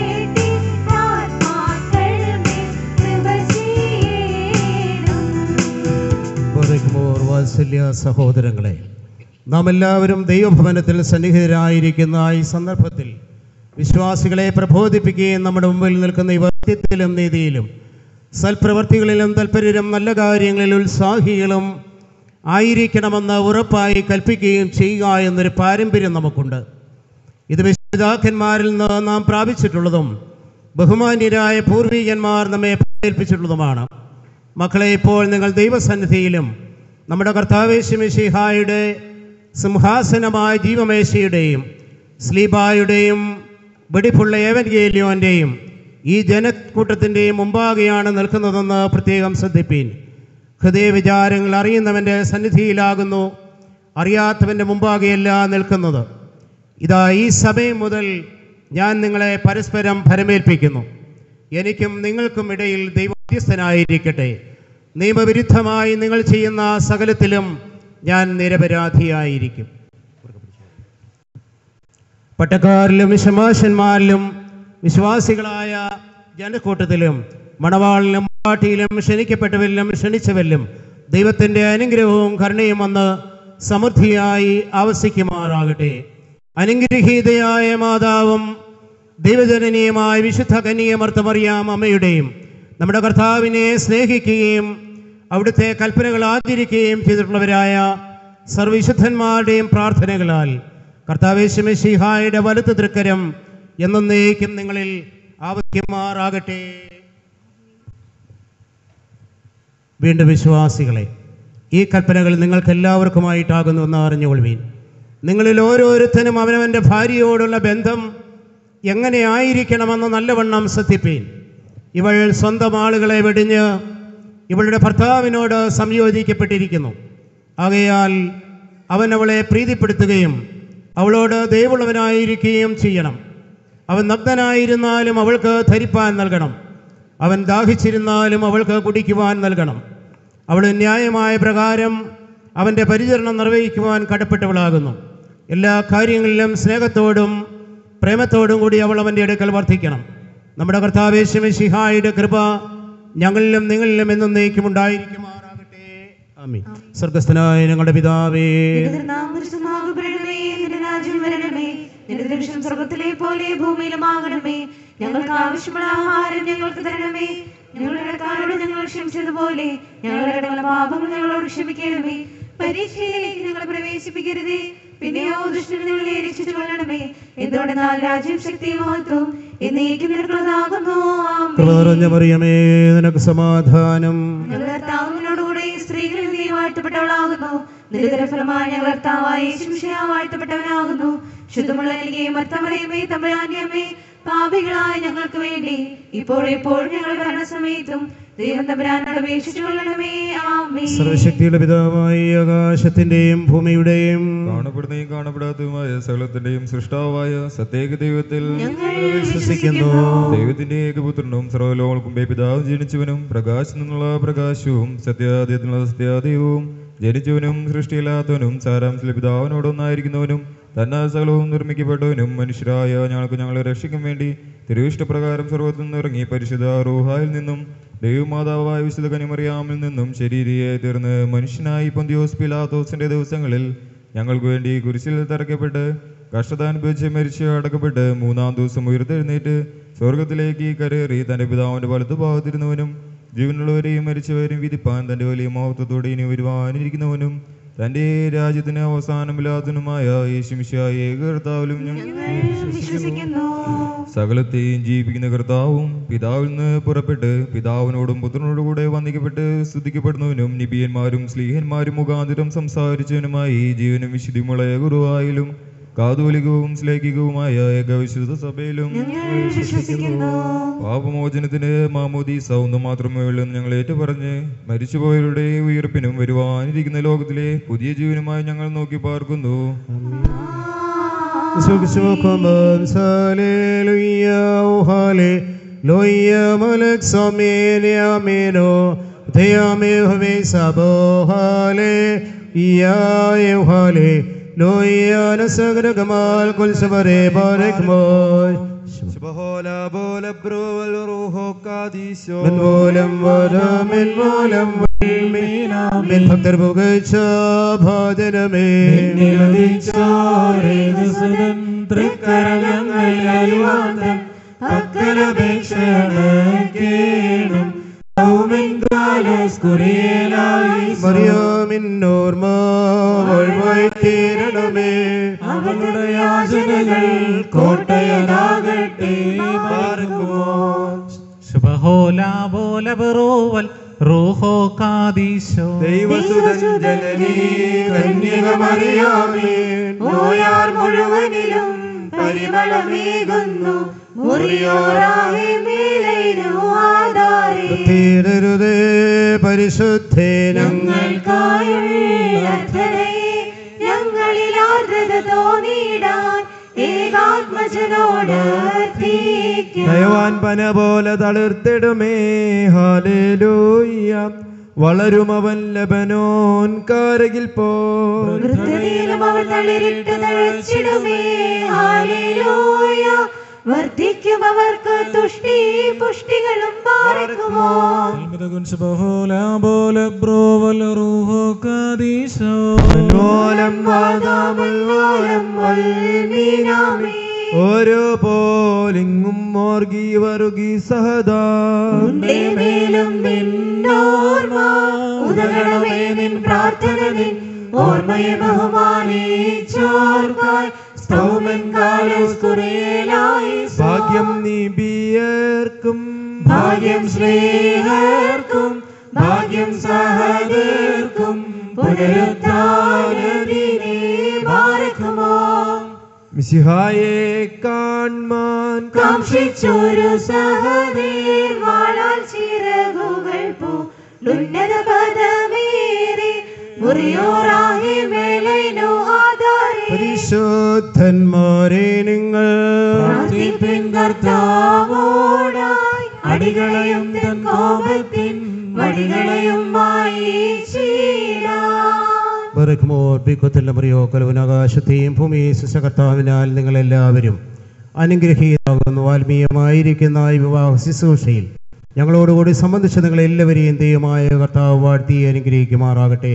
കേട്ടിട്ടാത്മാക്കൾ മേൽ കൃപ ചെയ്യണം ബോധയ്ക്കുമോർ വാത്സല്യ സഹോദരങ്ങളെ നാം എല്ലാവരും ദൈവഭവനത്തിൽ സന്നിഹിതരായിരിക്കുന്ന ഈ സന്ദർഭത്തിൽ വിശ്വാസികളെ പ്രബോധിപ്പിക്കുകയും നമ്മുടെ മുമ്പിൽ നിൽക്കുന്ന ഈ വത്യത്തിലും നീതിയിലും സൽപ്രവർത്തികളിലും തൽപര്യരും നല്ല കാര്യങ്ങളിൽ ഉത്സാഹികളും ആയിരിക്കണമെന്ന് ഉറപ്പായി കൽപ്പിക്കുകയും ചെയ്യുക എന്നൊരു പാരമ്പര്യം നമുക്കുണ്ട് ഇത് വിശുദ്ധാക്കന്മാരിൽ നിന്ന് നാം പ്രാപിച്ചിട്ടുള്ളതും ബഹുമാന്യരായ പൂർവികന്മാർ നമ്മെ ഏൽപ്പിച്ചിട്ടുള്ളതുമാണ് മക്കളെ ഇപ്പോൾ നിങ്ങൾ ദൈവസന്നിധിയിലും നമ്മുടെ കർത്താവേശമിഷിഹായുടെ സിംഹാസനമായ ജീവമേശയുടെയും സ്ലീബായുടെയും വെടിപ്പുള്ള ഏവൻഗേലിയോൻ്റെയും ഈ ജനക്കൂട്ടത്തിൻ്റെയും മുമ്പാകെയാണ് നിൽക്കുന്നതെന്ന് പ്രത്യേകം ശ്രദ്ധിപ്പീൻ ഹൃദയവിചാരങ്ങൾ അറിയുന്നവൻ്റെ സന്നിധിയിലാകുന്നു അറിയാത്തവൻ്റെ മുമ്പാകെയല്ല നിൽക്കുന്നത് ഇതാ ഈ സമയം മുതൽ ഞാൻ നിങ്ങളെ പരസ്പരം ഫലമേൽപ്പിക്കുന്നു എനിക്കും നിങ്ങൾക്കും ഇടയിൽ ദൈവമധ്യസ്ഥനായിരിക്കട്ടെ നിയമവിരുദ്ധമായി നിങ്ങൾ ചെയ്യുന്ന സകലത്തിലും ഞാൻ നിരപരാധിയായിരിക്കും പട്ടക്കാരിലും വിഷമാശന്മാരിലും വിശ്വാസികളായ ജനക്കൂട്ടത്തിലും മണവാളിലും പാട്ടിയിലും ക്ഷണിക്കപ്പെട്ടവരിലും ക്ഷണിച്ചവരിലും ദൈവത്തിൻ്റെ അനുഗ്രഹവും കരുണയും വന്ന് സമൃദ്ധിയായി ആവസിക്കുമാറാകട്ടെ അനുഗ്രഹീതയായ മാതാവും ദൈവജനനീയമായ വിശുദ്ധ കന്യമർത്തമറിയാം അമ്മയുടെയും നമ്മുടെ കർത്താവിനെ സ്നേഹിക്കുകയും അവിടുത്തെ കൽപ്പനകൾ ആചരിക്കുകയും ചെയ്തിട്ടുള്ളവരായ സർവവിശുദ്ധന്മാരുടെയും പ്രാർത്ഥനകളാൽ കർത്താവേശമിഷിഹായുടെ വലുത്ത് തൃക്കരം എന്നേക്കും നിങ്ങളിൽ ആവശ്യമാറാകട്ടെ വീണ്ടും വിശ്വാസികളെ ഈ കൽപ്പനകൾ നിങ്ങൾക്ക് എല്ലാവർക്കുമായിട്ടാകുന്നുവെന്ന് അറിഞ്ഞുകൊള്ളുവീൻ നിങ്ങളിൽ ഓരോരുത്തരും അവനവൻ്റെ ഭാര്യയോടുള്ള ബന്ധം എങ്ങനെ ആയിരിക്കണമെന്ന് നല്ലവണ്ണം ശ്രദ്ധിപ്പീൻ ഇവൾ സ്വന്തം ആളുകളെ വെടിഞ്ഞ് ഇവളുടെ ഭർത്താവിനോട് സംയോജിക്കപ്പെട്ടിരിക്കുന്നു ആകയാൽ അവൻ അവളെ പ്രീതിപ്പെടുത്തുകയും അവളോട് ദയവുള്ളവനായിരിക്കുകയും ചെയ്യണം അവൻ നഗ്നനായിരുന്നാലും അവൾക്ക് ധരിപ്പാൻ നൽകണം അവൻ ദാഹിച്ചിരുന്നാലും അവൾക്ക് കുടിക്കുവാൻ നൽകണം അവൾ ന്യായമായ പ്രകാരം അവൻ്റെ പരിചരണം നിർവഹിക്കുവാൻ കടപ്പെട്ടവളാകുന്നു എല്ലാ കാര്യങ്ങളിലും സ്നേഹത്തോടും പ്രേമത്തോടും കൂടി അവൾ അവൻ്റെ അടുക്കൽ വർദ്ധിക്കണം നമ്മുടെ കർത്താവേശമിഷിഹായുടെ കൃപ ഞങ്ങളിലും നിങ്ങളിലും എന്നേക്കും ഉണ്ടായിരിക്കുമാറാകട്ടെ ആമീൻ സ്വർഗസ്ഥനായ ഞങ്ങളുടെ പിതാവേ നാമൃഷ്ടമാകപ്പെടണമേ നിന്റെ രാജ്യം വരണമേ നിന്റെ ദൃശ്യം സ്വർഗത്തിലെ പോലെ ഭൂമിയിലുമാകണമേ ഞങ്ങൾക്ക് ആവശ്യമുള്ള ആഹാരം ഞങ്ങൾക്ക് തരണമേ ഞങ്ങളുടെ കാരോട് ഞങ്ങൾ ക്ഷമിച്ചതുപോലെ ഞങ്ങളുടെ പാപങ്ങൾ ഞങ്ങളോട് ക്ഷമിക്കണമേ പരീക്ഷയിലേക്ക് ഞങ്ങൾ പ്രവേശിപ്പിക്കരുതേ പിന്നെയോ ദുഷ്ടനെ രക്ഷിച്ചു കൊള്ളണമേ എന്തുകൊണ്ടെന്നാൽ രാജ്യം ശക്തി മഹത്വം എന്നേക്കും നിനക്കുള്ളതാകുന്നു കൃപ നിറഞ്ഞ മറിയമേ നിനക്ക് സമാധാനം ഞങ്ങളോടുകൂടെ സ്ത്രീകളിൽ നീ വാഴ്ത്തപ്പെട്ടവളാകുന്നു നിരന്തരഫലമായി ഞങ്ങൾ കർത്താവായ ശിംഷയ വാഴ്ത്തപ്പെട്ടവനാകുന്നു ശുദ്ധമുള്ള എനിക്ക് മർത്തമറിയമേ തമ്പുരാന്യമേ പാപികളായ ഞങ്ങൾക്ക് വേണ്ടി ഇപ്പോഴെപ്പോഴും ഞങ്ങൾ ഭരണസമയത്തും ദൈവം തമ്പുരാനോട് അപേക്ഷിച്ചു കൊള്ളണമേ ആമേ സർവശക്തിയുടെ പിതാവായി ആകാശത്തിന്റെയും ഭൂമിയുടെയും കാണപ്പെടുന്നതും കാണപ്പെടാത്തതുമായ സകലത്തിന്റെയും സൃഷ്ടാവായ സത്യേക ദൈവത്തിൽ ഞങ്ങൾ വിശ്വസിക്കുന്നു ദൈവത്തിന്റെ ഏകപുത്രനും സർവ്വലോകൾക്കും പിതാവ് ജനിച്ചവനും പ്രകാശം നിന്നുള്ള പ്രകാശവും സത്യാദയത്തിനുള്ള സത്യാദയവും ജനിച്ചവനും സൃഷ്ടിയില്ലാത്തവനും സാരാംശിലെ പിതാവിനോടൊന്നായിരിക്കുന്നവനും തന്നാൽ സകലവും നിർമ്മിക്കപ്പെട്ടവനും മനുഷ്യരായ ഞങ്ങൾക്ക് ഞങ്ങളെ രക്ഷിക്കും വേണ്ടി തിരുവിഷ്ടപ്രകാരം സർവ്വത്തിൽ നിന്നിറങ്ങി പരിശുദ്ധ റൂഹായിൽ നിന്നും ദൈവമാതാവായ വിശുദ്ധ കനിമറിയാമിൽ നിന്നും ശരീരിയെ തീർന്ന് മനുഷ്യനായി പൊന്തിയോസ് പിലാത്തോസിന്റെ ദിവസങ്ങളിൽ ഞങ്ങൾക്ക് വേണ്ടി കുരിശിൽ തറയ്ക്കപ്പെട്ട് കഷ്ടത അനുഭവിച്ച് മരിച്ച് അടക്കപ്പെട്ട് മൂന്നാം ദിവസം ഉയർത്തെഴുന്നേറ്റ് സ്വർഗത്തിലേക്ക് കരേറി തന്റെ പിതാവിന്റെ വലത്തു ഭാഗത്തിരുന്നവനും ജീവനുള്ളവരെയും മരിച്ചവരെയും വിധിപ്പാൻ തന്റെ വലിയ മഹത്വത്തോടെ ഇനി വരുവാനിരിക്കുന്നവനും തന്റെ രാജ്യത്തിന് അവസാനമില്ലാത്തനുമായ യേശുമിശിയായ ഏകർത്താവിലും ഞങ്ങൾ ഞങ്ങൾ വിശ്വസിക്കുന്നു സകലത്തെയും ജീവിപ്പിക്കുന്ന കർത്താവും പിതാവിൽ നിന്ന് പുറപ്പെട്ട് പിതാവിനോടും പുത്രനോടും കൂടെ വന്ദിക്കപ്പെട്ട് സ്തുതിക്കപ്പെടുന്നവനും നിബിയന്മാരും സ്ലീഹന്മാരും മുഖാന്തരം സംസാരിച്ചവനുമായി ജീവനും വിശുദ്ധിമുള്ള ഗുരുവായാലും കാതോലികവും ശ്ലേഖികവുമായ ഏകവിശുദ്ധ സഭയിലും ഞങ്ങൾ വിശ്വസിക്കുന്നു പാപമോചനത്തിന് മാമോദീസ ഒന്ന് മാത്രമേ ഉള്ളൂ എന്ന് ഞങ്ങൾ ഏറ്റുപറഞ്ഞ് മരിച്ചുപോയവരുടെ ഉയർപ്പിനും വരുവാനിരിക്കുന്ന ലോകത്തിലെ പുതിയ ജീവനുമായി ഞങ്ങൾ നോക്കി പാർക്കുന്നു Loia malak samene ameno Teame hame sabo hale Ya hale Loia nasagra gamal kul sabare barik moy ശുഭഹോല ബോല ബ്രോവൽ റൂഹോ കാദീശോ من ولم ولا من ولم من ഭക്തർ പുകഴ്ച ഭാജനമേ മറിയാമിന്നോർമ വഴിവായി തീരണമേ അവളുടെ യാചനകൾ കോട്ടയനാകട്ടെ ശുഭഹോല ബോല ബറോവൽ റൂഹോ കാദീശോ ദൈവസുതൻ ജനനീ കന്യക മറിയാമേ നോയാർ മുഴുവനിലും പരിമളമേകുന്നു മുറിയോറാഹെ മേലൈനു ആധാരേ തീരരുതേ പരിശുദ്ധേ ഞങ്ങൾ ഞങ്ങൾക്കായുള്ള അർത്ഥനയെ ഞങ്ങളിൽ ആർദ്രത തോന്നിയിടാൻ ഏകാത്മജനോട് അർത്ഥിക്കാം നയവാൻ പന പോലെ തളിർത്തിടുമേ ഹാലേലൂയ്യ വളരുമവൻ ലബനോൻ കാരകിൽ പോ വൃദ്ധതയിലും അവർ തളിരിട്ട് തഴച്ചിടുമേ ഹാലേലൂയ വർദ്ധിക്കും അവർക്ക് തുഷ്ടി പുഷ്ടികളും പാർക്കുമോ ഓലം വാദാമല്ലോലം വൽമീനാമേ ഓരോ പോലിങ്ങും മോർഗി വറുകി സഹദാ ഉണ്ടേ മേലും നിന്നോർമ്മ ഉദകണമേ നിൻ പ്രാർത്ഥന നിൻ ഓർമ്മയെ ബഹുമാനിച്ചോർക്കായി സ്തോമൻ കാലോസ് കുറേലായി ഭാഗ്യം നീബിയർക്കും ഭാഗ്യം സ്നേഹർക്കും ഭാഗ്യം സഹദേർക്കും പുനരുദ്ധാനദിനെ ബാരക്കുമോ മിശിഹായെ കാൺമാൻ കാക്ഷിച്ചൊരു സഹദേർ വാളാൽ ചിറകുകൾ പോലുന്നത പദമേറെ മുറിയോറാഹി മേലൈനോ ആധാരേ പരിശുദ്ധന്മാരെ നിങ്ങൾ പ്രാർത്ഥിപ്പിൻ കർത്താവോടായി അടികളെയും തൻ കോപത്തിൻ വടികളെയും വായിച്ചിടാൻ ബറക്കുമോർ ബിക്കുത്തല്ല മറിയോ കലവനാകാശത്തെയും ഭൂമിയെ സുശകർത്താവിനാൽ നിങ്ങളെല്ലാവരും അനുഗ്രഹീതാകുന്നു ആത്മീയമായിരിക്കുന്ന ഈ വിവാഹ ശുശ്രൂഷയിൽ ഞങ്ങളോടുകൂടി സംബന്ധിച്ച നിങ്ങളെല്ലാവരെയും ദൈവമായ കർത്താവ് വാഴ്ത്തി അനുഗ്രഹിക്കുമാറാകട്ടെ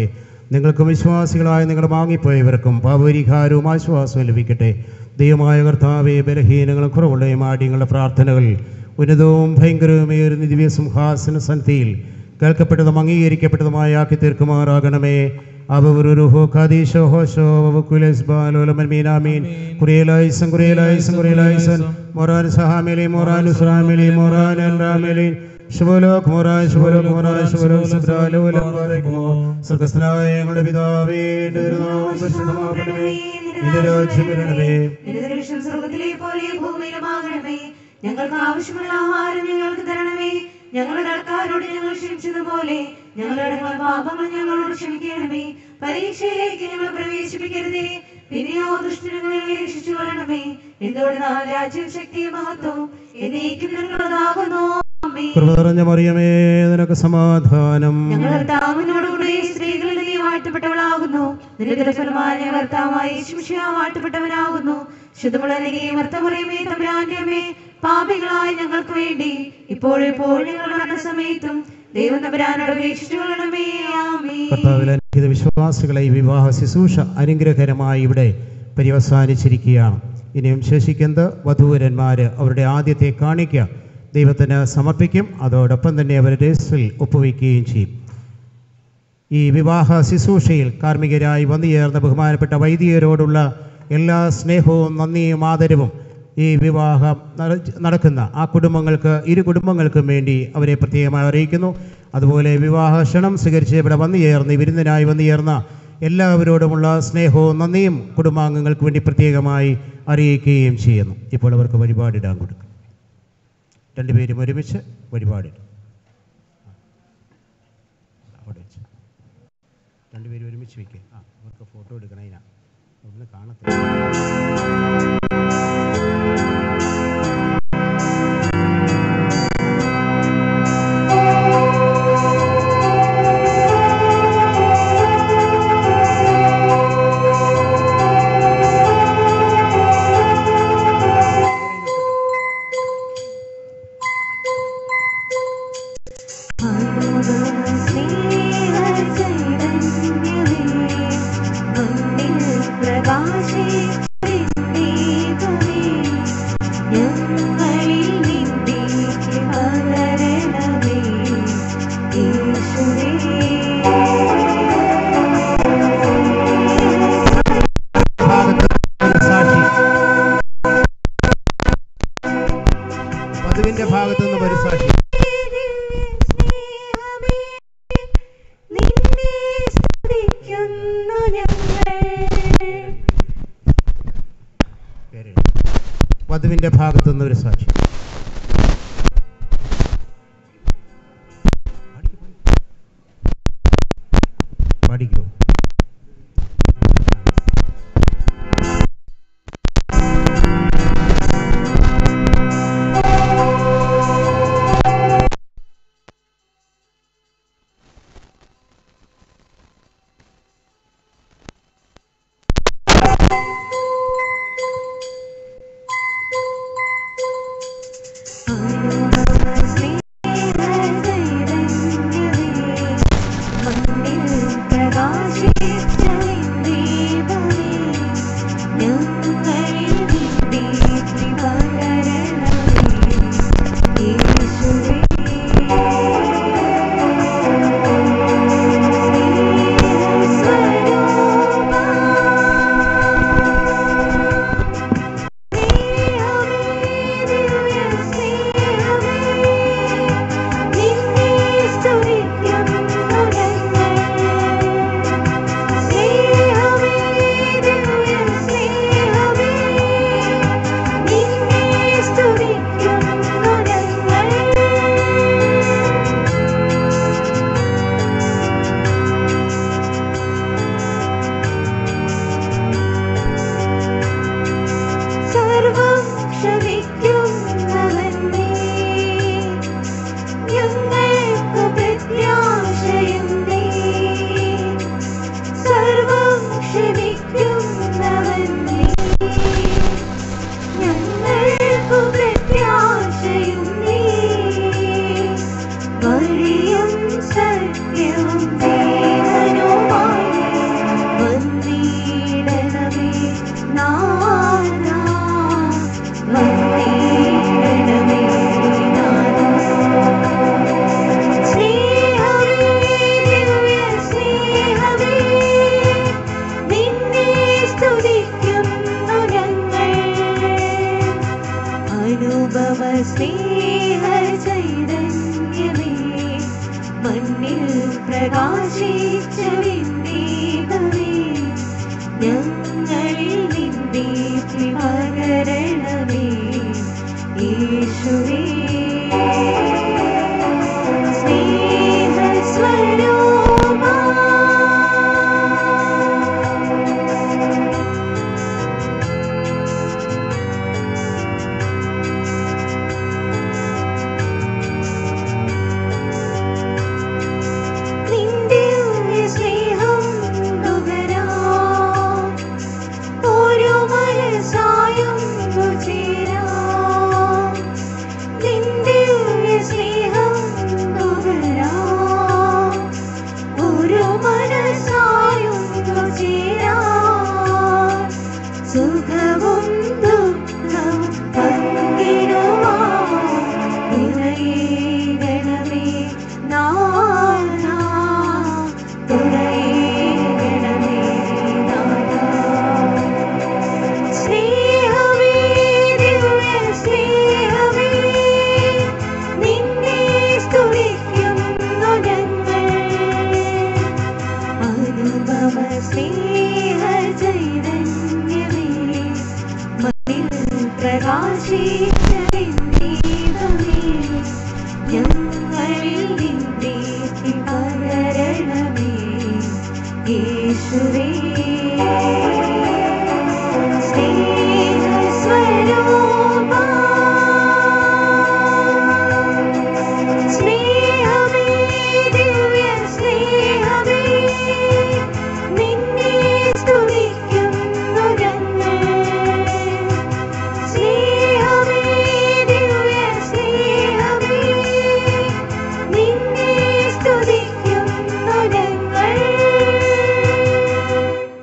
നിങ്ങൾക്കും വിശ്വാസികളായ നിങ്ങളുടെ വാങ്ങിപ്പോയവർക്കും പാപപരിഹാരവും ആശ്വാസവും ലഭിക്കട്ടെ ദൈവമായ കർത്താവെ ബലഹീനങ്ങളും കുറവുള്ളയും ആടിയങ്ങളുടെ പ്രാർത്ഥനകൾ ഉന്നതവും ഭയങ്കരവുമേറുന്ന ദിവ്യ സിംഹാസന സന്ധിയിൽ കേൾക്കപ്പെട്ടതും അംഗീകരിക്കപ്പെട്ടതുമായ ആക്കി തീർക്കുമാറാകണമേ അവരുഹോ ഖദീശോ ഹോശോ വകുലസ് ബാലോലമൻ മീനാമീൻ കുറിയലായിസം കുറിയലായിസം കുറിയലായിസൻ മൊറാൻ സഹാമിലി മൊറാൻ ഉസ്രാമിലി മൊറാൻ അൽറാമിലി ശുഭലോക് മൊറാൻ ശുഭലോക് മൊറാൻ ശുഭലോക് സുബ്രാലോലം വരയ്ക്കുമോ സ്വർഗസ്ഥനായ ഞങ്ങളുടെ പിതാവേ നിന്റെ തിരുനാമം പരിശുദ്ധമാക്കണമേ നിന്റെ രാജ്യം വരണമേ നിന്റെ ദൃശ്യം സ്വർഗത്തിലെ പോലെ ഭൂമിയിലുമാകണമേ ഞങ്ങൾക്ക് ആവശ്യമുള്ള ആഹാരം ഞങ്ങൾക്ക് തരണമേ ഞങ്ങളുടെ ആൾക്കാരോട് ഞങ്ങൾ ക്ഷമിച്ചതുപോലെ ഞങ്ങളുടെ പാപങ്ങൾ ഞങ്ങളോട് ക്ഷമിക്കണമേ പരീക്ഷയിലേക്ക് ഞങ്ങൾ പ്രവേശിപ്പിക്കരുതേ പിന്നെയോ ദുഷ്ടങ്ങളെ രക്ഷിച്ചു കൊള്ളണമേ എന്തുകൊണ്ട് നാം രാജ്യം ശക്തിയും മഹത്വം എന്നേക്കും നിങ്ങളുടേതാകുന്നു ആമേൻ. കൃപ നിറഞ്ഞ മറിയമേ നിനക്ക് സമാധാനം ഞങ്ങൾ കർത്താവിനോടുകൂടി സ്ത്രീകളിൽ നീ വാഴ്ത്തപ്പെട്ടവളാകുന്നു നിന്റെ ദുരഫലമായ കർത്താവായ ശിംഷ വാഴ്ത്തപ്പെട്ടവനാകുന്നു ശുദ്ധമുള്ളനകെ വർത്തമറിയമേ തമ്പുരാന്റെ അമ്മേ പാപികളായ ഞങ്ങൾക്ക് വേണ്ടി ഇപ്പോഴെപ്പോൾ ഞങ്ങളുടെ മരണസമയത്തും ദൈവം തമ്പുരാനോട് അപേക്ഷിച്ചു കൊള്ളണമേ ആമേ കർത്താവിൽ അനുഗ്രഹിത വിശ്വാസികളെ ഈ വിവാഹ ശുശ്രൂഷ അനുഗ്രഹകരമായി ഇവിടെ പര്യവസാനിച്ചിരിക്കുകയാണ് ഇനിയും ശേഷിക്കുന്നത് വധൂവരന്മാർ അവരുടെ ആദ്യത്തെ കാണിക്ക ദൈവത്തിന് സമർപ്പിക്കും അതോടൊപ്പം തന്നെ അവർ രജിസ്റ്ററിൽ ഒപ്പുവയ്ക്കുകയും ചെയ്യും ഈ വിവാഹ ശുശ്രൂഷയിൽ കാർമ്മികരായി വന്നുചേർന്ന ബഹുമാനപ്പെട്ട വൈദികരോടുള്ള എല്ലാ സ്നേഹവും നന്ദിയും ആദരവും ഈ വിവാഹം നട- നടക്കുന്ന ആ കുടുംബങ്ങൾക്ക് ഇരു കുടുംബങ്ങൾക്കും വേണ്ടി അവരെ പ്രത്യേകമായി അറിയിക്കുന്നു അതുപോലെ വിവാഹ ക്ഷണം സ്വീകരിച്ച് ഇവിടെ വന്നു ചേർന്ന് വിരുന്നിനായി വന്നു ചേർന്ന എല്ലാവരോടുമുള്ള സ്നേഹവും നന്ദിയും കുടുംബാംഗങ്ങൾക്ക് വേണ്ടി പ്രത്യേകമായി അറിയിക്കുകയും ചെയ്യുന്നു ഇപ്പോൾ അവർക്ക് വഴിപാടിടാൻ കൊടുക്കും രണ്ടുപേരും ഒരുമിച്ച് വഴിപാടിടും അവിടെ വെച്ച് രണ്ടുപേരും ഒരുമിച്ച് വയ്ക്കുക ആ അവർക്ക് ഫോട്ടോ എടുക്കണം അതിനാ ഒന്ന് കാണത്തില്ല ഭാഗത്ത് ഒരു സാക്ഷി വധുവിന്റെ ഭാഗത്തു നിന്നും ഒരു സാക്ഷി നിന്നെ സ്തുതിക്കുന്നു ഞങ്ങൾ പേരെഴുതി. വധുവിന്റെ ഭാഗത്തു നിന്ന് ഒരു സാക്ഷി പഠിക്കൂ നിന്നെ സ്തുതിക്കുന്നു ഞങ്ങൾ ദീപമേ ഞങ്ങളിൽ നിന്റെ പകരണമേ യേശുവേ സ്നേഹസ്വരൂപാ നിന്റെ സ്നേഹം നുകരാം ഒരു മനസ്സായും ചേരാം നിന്റെ സ്നേഹം നുകരാം ഒരു മനസ്സായും ചേരാം സുഖവും ദുഃഖവും പങ്കിടുവാൻ തുണയേകണമേ നാഥാ തുണയേകണമേ നാഥാ സ്നേഹമേ ദിവ്യ സ്നേഹമേ നിന്നെ സ്തുതിക്കുന്നു ഞങ്ങൾ അനുപമ സ്നേഹ ചൈതന്യമേ മണ്ണിൽ പ്രകാശിച്ചതിൻ ദീപമേ ഞങ്ങളിൽ നിന്റെ പകരണമേ യേശുവേ സ്നേഹസ്വരൂപാ സ്നേഹമേ ദിവ്യ സ്നേഹമേ നിന്നെ സ്തുതിക്കുന്നു ഞങ്ങൾ സ്നേഹമേ ദിവ്യ സ്നേഹമേ നിന്നെ സ്തുതിക്കുന്നു ഞങ്ങൾ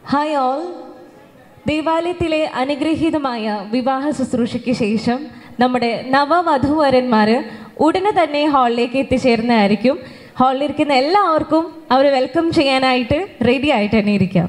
ഹായ് ഓൾ ദേവാലയത്തിലെ അനുഗ്രഹീതമായ വിവാഹ ശുശ്രൂഷയ്ക്ക് ശേഷം നമ്മുടെ നവവധൂവരന്മാർ ഉടനെ തന്നെ ഹാളിലേക്ക് എത്തിച്ചേരുന്നതായിരിക്കും ഹാളിലിരിക്കുന്ന എല്ലാവർക്കും അവരെ വെൽക്കം ചെയ്യാനായിട്ട് റെഡി ആയിട്ട് തന്നെ ഇരിക്കാം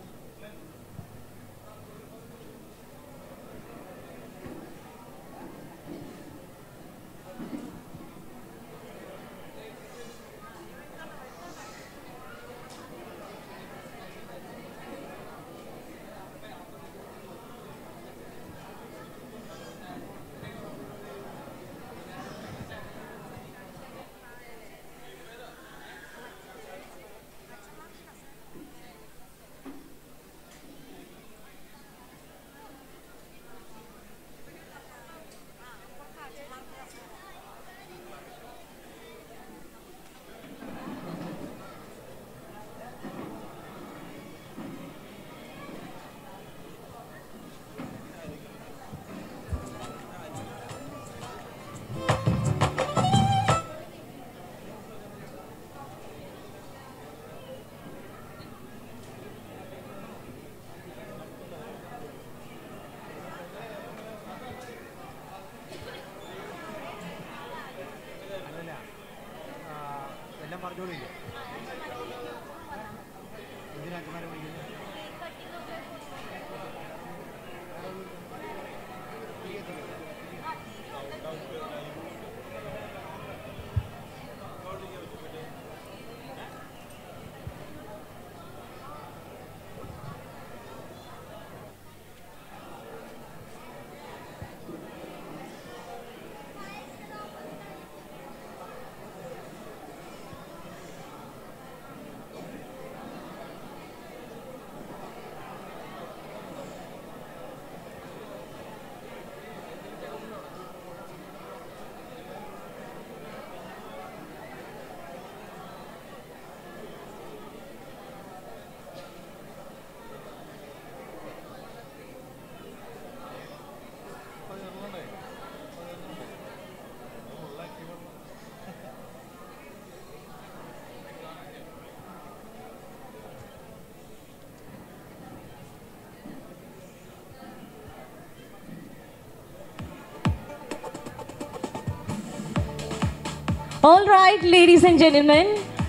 All right, ladies and gentlemen,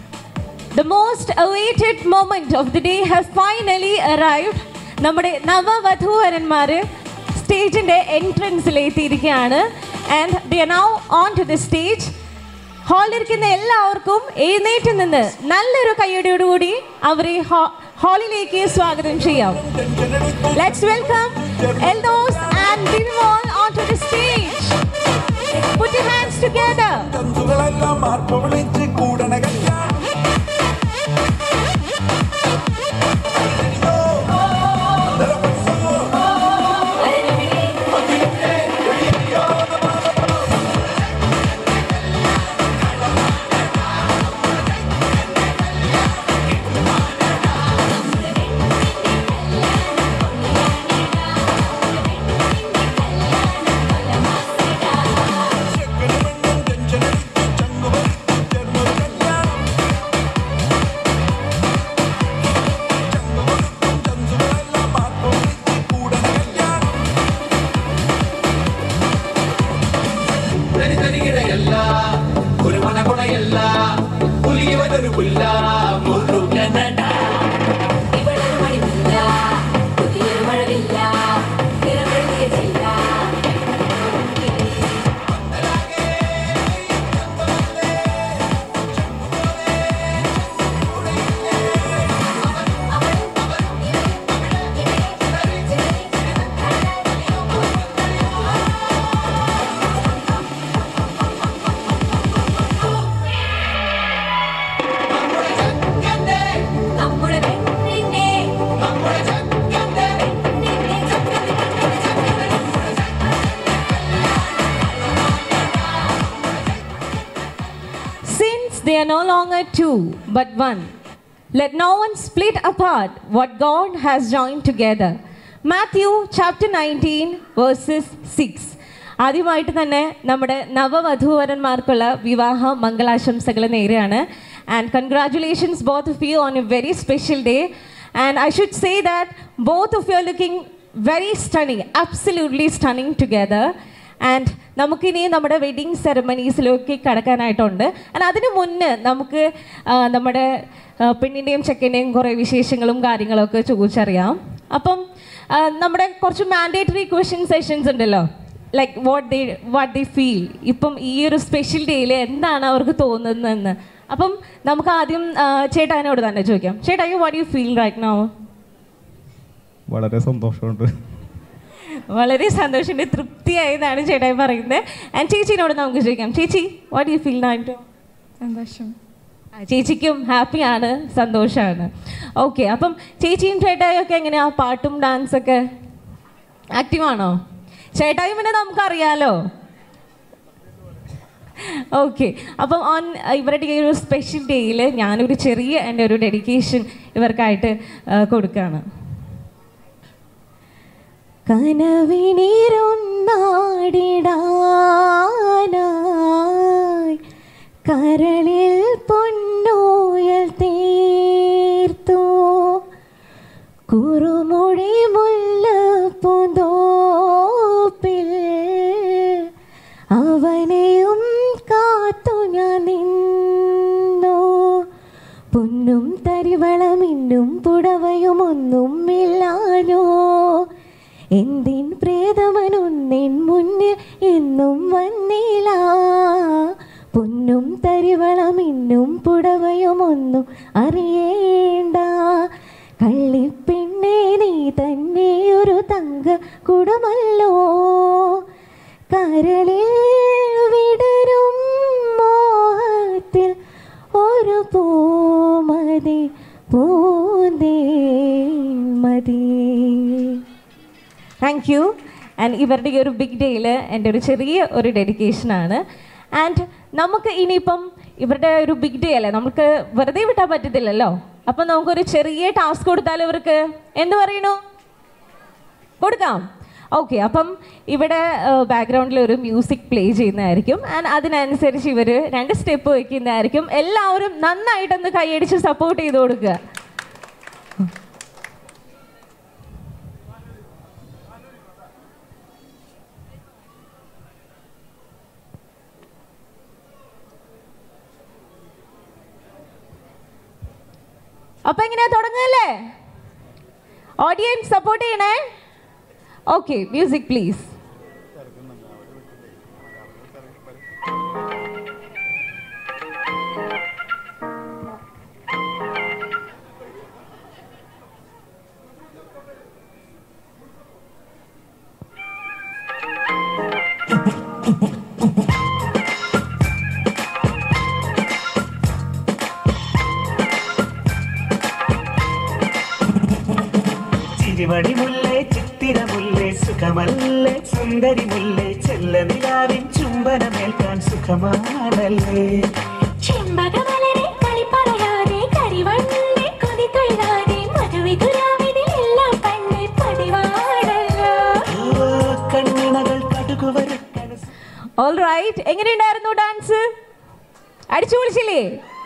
the most awaited moment of the day has finally arrived. നമ്മുടെ നവവധൂവരന്മാർ സ്റ്റേജിൻ്റെ എൻട്രൻസിൽ എത്തിയിരിക്കുകയാണ് and they are now on to the stage ഹാളിലിരിക്കുന്ന എല്ലാവർക്കും എഴുന്നേറ്റ് നിന്ന് നല്ലൊരു കയ്യടിയോടുകൂടി അവരെ ഹാളിലേക്ക് സ്വാഗതം ചെയ്യാം let's welcome Eldhose and Binmol on to the stage Put your hands together. തന്തുകളെല്ലാം മാർപ്പ് വിളിച്ച് കൂടണ കല്യാണം തനിതനികിടയല്ല ഒരു മണകുണയല്ല പുലിയവനൊരു പുല്ല മുറുകനട ഇവളൊരു മണിമില്ല പുതിയൊരു മഴവില്ല നിറമെഴുതിയ ചില്ല നമ്മുടെ പെണ്ണിനെ പെണ്ണിനെ Since they are no longer two, but one, let no one split apart what God has joined together. Matthew chapter 19, verses 6. ആദ്യമായിട്ട് തന്നെ നമ്മുടെ നവവധൂവരന്മാർക്കുള്ള വിവാഹ മംഗളാശംസകൾ നേരെയാണ് and congratulations both of you on a very special day And I should say that both of you are looking very stunning, absolutely stunning together. And നമുക്കിനി നമ്മുടെ wedding സെറമണീസിലേക്ക് കടക്കാനായിട്ടുണ്ട് and അതിന് മുന്നേ നമുക്ക് ആ, നമ്മുടെ ആ, പെണ്ണിൻ്റെയും ചെക്കൻ്റെയും കുറേ വിശേഷങ്ങളും കാര്യങ്ങളൊക്കെ ചോദിച്ചറിയാം അപ്പം ആ, നമ്മുടെ കുറച്ച് മാൻഡേറ്ററി ക്വസ്റ്റ്യൻ സെഷൻസ് ഉണ്ടല്ലോ like what they what they feel ഇപ്പം ഈ ഒരു സ്പെഷ്യൽ ഡേയിൽ എന്താണ് അവർക്ക് തോന്നുന്നതെന്ന് അപ്പം നമുക്ക് ആദ്യം ആ, ചേട്ടായിനോട് തന്നെ ചോദിക്കാം ചേട്ടായി what you feel right now വളരെ സന്തോഷമുണ്ട് വളരെ സന്തോഷമുണ്ട് തൃപ്തിയായതാണ് ചേട്ടായി പറയുന്നത് ആൻഡ് ചേച്ചിനോട് നമുക്ക് ചോദിക്കാം ചേച്ചി വാട്ട് യു ഫീൽ നായിട്ട് സന്തോഷം ചേച്ചിക്കും ഹാപ്പിയാണ് സന്തോഷമാണ് ഓക്കെ അപ്പം ചേച്ചിയും ചേട്ടായും ഒക്കെ എങ്ങനെയാ പാട്ടും ഡാൻസൊക്കെ ആക്റ്റീവാണോ ചേട്ടായും പിന്നെ നമുക്കറിയാലോ ഓക്കെ അപ്പം ഓൺ ഇവരുടെ ഈ ഒരു സ്പെഷ്യൽ ഡേയിൽ ഞാനൊരു ചെറിയ എൻ്റെ ഒരു ഡെഡിക്കേഷൻ ഇവർക്കായിട്ട് ആ, കൊടുക്കുകയാണ് കനവിനീരുന്നാടിടാനായി കരളിൽ പൊന്നോയൽ തീർത്തു കുറുമുടി മുല്ല പൂന്തോപ്പിൽ അവനെയും കാത്തു ഞാൻ നിന്നു പൊന്നും തരിവളമിന്നും പുടവയും ഒന്നും ഇല്ലാനോ എന്തിൻ പ്രേതമനൊന്നിൻ മുന്നിൽ എന്നും വന്നില്ല പൊന്നും തരിവളമിന്നും പുടവയും ഒന്നും അറിയേണ്ട കള്ളിപ്പെണ്ണേ നീ തന്നെ ഒരു തങ്ക കുടമല്ലോ കരളിൽ വിടരും മോഹത്തിൽ ഒരു പൂമതി പൂന്തേ മതി താങ്ക് യു ആൻഡ് ഇവരുടെ ഈ ഒരു ബിഗ് ഡേയിൽ എൻ്റെ ഒരു ചെറിയ ഒരു ഡെഡിക്കേഷനാണ് ആൻഡ് നമുക്ക് ഇനിയിപ്പം ഇവരുടെ ഒരു ബിഗ് ഡേ അല്ലേ നമുക്ക് വെറുതെ വിട്ടാൻ പറ്റത്തില്ലല്ലോ അപ്പം നമുക്കൊരു ചെറിയ ടാസ്ക് കൊടുത്താൽ ഇവർക്ക് എന്ത് പറയണു കൊടുക്കാം ഓക്കെ അപ്പം ഇവിടെ ബാക്ക്ഗ്രൗണ്ടിൽ ഒരു മ്യൂസിക് പ്ലേ ചെയ്യുന്നതായിരിക്കും ആൻഡ് അതിനനുസരിച്ച് ഇവർ രണ്ട് സ്റ്റെപ്പ് വയ്ക്കുന്നതായിരിക്കും എല്ലാവരും നന്നായിട്ടൊന്ന് കൈയടിച്ച് സപ്പോർട്ട് ചെയ്ത് കൊടുക്കുക അപ്പൊ എങ്ങനെയാ തുടങ്ങല്ലേ ഓഡിയൻസ് സപ്പോർട്ട് ചെയ്യണേ ഓക്കെ മ്യൂസിക് പ്ലീസ് ചിരിമണി മുല്ലേ ചിത്തിര മുല്ലേ സുഖമല്ലേ സുന്ദരി മുല്ലേ ചെല്ല നിലാവിൻ ചുംബനമേൽക്കാൻ സുഖമാണല്ലേ ചെമ്പകമലരെ കളി പറയാതെ കരിവണ്ണെ കൊതി തൊഴുതാതെ മധുവിതുരാവിതിലെല്ലാം പണ്ട് പതിവാണല്ലോ ഓ, കണ്ണിണകൾ കടുകുവരക്കണ ഓൾ റൈറ്റ് എങ്ങനെയുണ്ടായിരുന്നു ഡാൻസ് അടിച്ചു പൊളിച്ചില്ലേ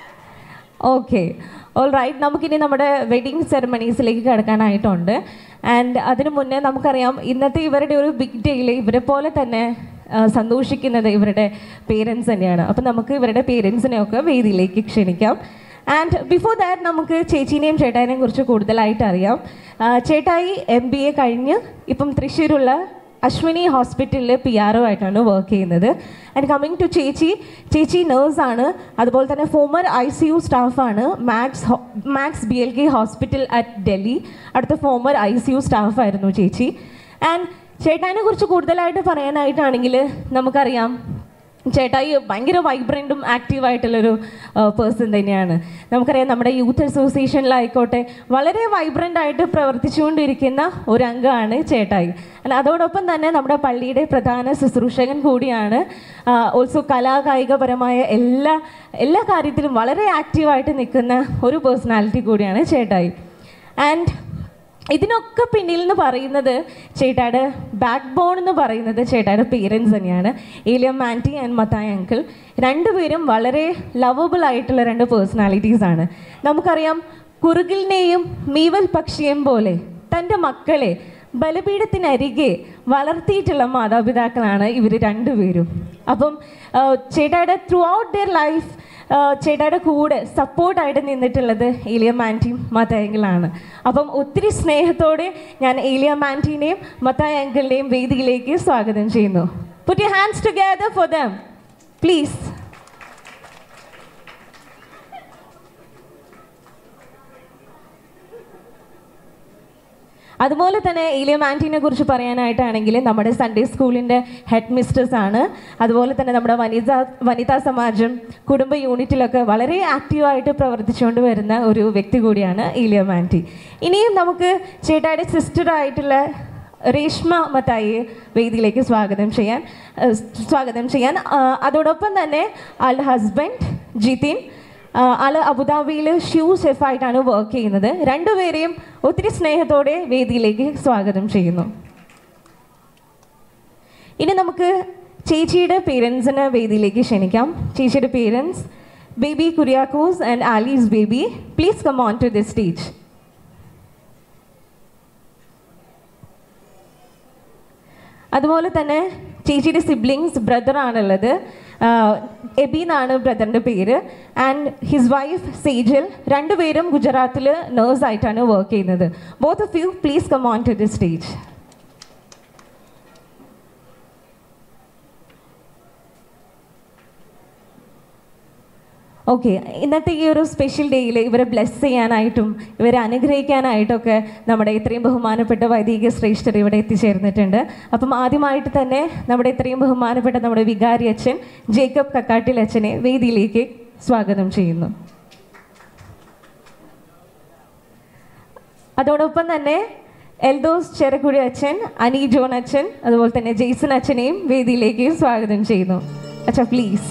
ഓക്കെ ഓൾ റൈറ്റ് നമുക്കിനി നമ്മുടെ വെഡിങ് സെറമണീസിലേക്ക് കിടക്കാനായിട്ടുണ്ട് ആൻഡ് അതിനു മുന്നേ നമുക്കറിയാം ഇന്നത്തെ ഇവരുടെ ഒരു ബിഗ് ഡേയിൽ ഇവരെ പോലെ തന്നെ ആ, സന്തോഷിക്കുന്നത് ഇവരുടെ പേരൻസ് തന്നെയാണ് അപ്പം നമുക്ക് ഇവരുടെ പേരൻസിനെയൊക്കെ വേദിയിലേക്ക് ക്ഷണിക്കാം ആൻഡ് ബിഫോർ ദാറ്റ് നമുക്ക് ചേച്ചീനെയും ചേട്ടായിനെയും കുറിച്ച് കൂടുതലായിട്ട് അറിയാം ആ, ചേട്ടായി എം ബി എ കഴിഞ്ഞ് ഇപ്പം തൃശ്ശൂരുള്ള അശ്വിനി ഹോസ്പിറ്റലിൽ പി ആർ ഒ ആയിട്ടാണ് വർക്ക് ചെയ്യുന്നത് ആൻഡ് കമ്മിങ് ടു ചേച്ചി ചേച്ചി നേഴ്സാണ് അതുപോലെ തന്നെ ഫോമർ ഐ സി യു സ്റ്റാഫാണ് Max Max B L K hospital at Delhi അടുത്ത ഫോമർ ഐ സി യു സ്റ്റാഫായിരുന്നു ചേച്ചി ആൻഡ് ചേട്ടായിനെ കുറിച്ച് കൂടുതലായിട്ട് പറയാനായിട്ടാണെങ്കിൽ നമുക്കറിയാം ചേട്ടായി ഭയങ്കര വൈബ്രൻറ്റും ആക്റ്റീവായിട്ടുള്ളൊരു പേഴ്സൺ തന്നെയാണ് നമുക്കറിയാം നമ്മുടെ യൂത്ത് അസോസിയേഷനിലായിക്കോട്ടെ വളരെ വൈബ്രൻ്റ് ആയിട്ട് പ്രവർത്തിച്ചുകൊണ്ടിരിക്കുന്ന ഒരു അംഗമാണ് ചേട്ടായി അല്ല അതോടൊപ്പം തന്നെ നമ്മുടെ പള്ളിയുടെ പ്രധാന ശുശ്രൂഷകൻ കൂടിയാണ് ഓൾസോ കലാകായികപരമായ എല്ലാ എല്ലാ കാര്യത്തിലും വളരെ ആക്റ്റീവായിട്ട് നിൽക്കുന്ന ഒരു പേഴ്സണാലിറ്റി കൂടിയാണ് ചേട്ടായി ആൻഡ് ഇതിനൊക്കെ പിന്നിൽ എന്ന് പറയുന്നത് ചേട്ടായുടെ ബാക്ക് ബോൺ എന്ന് പറയുന്നത് ചേട്ടായുടെ പേരൻസ് തന്നെയാണ് ഏലിയം ആൻറ്റി ആൻഡ് മത്തായ അങ്കിൾ രണ്ടുപേരും വളരെ ലവബിൾ ആയിട്ടുള്ള രണ്ട് പേഴ്സണാലിറ്റീസ് ആണ് നമുക്കറിയാം കുറുകിലിനെയും മീവൽ പക്ഷിയും പോലെ തൻ്റെ മക്കളെ ബലപീഠത്തിനരികെ വളർത്തിയിട്ടുള്ള മാതാപിതാക്കളാണ് ഇവർ രണ്ടുപേരും അപ്പം ആ, ചേട്ടായുടെ ത്രൂ ഔട്ട് ദിയർ ലൈഫ് ചേട്ടായുടെ കൂടെ സപ്പോർട്ടായിട്ട് നിന്നിട്ടുള്ളത് ഏലിയ മാൻറ്റിയും മത്തായ അങ്കിളാണ് അപ്പം ഒത്തിരി സ്നേഹത്തോടെ ഞാൻ ഏലിയ മാൻറ്റീനെയും മത്തായ അങ്കിളിനെയും വേദിയിലേക്ക് സ്വാഗതം ചെയ്യുന്നു put you hands together for them please അതുപോലെ തന്നെ ഏലിയ മാൻറ്റീനെ കുറിച്ച് പറയാനായിട്ടാണെങ്കിൽ നമ്മുടെ സൺഡേ സ്കൂളിൻ്റെ ഹെഡ് മിസ്റ്റേഴ്സ് ആണ് അതുപോലെ തന്നെ നമ്മുടെ വനിതാ വനിതാ സമാജം കുടുംബ യൂണിറ്റിലൊക്കെ വളരെ ആക്റ്റീവായിട്ട് പ്രവർത്തിച്ചുകൊണ്ട് വരുന്ന ഒരു വ്യക്തി കൂടിയാണ് ഏലിയ മാൻറ്റി ഇനിയും നമുക്ക് ചേട്ടായുടെ സിസ്റ്ററായിട്ടുള്ള രേഷ്മ മത്തായിയെ വേദിയിലേക്ക് സ്വാഗതം ചെയ്യാൻ ഏഹ്, സ്വാഗതം ചെയ്യാൻ ആ, അതോടൊപ്പം തന്നെ ആളുടെ ഹസ്ബൻഡ് ജിതിൻ ആ, ആള് അബുദാബിയിൽ ഷ്യൂ ഷെഫായിട്ടാണ് വർക്ക് ചെയ്യുന്നത് രണ്ടുപേരെയും ഒത്തിരി സ്നേഹത്തോടെ വേദിയിലേക്ക് സ്വാഗതം ചെയ്യുന്നു ഇനി നമുക്ക് ചേച്ചിയുടെ പേരൻസിനെ വേദിയിലേക്ക് ക്ഷണിക്കാം ചേച്ചിയുടെ parents Baby Kuriakose and Alice Baby please come on to the stage അതുപോലെ തന്നെ ചേച്ചിയുടെ സിബ്ലിങ്സ് ബ്രദർ ആണുള്ളത് എബി എന്നാണ് ബ്രദറിൻ്റെ പേര് ആൻഡ് ഹിസ് വൈഫ് സേജൽ രണ്ടുപേരും ഗുജറാത്തിൽ നേഴ്സ് ആയിട്ടാണ് വർക്ക് ചെയ്യുന്നത് both of you please come on to the stage okay ഇന്നത്തെ ഈ ഒരു സ്പെഷ്യൽ ഡേയിൽ ഇവരെ ബ്ലെസ് ചെയ്യാനായിട്ടും ഇവരെ അനുഗ്രഹിക്കാനായിട്ടൊക്കെ നമ്മുടെ ഇത്രയും ബഹുമാനപ്പെട്ട വൈദിക ശ്രേഷ്ഠർ ഇവിടെ എത്തിച്ചേർന്നിട്ടുണ്ട് അപ്പം ആദ്യമായിട്ട് തന്നെ നമ്മുടെ ഇത്രയും ബഹുമാനപ്പെട്ട നമ്മുടെ വികാരി അച്ഛൻ ജേക്കബ് കക്കാട്ടിൽ അച്ഛനെ വേദിയിലേക്ക് സ്വാഗതം ചെയ്യുന്നു അതോടൊപ്പം തന്നെ എൽദോസ് ചെറക്കുടി അച്ഛൻ അനി ജോൺ അച്ഛൻ അതുപോലെ തന്നെ ജെയ്സൺ അച്ഛനെയും വേദിയിലേക്ക് സ്വാഗതം ചെയ്യുന്നു അച്ഛാ പ്ലീസ്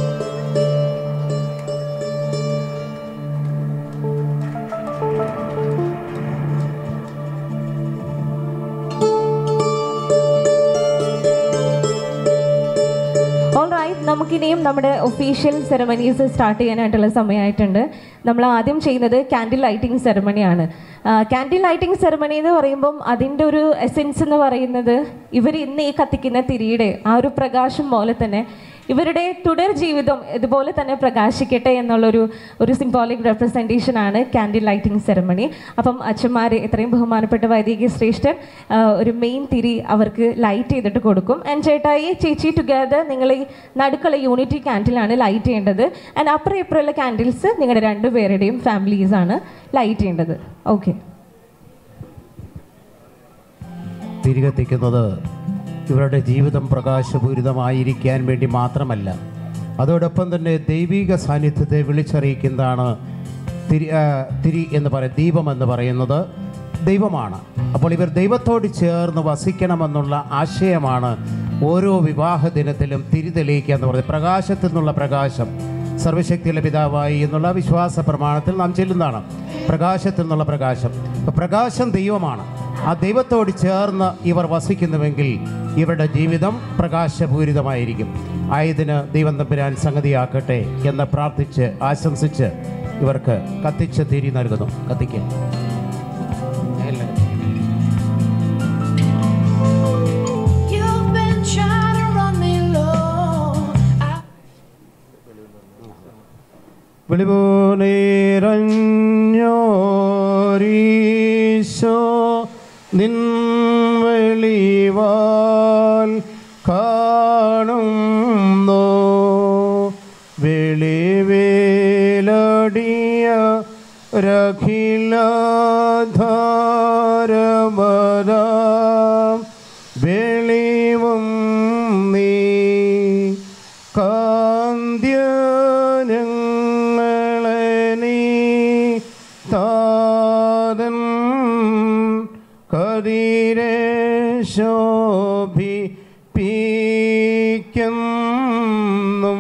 ഓൾ റൈറ്റ് നമുക്കിനിയും നമ്മുടെ ഒഫീഷ്യൽ സെറമണീസ് സ്റ്റാർട്ട് ചെയ്യാനായിട്ടുള്ള സമയമായിട്ടുണ്ട് നമ്മൾ ആദ്യം ചെയ്യുന്നത് ക്യാൻഡിൽ ലൈറ്റിംഗ് സെറമണിയാണ് ക്യാൻഡിൽ ലൈറ്റിംഗ് സെറമണി എന്ന് പറയുമ്പം അതിൻ്റെ ഒരു എസെൻസ് എന്ന് പറയുന്നത് ഇവർ ഇന്ന് ഈ കത്തിക്കുന്ന തിരിയുടെ ആ ഒരു പ്രകാശം പോലെ തന്നെ ഇവരുടെ തുടർ ജീവിതം ഇതുപോലെ തന്നെ പ്രകാശിക്കട്ടെ എന്നുള്ളൊരു ഒരു സിംബോളിക് റെപ്രസെൻറ്റേഷൻ ആണ് ക്യാൻഡിൽ ലൈറ്റിംഗ് സെറമണി അപ്പം അച്ഛന്മാർ എത്രയും ബഹുമാനപ്പെട്ട വൈദിക ശ്രേഷ്ഠൻ ആ, ഒരു മെയിൻ തിരി അവർക്ക് ലൈറ്റ് ചെയ്തിട്ട് കൊടുക്കും ആൻഡ് ചേട്ടായി ചേച്ചി ടുഗദർ നിങ്ങൾ ഈ നടുക്കുള്ള യൂണിറ്റി ക്യാൻഡിലാണ് ലൈറ്റ് ചെയ്യേണ്ടത് ആൻഡ് അപ്പുറം ഇപ്പുറമുള്ള ക്യാൻഡിൽസ് നിങ്ങളുടെ രണ്ടുപേരുടെയും ഫാമിലീസാണ് ലൈറ്റ് ചെയ്യേണ്ടത് ഓക്കെ തിരികെത്തിക്കുന്നത് ഇവരുടെ ജീവിതം പ്രകാശപൂരിതമായിരിക്കാൻ വേണ്ടി മാത്രമല്ല അതോടൊപ്പം തന്നെ ദൈവിക സാന്നിധ്യത്തെ വിളിച്ചറിയിക്കുന്നതാണ് തിരി ആ, തിരി എന്ന് പറയും ദീപം എന്ന് പറയുന്നത് ദൈവമാണ് അപ്പോൾ ഇവർ ദൈവത്തോട് ചേർന്ന് വസിക്കണമെന്നുള്ള ആശയമാണ് ഓരോ വിവാഹ ദിനത്തിലും തിരി തെളിയിക്കുക എന്ന് പറയുന്നത് പ്രകാശത്തിൽ നിന്നുള്ള പ്രകാശം സർവശക്തിയുള്ള പിതാവായി എന്നുള്ള വിശ്വാസ പ്രമാണത്തിൽ നാം ചെല്ലുന്നതാണ് പ്രകാശത്തിൽ നിന്നുള്ള പ്രകാശം അപ്പോൾ പ്രകാശം ദൈവമാണ് ആ ദൈവത്തോട് ചേർന്ന് ഇവർ വസിക്കുന്നുവെങ്കിൽ ഇവരുടെ ജീവിതം പ്രകാശപൂരിതമായിരിക്കും ആയതിന് ദൈവം തമ്പുരാൻ സംഗതിയാക്കട്ടെ എന്ന് പ്രാർത്ഥിച്ച് ആശംസിച്ച് ഇവർക്ക് കത്തിച്ച് തിരി നൽകുന്നു കത്തിക്കുക You've been trying to run me low. വിളിപോനേരഞ്ഞോരീശോ നിൻ വെളിവാൽ കാണുന്നു വെളിവേലടിയ രഖിലാധാരമതാം വെളിവും നീ കാന്ത്യനങ്ങളെ നീ താതൻ കതിരെ ശോഭിപ്പിക്കും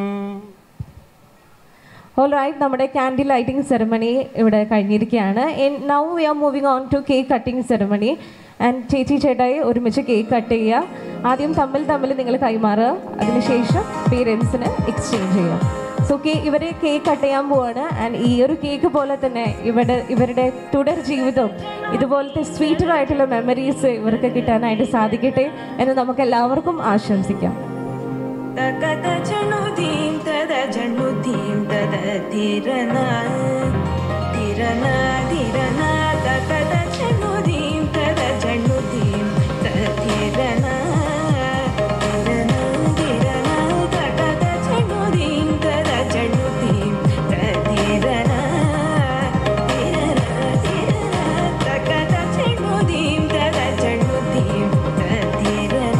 ഓൾ റൈറ്റ് നമ്മുടെ ക്യാൻഡിൽ ലൈറ്റിംഗ് സെറമണി ഇവിടെ കഴിഞ്ഞിരിക്കുകയാണ് now we are moving on to cake cutting ceremony and ചേച്ചി ചേട്ടായി ഒരുമിച്ച് കേക്ക് കട്ട് ചെയ്യുക ആദ്യം തമ്മിൽ തമ്മിൽ നിങ്ങൾ കൈമാറുക അതിനുശേഷം പേരൻസിന് എക്സ്ചേഞ്ച് ചെയ്യുക സോ കേ ഇവരെ കേക്ക് കട്ട് ചെയ്യാൻ പോവാണ് ആൻഡ് ഈ ഒരു കേക്ക് പോലെ തന്നെ ഇവരുടെ ഇവരുടെ തുടർ ജീവിതം ഇതുപോലത്തെ സ്വീറ്റർ ആയിട്ടുള്ള മെമ്മറീസ് ഇവർക്ക് കിട്ടാനായിട്ട് സാധിക്കട്ടെ എന്ന് നമുക്ക് എല്ലാവർക്കും ആശംസിക്കാം തകത ജണുദീം തദ ജണുദീം തദ തിരന തിരന തിരന തകത ജണുദീം തദ ജണുദീം തദ തിരന തിരന തിരന തകത ജണുദീം തദ ജണുദീം തദ തിരന തിരന തിരന തകത ജണുദീം തദ ജണുദീം തദ തിരന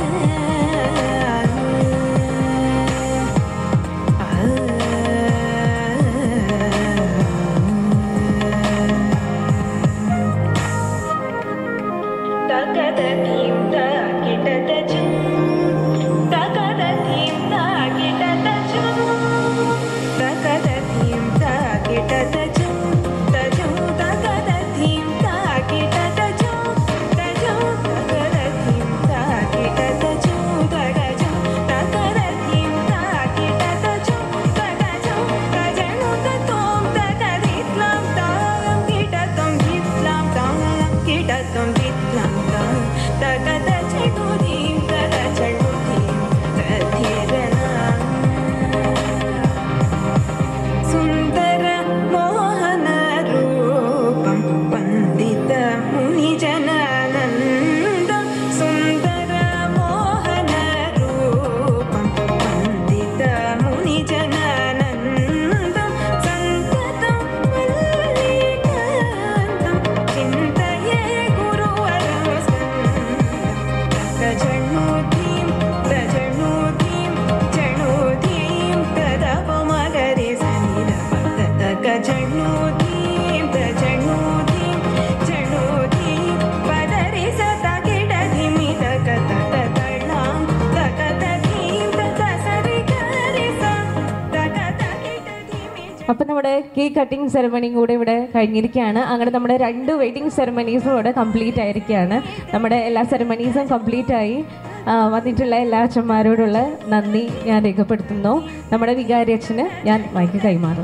സുന്ദര മോഹന രൂപം വന്ദിത മുനിജനാനന്ദം സുന്ദര മോഹന രൂപം വന്ദിത മുനിജനാനന്ദം സന്തതം വല്ലീകാന്തം ചിന്തയേ ഗുരുവരം പ്രജണോധീം പ്രജണോധീം ജണോധീം തദപമകരെ സനിരപതക ജണോധീം പ്രജണോധീം ജണോധീം പദരെ സതകിടധിമി തക തക തളാം തക തധീം തക സരിഗരി സ തക തകിടധിമി അപ്പം നമ്മുടെ കേക്ക് കട്ടിംഗ് സെറമണിയും കൂടെ ഇവിടെ കഴിഞ്ഞിരിക്കുകയാണ് അങ്ങനെ നമ്മുടെ രണ്ട് വെഡിങ് സെറമണീസും ഇവിടെ കംപ്ലീറ്റ് ആയിരിക്കുകയാണ് നമ്മുടെ എല്ലാ സെറമണീസും കംപ്ലീറ്റ് ആയി ആ, വന്നിട്ടുള്ള എല്ലാ അച്ഛന്മാരോടുള്ള നന്ദി ഞാൻ രേഖപ്പെടുത്തുന്നു നമ്മുടെ വികാരി അച്ഛന് ഞാൻ മൈക്ക് കൈമാറും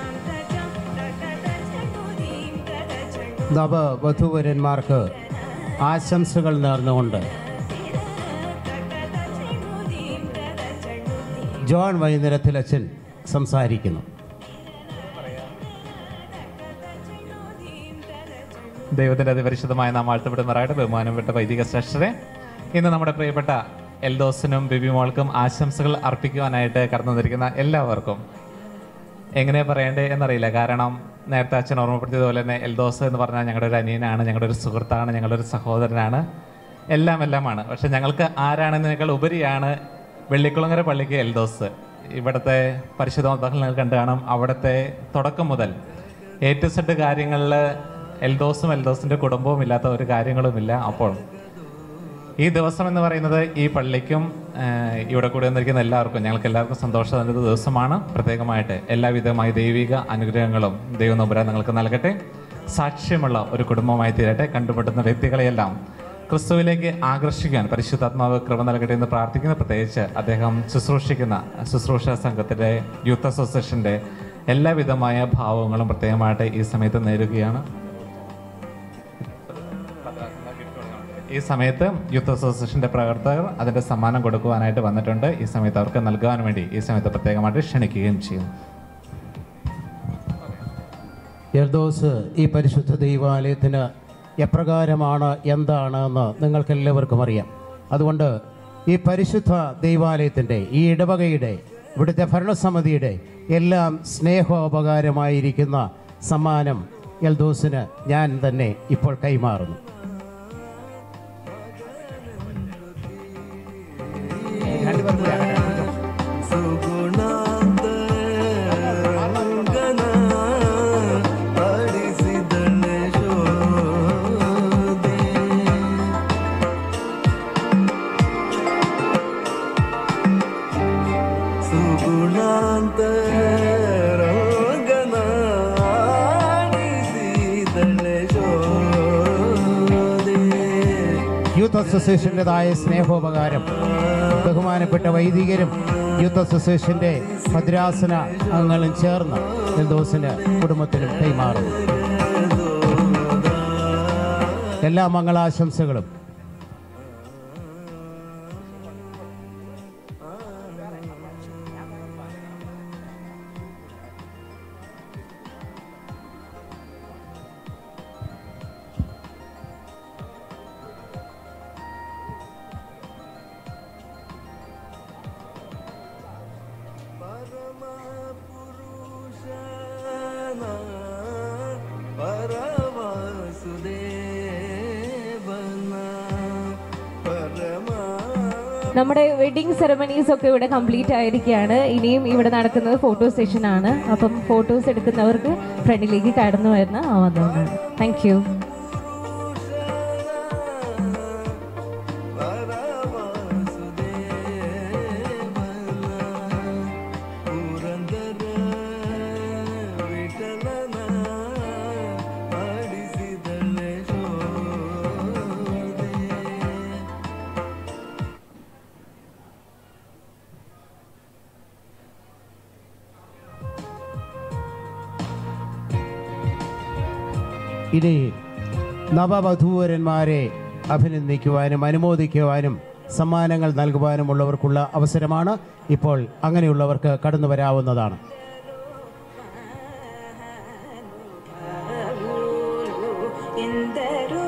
നവവധൂവരന്മാർക്ക് ആശംസകൾ നേർന്നുകൊണ്ട് ജോൺ വൈകുന്നേരത്തിലച്ഛൻ സംസാരിക്കുന്നു ദൈവത്തിൻ്റെ അതിപരിശുദ്ധമായ നാം വാഴ്ത്തപ്പെടുന്നവരായിട്ട് ബഹുമാനപ്പെട്ട വൈദിക ശ്രേഷ്ഠരെ ഇന്ന് നമ്മുടെ പ്രിയപ്പെട്ട എൽദോസിനും ബിബിമോൾക്കും ആശംസകൾ അർപ്പിക്കുവാനായിട്ട് കടന്നു വന്നിരിക്കുന്ന എല്ലാവർക്കും എങ്ങനെ പറയണ്ടേ എന്നറിയില്ല കാരണം നേരത്തെ അച്ഛൻ ഓർമ്മപ്പെടുത്തിയതുപോലെ തന്നെ എൽദോസ് എന്ന് പറഞ്ഞാൽ ഞങ്ങളുടെ ഒരു അനിയനാണ് ഞങ്ങളുടെ ഒരു സുഹൃത്താണ് ഞങ്ങളുടെ ഒരു സഹോദരനാണ് എല്ലാം എല്ലാമാണ് പക്ഷെ ഞങ്ങൾക്ക് ആരാണെന്നതിനേക്കാൾ ഉപരിയാണ് വെള്ളിക്കുളങ്ങര പള്ളിക്ക് എൽദോസ് ഇവിടുത്തെ പരിശുദ്ധ മതങ്ങൾ കണ്ടു കാണാം അവിടുത്തെ തുടക്കം മുതൽ എ ടു സെഡ് കാര്യങ്ങളിൽ എൽദോസും എൽദോസിൻ്റെ കുടുംബവും ഇല്ലാത്ത ഒരു കാര്യങ്ങളുമില്ല അപ്പോൾ ഈ ദിവസം എന്ന് പറയുന്നത് ഈ പള്ളിക്കും ആഹ്, ഇവിടെ കൂടി വന്നിരിക്കുന്ന എല്ലാവർക്കും ഞങ്ങൾക്ക് എല്ലാവർക്കും സന്തോഷം തരുന്ന ദിവസമാണ് പ്രത്യേകമായിട്ട് എല്ലാവിധമായ ദൈവിക അനുഗ്രഹങ്ങളും ദൈവം നമ്പുരാൻ നിങ്ങൾക്ക് നൽകട്ടെ സാക്ഷ്യമുള്ള ഒരു കുടുംബമായി തീരട്ടെ കണ്ടുമുട്ടുന്ന വ്യക്തികളെയെല്ലാം ക്രിസ്തുവിലേക്ക് ആകർഷിക്കാൻ പരിശുദ്ധാത്മാവ് കൃപ നൽകട്ടെ എന്ന് പ്രാർത്ഥിക്കുന്ന പ്രത്യേകിച്ച് അദ്ദേഹം ശുശ്രൂഷിക്കുന്ന ശുശ്രൂഷ സംഘത്തിൻ്റെ യൂത്ത് അസോസിയേഷൻ്റെ എല്ലാവിധമായ ഭാവങ്ങളും പ്രത്യേകമായിട്ട് ഈ സമയത്ത് നേരുകയാണ് ഈ സമയത്ത് യൂത്ത് അസോസിയേഷൻ്റെ പ്രവർത്തകർ അതിൻ്റെ സമ്മാനം കൊടുക്കുവാനായിട്ട് വന്നിട്ടുണ്ട് ഈ സമയത്ത് അവർക്ക് നൽകാൻ വേണ്ടി ഈ സമയത്ത് പ്രത്യേകമായിട്ട് ക്ഷണിക്കുകയും ചെയ്യുന്നു എൽദോസ് ഈ പരിശുദ്ധ ദൈവാലയത്തിന് എപ്രകാരമാണ് എന്താണ് എന്ന് നിങ്ങൾക്കെല്ലാവർക്കും അറിയാം അതുകൊണ്ട് ഈ പരിശുദ്ധ ദൈവാലയത്തിൻ്റെ ഈ ഇടവകയുടെ ഇവിടുത്തെ ഭരണസമിതിയുടെ എല്ലാം സ്നേഹോപകാരമായിരിക്കുന്ന സമ്മാനം എൽദോസിന് ഞാൻ തന്നെ ഇപ്പോൾ കൈമാറുന്നു യൂത്ത് അസോസിയേഷൻ്റെതായ സ്നേഹോപകാരം ബഹുമാനപ്പെട്ട വൈദികരും യൂത്ത് അസോസിയേഷൻ്റെ ഭദ്രാസന അംഗങ്ങളും ചേർന്ന് എൽദോസിൻ്റെ കുടുംബത്തിനും കൈമാറുന്നു എല്ലാ മംഗളാശംസകളും നമ്മുടെ വെഡിങ് സെറമണീസ് ഒക്കെ ഇവിടെ കംപ്ലീറ്റ് ആയിരിക്കുകയാണ് ഇനിയും ഇവിടെ നടക്കുന്നത് ഫോട്ടോ സെഷൻ ആണ് അപ്പം ഫോട്ടോസ് എടുക്കുന്നവർക്ക് ഫ്രണ്ടിലേക്ക് കടന്നു വരുന്ന ആവുന്നതാണ് താങ്ക് യു ഇനി നവവധൂവരന്മാരെ അഭിനന്ദിക്കുവാനും അനുമോദിക്കുവാനും സമ്മാനങ്ങൾ നൽകുവാനുമുള്ളവർക്കുള്ള അവസരമാണ് ഇപ്പോൾ അങ്ങനെയുള്ളവർക്ക് കടന്നു വരാവുന്നതാണ് ಎಂದರೋ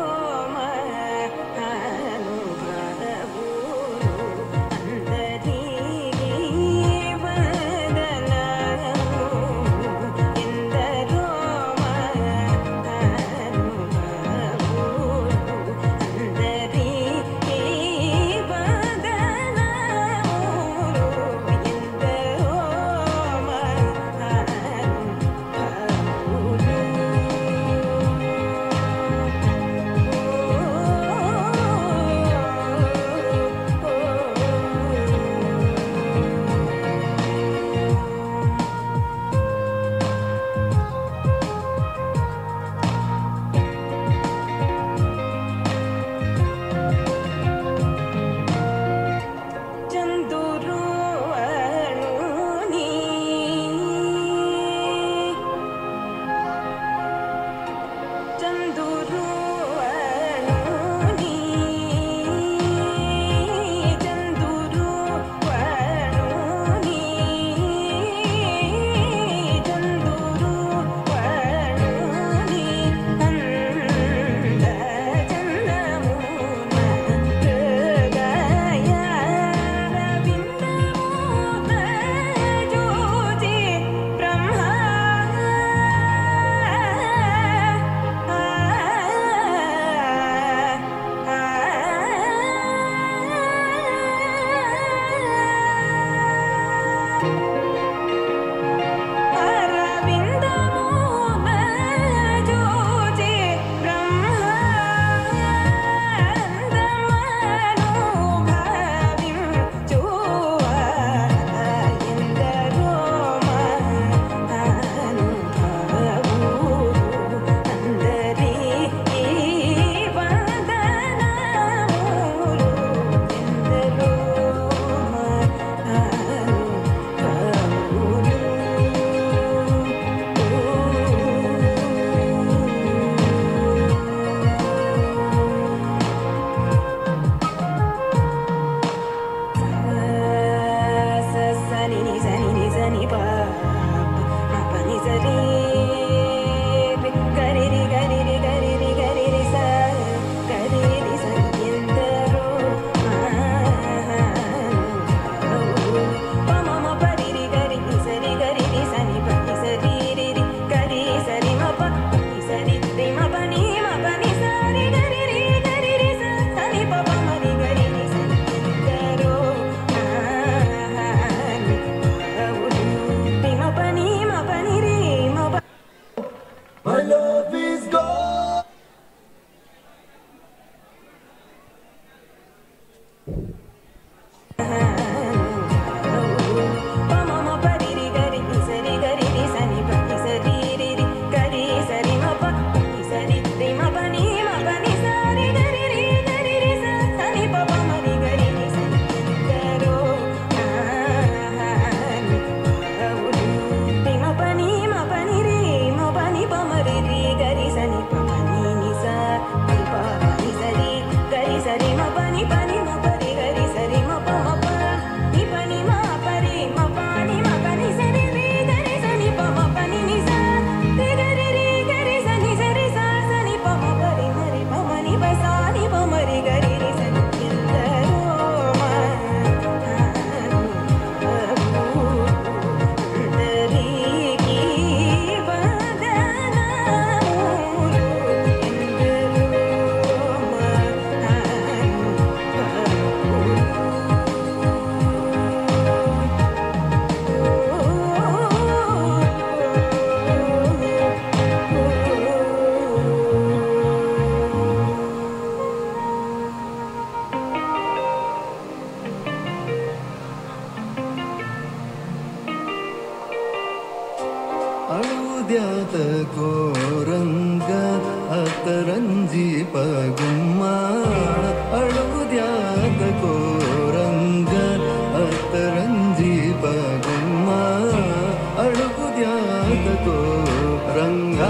ಅಳುದ್ಯಾತ ಕೋರಂಗ ಅತರಂಜಿ ಪಗುಮಾಣ ಅಳುದ್ಯಾತ ಕೋರಂಗ ಅತರಂಜಿ ಪಗುಮ ಅಳುದ್ಯಾತ ಕೋರಂಗ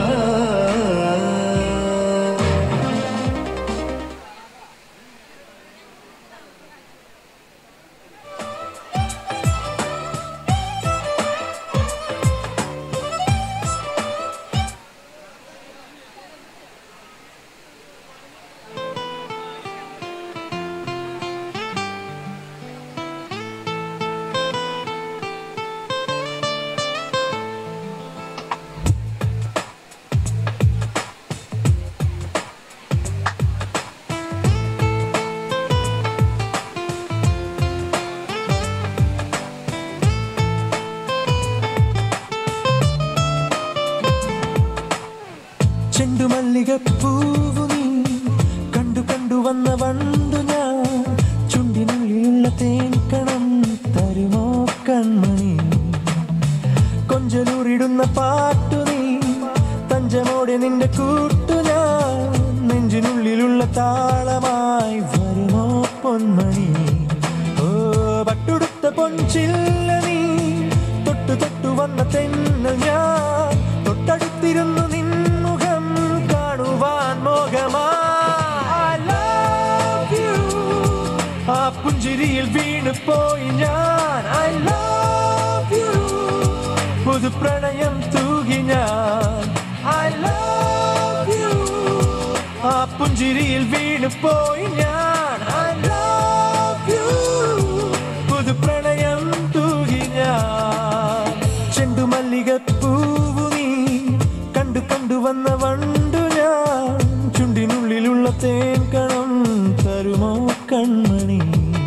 ചെണ്ടുമല്ലികപ്പൂവു നീ കണ്ടു കണ്ടു വന്ന വണ്ടു ഞാൻ ചുണ്ടിനുള്ളിലുള്ള തേൻകണം തരുമോ കൺമണി കൊഞ്ചലൂറിടുന്ന പാട്ടു നീ തഞ്ചമോടെ നിന്റെ കൂട്ടു ഞാൻ നെഞ്ചിനുള്ളിലുള്ള താളമായി വരുമോ പൊന്മണി ഓ പട്ടുടുത്ത പൊൻചില്ല നീ തൊട്ടു തൊട്ടു വന്ന തെന്നൽ ഞാൻ തൊട്ടടുത്തിരുന്നു നിൻമുഖം കാണുവാൻ മോഹമാ I love you. ആ പുഞ്ചിരിയിൽ വീണു പോയി ഞാൻ I love you. പുതു പ്രണയം തൂകി ഞാൻ I love you. ആ പുഞ്ചിരിയിൽ വീണു പോയി ഞാൻ I love you. പുതു പ്രണയം തൂകി ഞാൻ ചെണ്ടുമല്ലികപ്പൂവു നീ കണ്ടു കണ്ടു വന്ന വണ്ടു ഞാൻ ചുണ്ടിനുള്ളിലുള്ള തേൻ കണം തരുമോ കൺമണി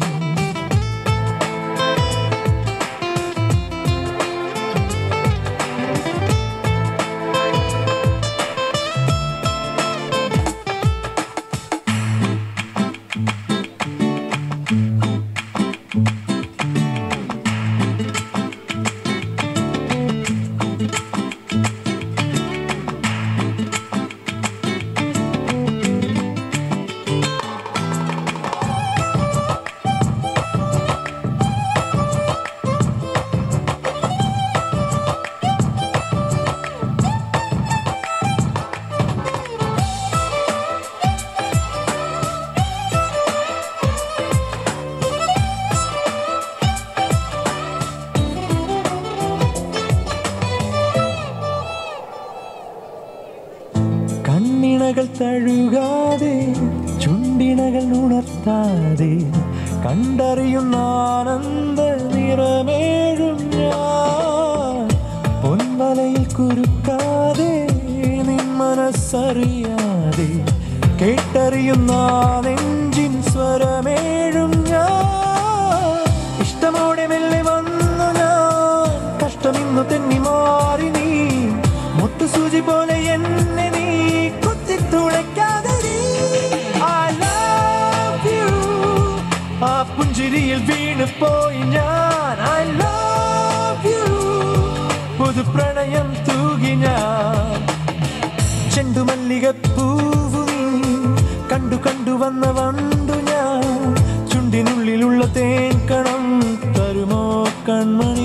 കണ്ണിണകൾ തഴുകാതെ ചുണ്ടിണകൾ ഉണർത്താതെ കണ്ടറിയുന്ന ആനന്ദ നിറമേഴും ഞാൻ പൊൻവലയിൽ കുരുക്കാതെ നിൻ മനസ്സറിയാതെ കേട്ടറിയുന്ന നെഞ്ചിൻ സ്വരമേഴും ഞാൻ ഇഷ്ടമോടെ മെല്ലെ വന്നു ഞാൻ കഷ്ടമിന്നു തെന്നി മാറി നീ മുട്ടുസൂചി പോലെ എന്നെ നീ കുത്തിത്തുളയ്ക്കാതെ നീ I love you. ആ പുഞ്ചിരിയിൽ വീണു പോയി ഞാൻ I love you. പുതു പ്രണയം തൂകി ഞാൻ ചെണ്ടുമല്ലികപ്പൂവു നീ കണ്ടു കണ്ടു വന്ന വണ്ടു ഞാൻ ചുണ്ടിനുള്ളിലുള്ള തേൻ കണം തരുമോ കൺമണി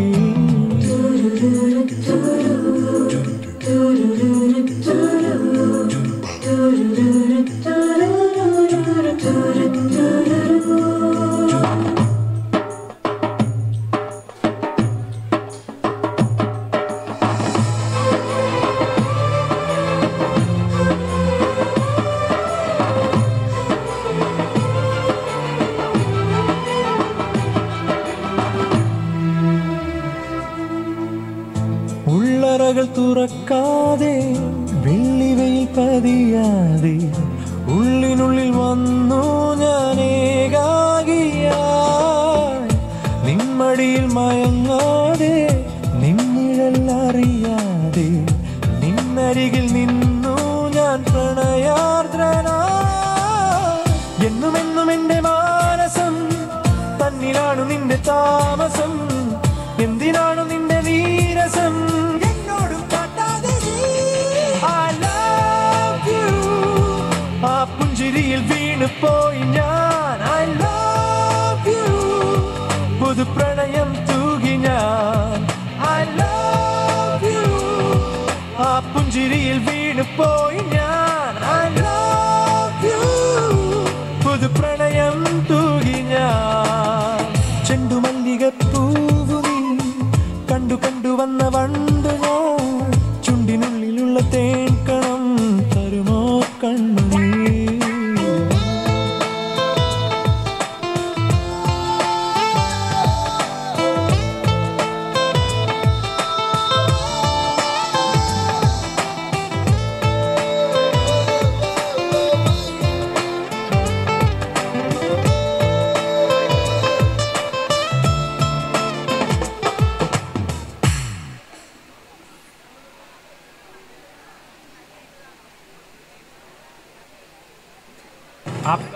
ഉള്ളറകൾ തുറക്കാതെ വെള്ളിവയിൽ പതിയാതെ ഉള്ളിനുള്ളിൽ വന്നു ഞാൻ ഏകാകിയായി നിമ്മടിയിൽ മയങ്ങാതെ നിന്നിഴൽ അറിയാതെ നിന്നരികിൽ നിന്നു ഞാൻ പ്രണയാർദ്രനാ എന്നും എന്നും എന്റെ മാനസം തന്നിലാണു നിന്റെ താമസം എന്തിനാണു നിന്റെ നീരസം എന്നോടും കാട്ടാതെ വീണ് പോയി ഞാൻ ഐ ലവ് യു പുതു പ്രണയം തൂകി ഞാൻ ഐ ലവ് യു ആ പുഞ്ചിരിയിൽ വീണ് പോയി ഞാൻ ഐ ലവ് യു പുതു പ്രണയം തൂകി ഞാൻ ചെണ്ടുമല്ലികപ്പൂവു നീ കണ്ടു കണ്ടു വന്ന വണ്ടു ഞാൻ ചുണ്ടിനുള്ളിലുള്ള തേൻ കണം തരുമോ കണ്ണു നീ आपका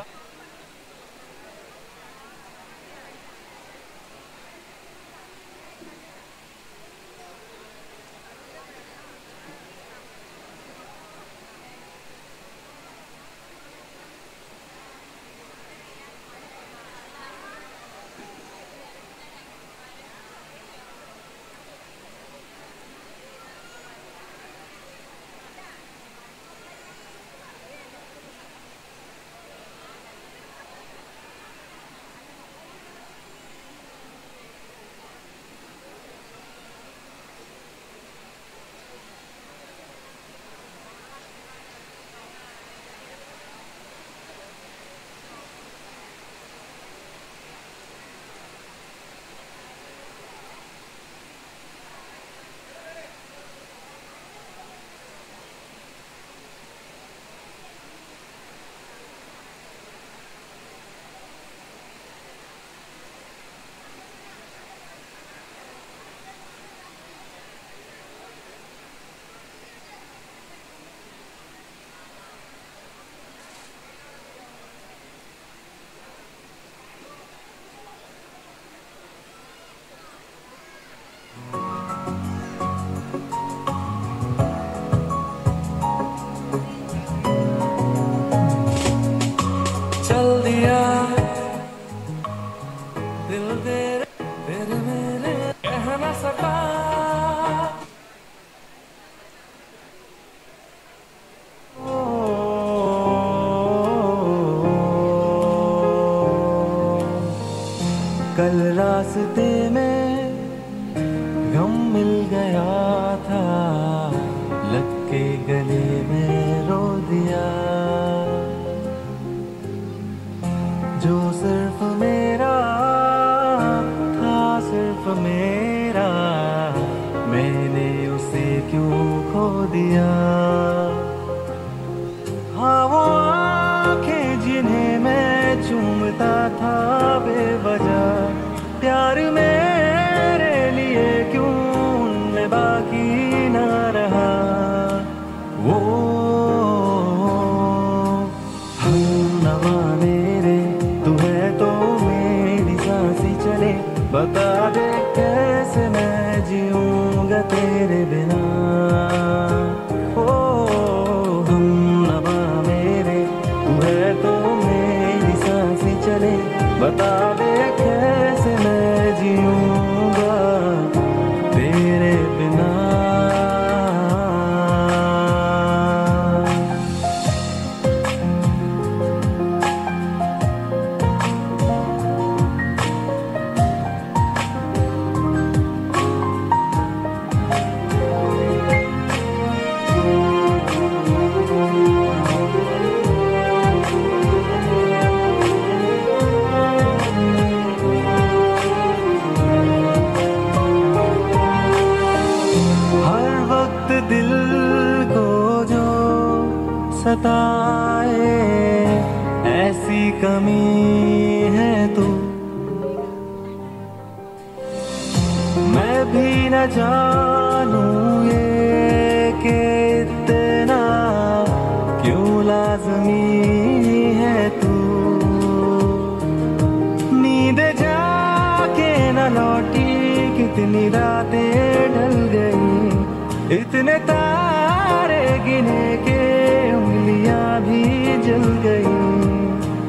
चल दिया दिल तेरे तेरे मेरे कह न सका कल रास्ते में गम मिल गया था लग के गले में रो दिया जो सिर्फ मेरा था सिर्फ मेरा मैंने उसे क्यों खो दिया हाँ वो आंखें जिन्हें मैं चूमता था बेवजह प्यार मेरे लिए क्यों उनमें बाकी ना रहा वो हम नवा मेरे तू है तो मेरी सांसी चले बता दे कैसे मैं जीऊंगा तेरे बिना ओ हम नवा मेरे तू है तो मेरी सांसी चले बता दे कैसे मैं जीऊंगा तेरे बिना हर वक्त दिल को जो सताए ऐसी कमी है तू मैं भी न जानू ये कि इतना क्यों लाजमी है तू नींद जाके न लौटी कितनी रातें ढल गई इतने तारे गिने के उंगलियां भी जल गई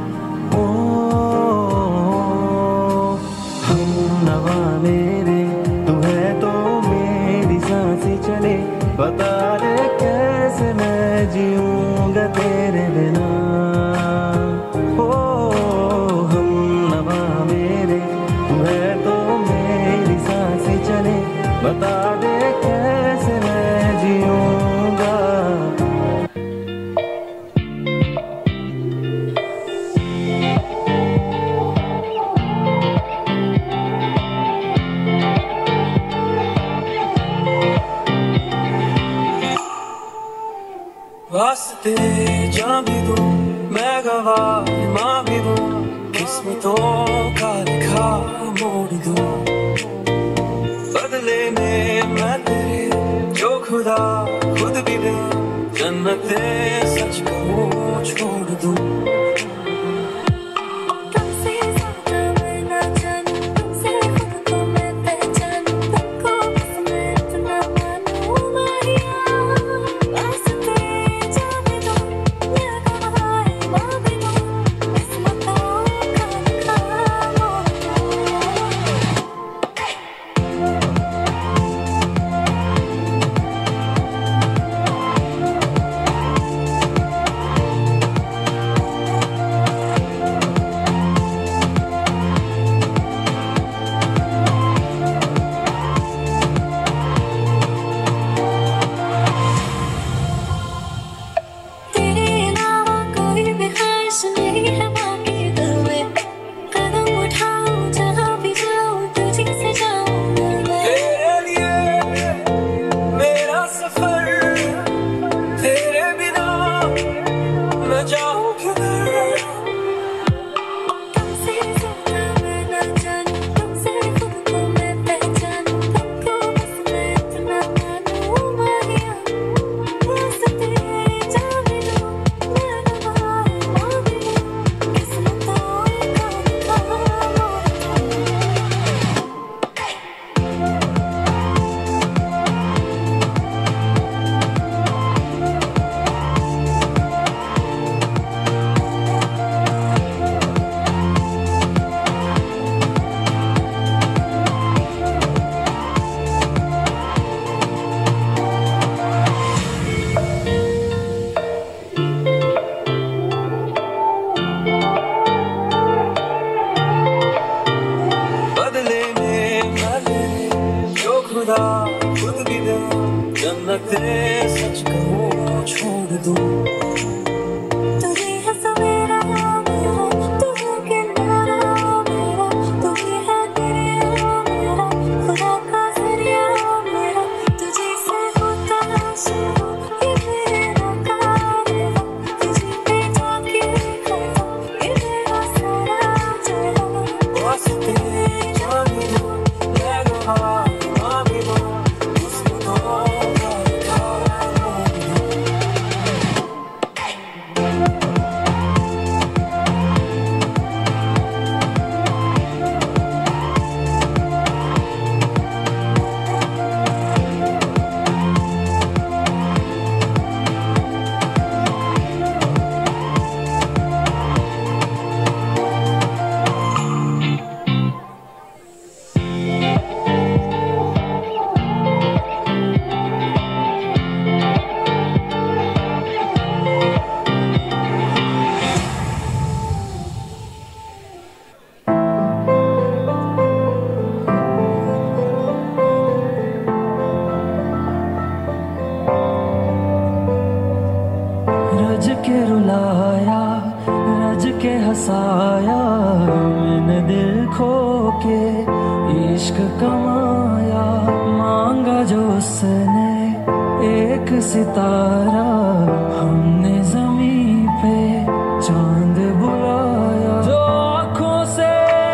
हम नवा मेरे तू है तो मेरी सांसें चले बता दे कैसे मैं जीऊंगा तेरे बिना ओ हम नवा मेरे तू है तो मेरी सांसें चले बता दे कैसे मैं जीऊंगा वास्ते जा भी दूं मैं गवाह माँ भी दूं किस्मतों का लिखा मोड़ दूं बदले में मैं तेरे जो खुदा खुद भी दे जन्नते सच कहूँ छोड़ दूं तेरे अलावा कोई भी ख्वाहिश नहीं है बाकी दिल में कदम उठाऊं जहाँ भी जाऊं तुझी से जाऊं मैं तेरे लिए मेरा सफर तेरे बिना मैं जाऊं किधर तुमसे ज्यादा मैं न जानूं तुमसे खुद को मैं पहचानूं तुमको बस मैं इतना मानूं माहिया रास्ते जा भी दूं मैं गवाह माँ भी दूं किस्मतों का लिखा बदले में मैं तेरे जो खुदा खुद भी दे जन्नते सच कहूँ छोड़ दूं तुझे है सवेरा मेरा तू है किनारा मेरा तू ही है दरिया मेरा खुदा का जरिया मेरा तुझे से होता शुरू ये मेरा कारवा तुझे पे जाके खड़ा ये मेरा सारा जहां वास्ते जा भी दूं मैं गवाह माँ भी दूं किस्मतों का लिखा मोड़ दूं रज के रुलाया रज के हंसाया मैंने दिल खो के इश्क कमाया मांगा जो उसने एक सितारा हमने जमीन पे चांद बुलाया जो आँखों से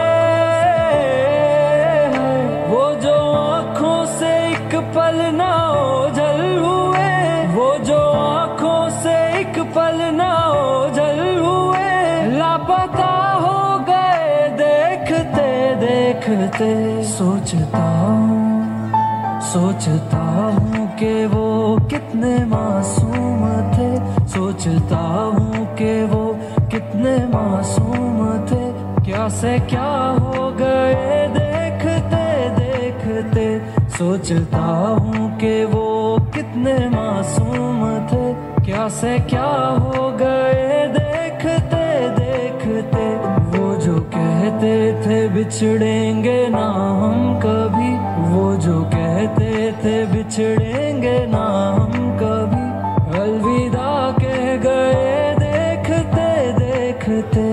वो जो आँखों से एक पल ना ओझल हुए वो जो आँखों से एक पल ना ओझल हुए लापता हो गए देखते देखते सोचता हूँ सोचता हूँ कि वो कितने मासूम थे सोचता हूँ कि वो कितने मासूम थे क्या से क्या हो गए सोचता हूँ कि वो कितने मासूम थे क्या से क्या हो गए देखते देखते वो जो कहते थे बिछड़ेंगे ना हम कभी वो जो कहते थे बिछड़ेंगे ना हम कभी अलविदा कह गए देखते देखते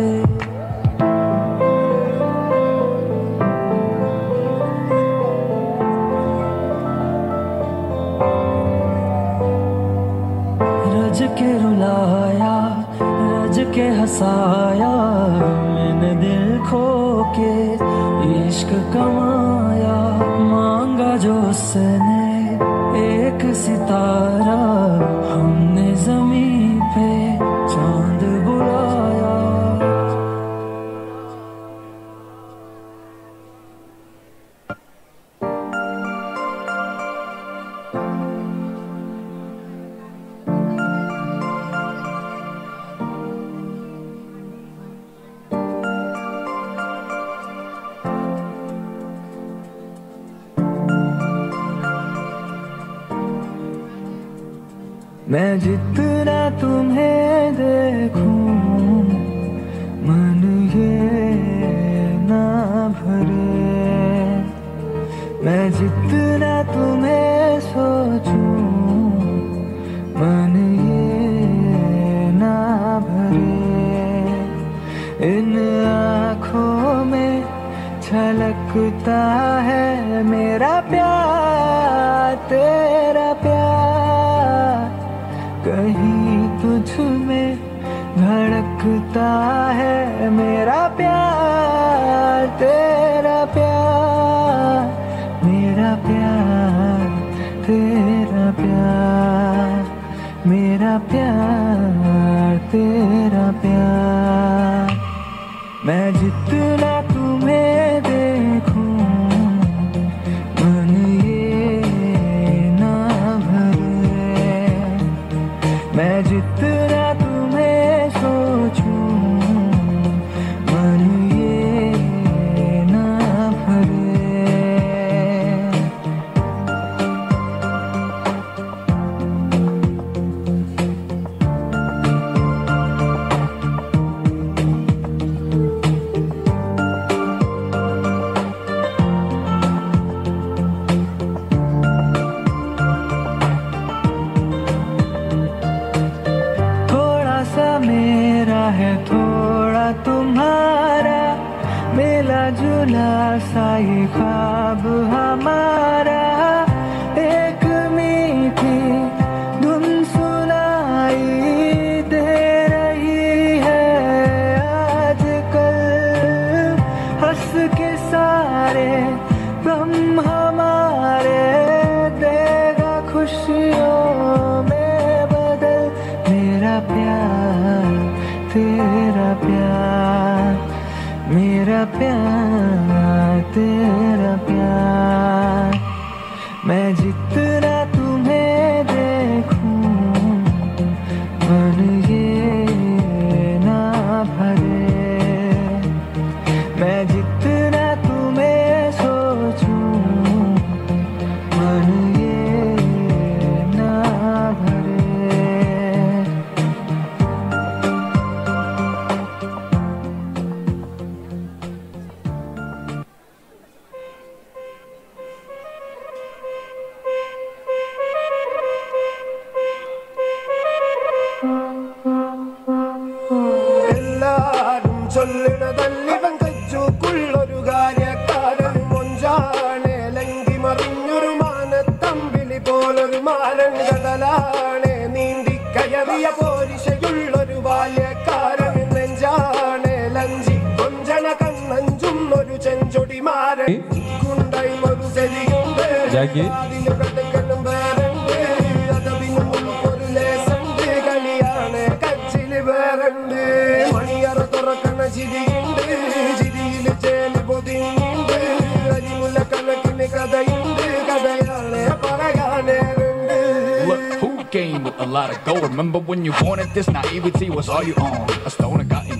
रज के रुलाया रज के हंसाया मैंने दिल खो के इश्क कमाया मांगा जो उसने एक सितारा हमने जमीन पे चांद बुलाया मैं जितना तुम्हें देखूं मन ये ना भरे मैं जितना तुम्हें सोचूं मन ये ना भरे इन आँखों में छलकता है मेरा प्यार तेरा प्यार कहीं तुझ में धड़कता है मेरा प्यार तेरा प्यार मेरा प्यार तेरा प्यार मेरा प्यार तेरा प्यार मैं जितना तुम्हें देखूं मन ये ना भरे मैं जितना तुम्हें सोचूं मन ये ना भरे थोड़ा सा मेरा है थोड़ा तुम्हारा मिला जुला सा ये ख्वाब हमारा एक मीठी धुन सुनाई दे रही है आजकल हंस के सारे गम हमारे देगा खुशियों में बदल मेरा प्यार तेरा प्यार मेरा प्यार तेरा प्यार मैं जितना तुम्हें देखूं मन ये ना भरे मैं जितना तुम्हें सोचूं मन ये ना भरे എല്ലാരും ചൊല്ലിടതല്ലിവൻ കച്ചുക്കുള്ളൊരു കാര്യക്കാരൻ മൊഞ്ചാണ് ലങ്കി മറിഞ്ഞൊരു മാനത്തമ്പിളി പോലൊരു മാരൻ കടലാണ് നീന്തി കയറിയ പോരിശയുള്ളൊരു ബാല്യക്കാരൻ നെഞ്ചാണ് ലഞ്ചി കൊഞ്ചന കണ്ണഞ്ചും ഒരു ചെഞ്ചൊടി മാരൻ കുണ്ടൈ ഒരു ചെലിയുണ്ട് ജാക്കി. അതിന് കടുക്കലും വേറുണ്ട് അതവിനും ഒരു ലേസുണ്ട് കളിയാണ് കച്ചില് വേറുണ്ട് മണിയറ തുറക്കണ ചിരിയുണ്ട് ചിരിയില് ചേലി പൊതിയുണ്ട് അരിമുല്ല കണക്കിന് കഥയുണ്ട് കഥയാണ് പറയാനേറുണ്ട് Look, who came with a lot of gold? Remember when you wanted this naivety was all you own? A stone got in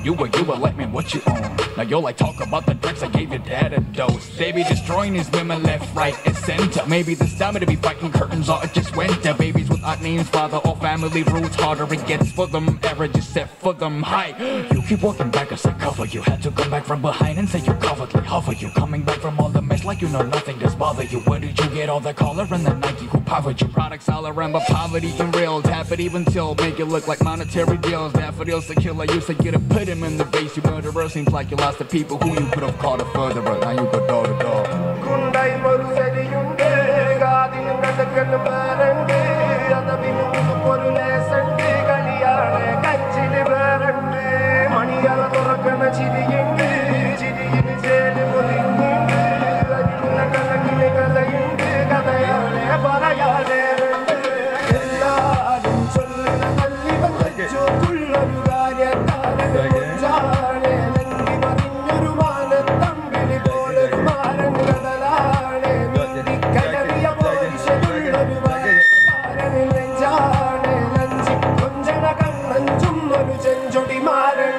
you were, you were let me what you own. Now you're like talk about the drugs I gave your dad a dose. Baby destroying these women left, right, and center. Maybe this time to be fighting curtains or it just winter. Babies without names, father or family roots, harder it gets for them. Average is set for them high. You keep walking back as I cover you. Had to come back from behind and say you coveredly hover you. Coming back from all the mess like you know nothing does bother you. Where did you get all the collar and the Nike who powered you? Products all around, but poverty and real. Tap it even till make it look like monetary deals. Daffodils the killer used to get a put him in the base. You murderer seems like you lost the people who you could have called a furtherer. Now you go door to door. കുണ്ടായി മറുസരിയുണ്ട് കാതിലും കണ്ടക്കണ്ണും വേറുണ്ട് അതവിനും ഒരു ലേസുണ്ട് കളിയാണ് കച്ചില് വേറുണ്ട് മണിയറ തുറക്കണ ചിരിയുണ്ട് ചിരിയിൽ ചേല് പൊതിഞ്ഞുണ്ട് അതിനുള്ള കണക്കിന് കഥയുണ്ട് കഥയാണ് പറയാനേറുണ്ട് എല്ലാരും ചൊല്ലുന്ന കല്ലിവൻ വെച്ചോക്കുള്ളൊരു കാര്യക്കാരൻ കൊഞ്ചാണ് ലങ്കി മറിഞ്ഞൊരു മാനത്തമ്പിളി പോലൊരു മാരൻ കടലാണ് കടലിയ പോലീശുള്ളൊരു മാരൻ നെഞ്ചാണ് ലഞ്ചി കൊഞ്ചണ കണ്ണഞ്ചും ഒരു ചെഞ്ചൊടി മാരൻ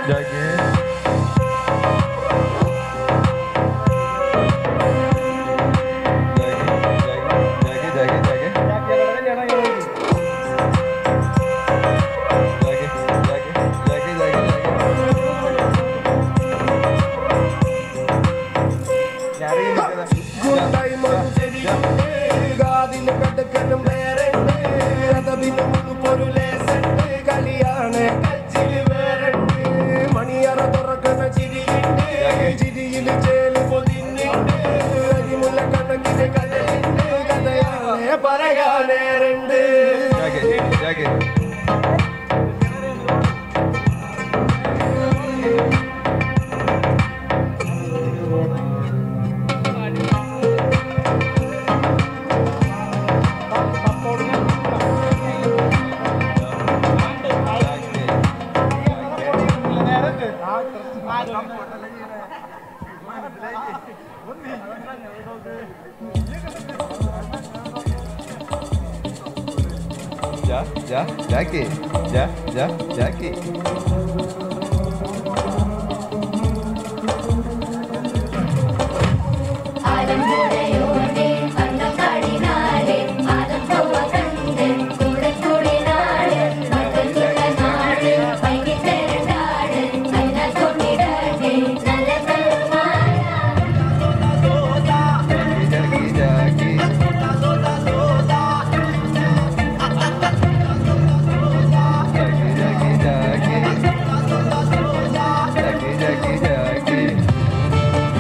ഗുണ്ടായി മഞ്ചരിയുണ്ട് കാതില് കടക്കനും വേറുണ്ട് അതവിനും ഒരു ലേസുണ്ട് കളിയാണ് കച്ചില് വേറുണ്ട് മണിയറ തുറക്കുന്ന ചിരിയുണ്ട് ചിരിയിൽ ചേല് പൊതിഞ്ഞുണ്ട് അരിമുല്ല കണക്കിന് കഥയുണ്ട് കഥയാണ് പറയാനേറുണ്ട് Ya, ya, Jackie. Ya, ya, Jackie. ആലമ്പുഴയോടെ അന്നക്കാടിനാടെ Alappuzha കണ്ട് കൂടെ കൂടെ നാട് മക്കളുടെ നാട് വൈകിട്ടേരണ്ടാട് അതിനാൽ കൊണ്ടിടട്ടെ നല്ല കൽമാര Jackie, Jackie. Jackie, Jackie, Jackie. Jackie, Jackie, Jackie.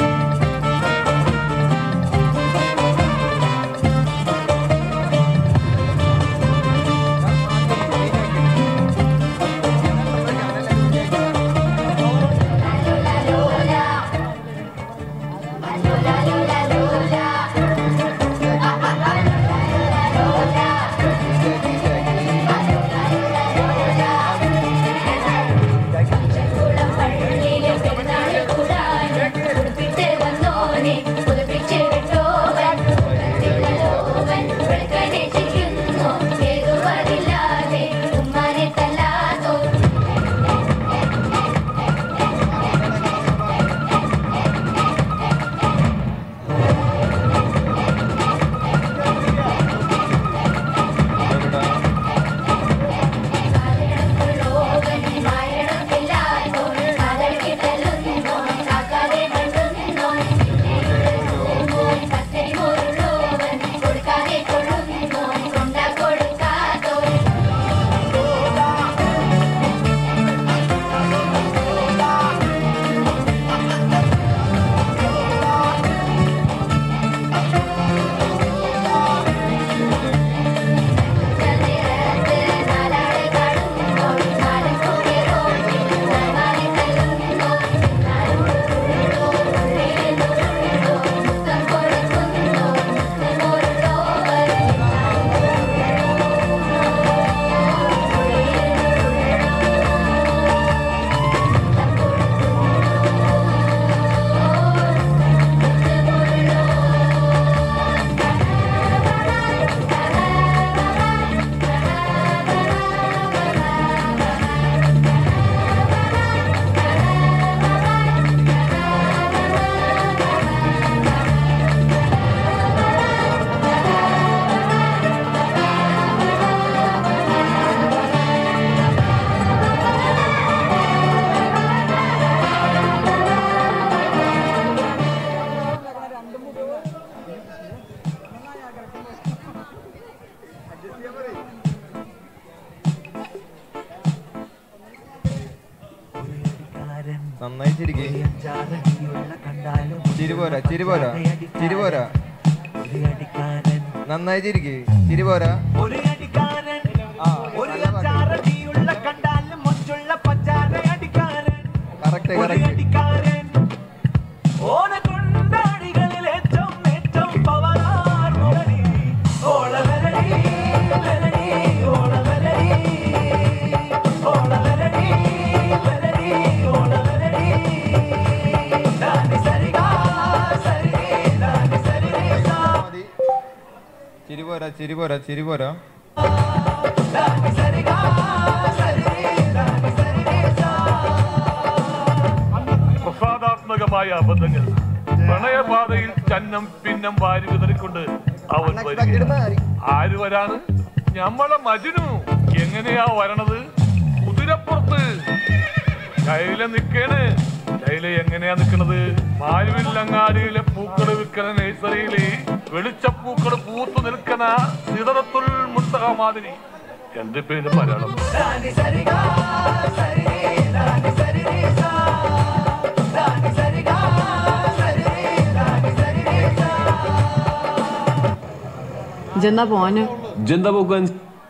പള്ളിയിലെ പെരുന്നാൾ കൂടാൻ ഉടുപ്പിട്ട് വന്നോനെ പുതുപ്പിച്ച് വിട്ടോവൻ ഉള്ളത്തിലോവൻ വെളുക്കനെ ചിരിക്കുന്നു ഏതുവരില്ലാതെ ഉമ്മാനെ തല്ലാതോ ലോകൻ മായണമില്ലാതോ കടൽ കിട്ടലുന്നോ കാക്കാതെ കണ്ടുന്നോ നന്നായി ചിരിക്കേ ചിരി പോരാ ചിരി പോരാ ചിരി പോരാ നന്നായി ചിരിക്കേ ചിരി പോരാ ഒരു അടിക്കാരൻ ഒരു അച്ചാറടിയുള്ള കണ്ടാലും മൊച്ചുള്ള പച്ചാര അടിക്കാരൻ കറക്റ്റ് ഒരു അടിക്കാരൻ ഓന കൊണ്ടാടികളിൽ ഏറ്റവും ഏറ്റവും പവറാർന്നൊരടി ഓളവരടി വരടി ഓളവരടി ഓളവരടി വരടി ഓളവരടി ദാനി സരിഗാ സരി ദാനി സരി സാ ചിരി പോരാ ചിരി പോരാ ചിരി പോരാ പ്രസാദാത്മകമായ അബദ്ധങ്ങൾ പ്രണയപാതയിൽ ചന്നം പിന്നം വാരി വിതറിക്കൊണ്ട് അവൻ വരികയാണ് ആര് വരാണ് ഞമ്മളെ മജുനു എങ്ങനെയാ വരണത് കുതിരപ്പുറത്ത് കയ്യിലെ നിക്കേണ് കയ്യിലെ എങ്ങനെയാ നിക്കണത് മാരുവില്ലങ്ങാടിയിലെ പൂക്കള് വിൽക്കണ നഴ്സറിയില് വെളിച്ചപ്പൂക്കള് പൂത്തു നിൽക്കണ സിതറത്തുൽ മുത്തക മാതിരി എന്ത് പേര് മലയാളം ഇജെന്താ പോന് ജന്താ പോക്കാൻ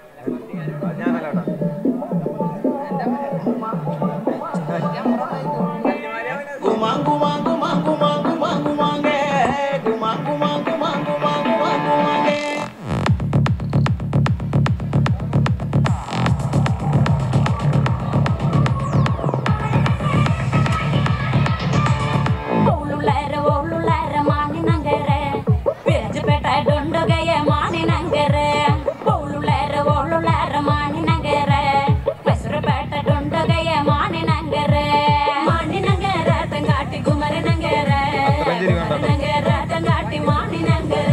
ಓಳುಳ್ಳಾರ ಓಳುಳ್ಳಾರ ಮಾನಿನಂಗರ ವಿರಜಪೇಟ ಡೊಂಡೊಗೆಯ ಮಾನಿನಂಗರ ಓಳುಳ್ಳಾರ ಓಳುಳ್ಳಾರ ಮಾನಿನಂಗರ ಹೆಸರುಪೇಟ ಡೊಂಡೊಗೆಯ ಮಾನಿನಂಗರ ಮಾನಿನಂಗರ ತಂಗಾಟಿ ಕುಮರನಂಗರ ಕುಮರನಂಗರ ತಂಗಾಟಿ ಮಾನಿನಂಗರ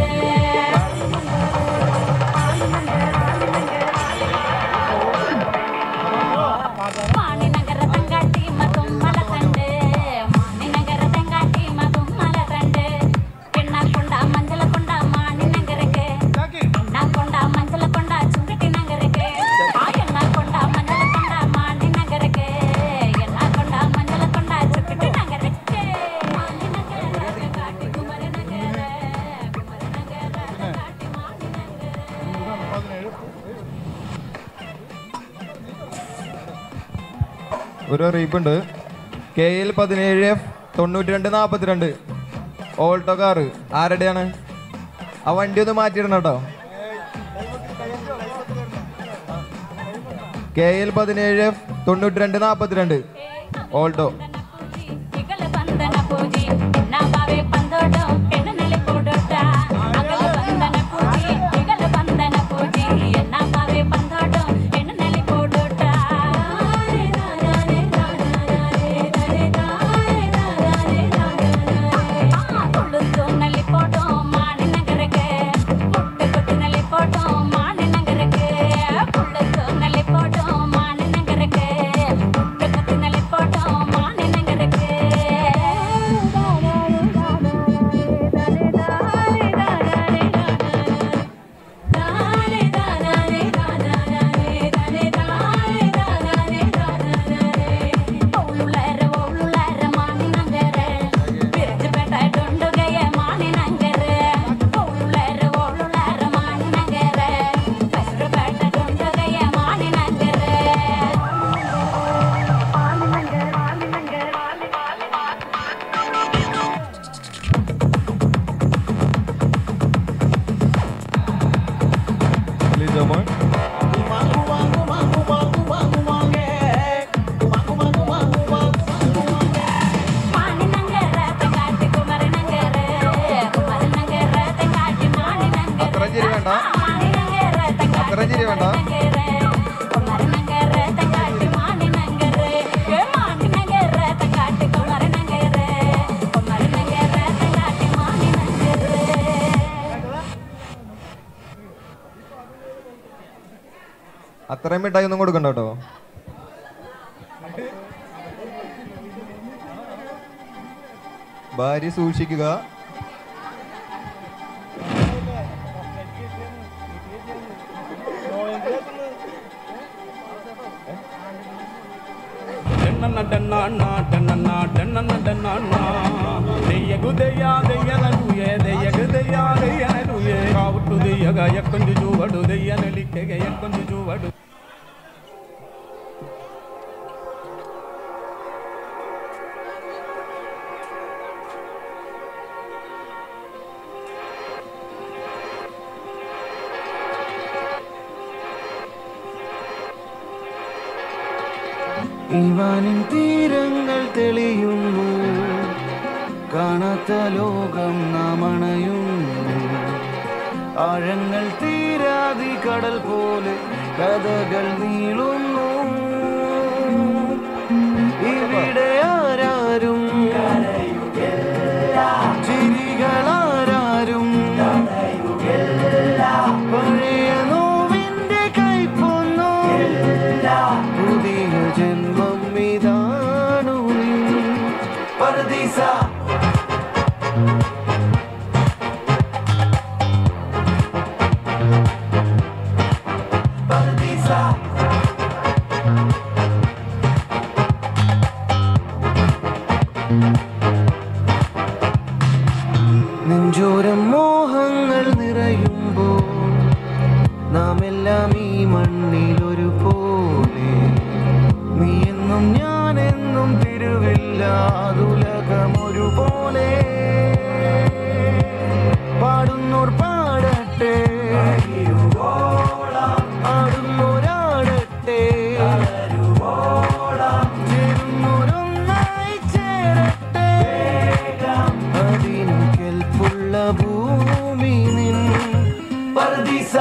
മാണിനഗര തങ്കാട്ടി മതുമ്മല തണ്ട് മാണിനഗര തങ്കാട്ടി മതുമ്മല തണ്ട് പെണ്ണാക്കൊണ്ട മഞ്ചള കൊണ്ട മാണിനഗരക്ക് പെണ്ണാക്കൊണ്ട മഞ്ചള കൊണ്ട ചുങ്കട്ടി നഗരക്ക് ആ എണ്ണാക്കൊണ്ട മഞ്ഞള കൊണ്ട മാണിനഗരക്ക് എണ്ണാക്കൊണ്ട മഞ്ഞള കൊണ്ട ചുങ്കട്ടി നഗരക്ക് മാണിനഗര തങ്കാട്ടി കുമരനഗര കുമരനഗര തങ്കാട്ടി ഒരു അറിയിപ്പുണ്ട് കെ എൽ പതിനേഴ് എഫ് തൊണ്ണൂറ്റി രണ്ട് നാൽപ്പത്തിരണ്ട് ഓൾട്ടോ കാറ് ആരുടെയാണ് ആ വണ്ടി ഒന്ന് മാറ്റിയിടണം കേട്ടോ കെ എൽ പതിനേഴ് എഫ് തൊണ്ണൂറ്റി രണ്ട് നാൽപ്പത്തിരണ്ട് ഓൾട്ടോ ഇകള ಬಂಧನ ಪೂಜಿ ನಾವೇ ಬಂದೋಡು ಹೆಣ್ಣು ನೆಲೆ ಕೊಡೋಟ ಅಗಲ ಬಂಧನ ಪೂಜಿ ಇಗಳ ಬಂಧನ ಪೂಜಿ ನಾವೇ ಬಂದೋಡು ಹೆಣ್ಣು ನೆಲೆ ಕೊಡೋಟ ಕುಳಿತು ನಲ್ಲಿ ಪೋಟೋ ಮಾಣಿ ನಗರಕ್ಕೆ ಮುಟ್ಟೆ ಕೊಟ್ಟು ನಲ್ಲಿ ಪೋಟೋ ಮಾಣಿ ನಗರಕ್ಕೆ ಕುಳಿತು ನಲ್ಲಿ ಪೋಟೋ ಮಾಣಿ ನಗರಕ್ಕೆ ಮುಟ್ಟೆ ಕೊಟ್ಟು ನಲ್ಲಿ ಪೋಟೋ ಮಾಣಿ ನಗರಕ್ಕೆ ಓಳುಳ್ಳಾರ ಓಳುಳ್ಳಾರ ಮಾನಿನಂಗರ ಬಿರಜಪೇಟ ಡೊಂಡುಗೆಯ ಮಾನಿನಂಗರ ಓಳುಳ್ಳಾರ ಓಳುಳ್ಳಾರ ಮಾನಿನಂಗರ ಹೆಸರುಪೇಟ ಡೊಂಡುಗೆಯ ಮಾನಿನಂಗರ പ്ലീസ് അമോൺ ಮಾನಿನಂಗರ ತಂಗಾಟಿ ಕುಮರನಂಗರ ಕುಮರನಂಗರ ತಂಗಾಟಿ ಮಾನಿನಂಗರ അത്ര ചിരി വേണ്ട ಮಾನಿನಂಗರ അത്ര ചിരി വേണ്ട കുമരനഗര തങ്കാട്ടി മാണിനഗര ഏ മാണിനഗര തങ്കാട്ടി കുമരനഗര കുമരനഗര തങ്കാട്ടി മാണിനഗര അത്രയും മിഠായി ഒന്നും കൊടുക്കണ്ട കേട്ടോ ഭാര്യ സൂക്ഷിക്കുക എണ്ണ డన్న డన్న డన్న డన్న డన్న దెయ్యగు దెయ్య దెయ్యనలుయే దెయ్యగు దెయ్య దెయ్యనలుయే కావుట్టు దెయ్యగా ఎక్కొంది చూవడు దెయ్యనలిక్కెగ ఎక్కొంది చూవడు ഇവാനിൻ തീരങ്ങൾ തെളിയുന്നു കാണാത്ത ലോകം നാം അണയുന്നു ആഴങ്ങൾ തീരാതി കടൽ പോലെ കഥകൾ നീളുന്നു ഇവിടെ ആരാരും ചിരികളാരും പഴയ നോവിന്റെ കൈപ്പൊന്നു പുതിയ ജന്മം ഇതാണു നീ പരദീസ പരദീസ നെഞ്ചോരം മോഹങ്ങൾ നിറയുമ്പോൾ നാം എല്ലാം ഈ മണ്ണിൽ ഒരു പോലെ നീ എന്നും ഞാൻ എന്നും തിരുവില്ലാതുലകം ഒരുപോലെ പാടുന്നോർ പാടട്ടെ ആടുന്നോരാടട്ടെ ചേരുന്നോരൊന്നായി ചേരട്ടെ അതിനു കെൽപ്പുള്ള ഭൂമി നിൻ പരദീസ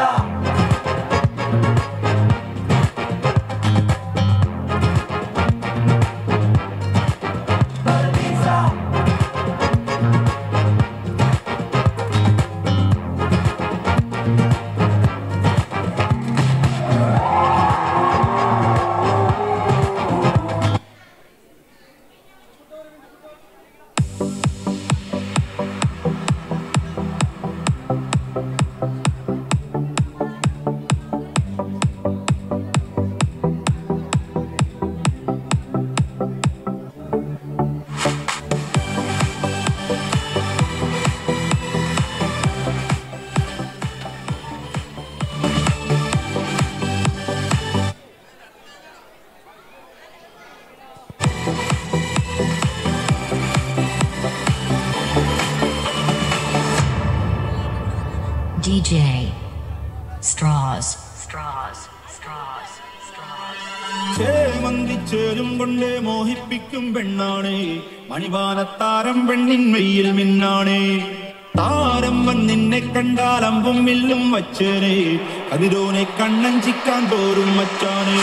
DJ Straws. Straws. Straws. Straws. ചേമന്തിച്ചേരും കൊണ്ടേ മോഹിപ്പിക്കും പെണ്ണാണേ മണിവാനത്താരം പെണ്ണിൻ വെയിൽ മിന്നാണേ താരം വൻ നിന്നെ കണ്ടാൽ അമ്പും വില്ലും വച്ചേനെ അതിരോനെ കണ്ണഞ്ചിക്കാൻ തോറും മച്ചാനേ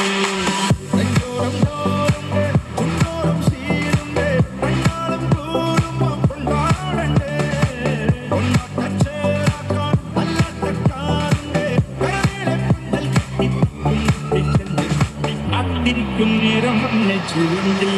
കാത്തിരിക്കും നേരം വന്നെ ചുവണ്ടില്ല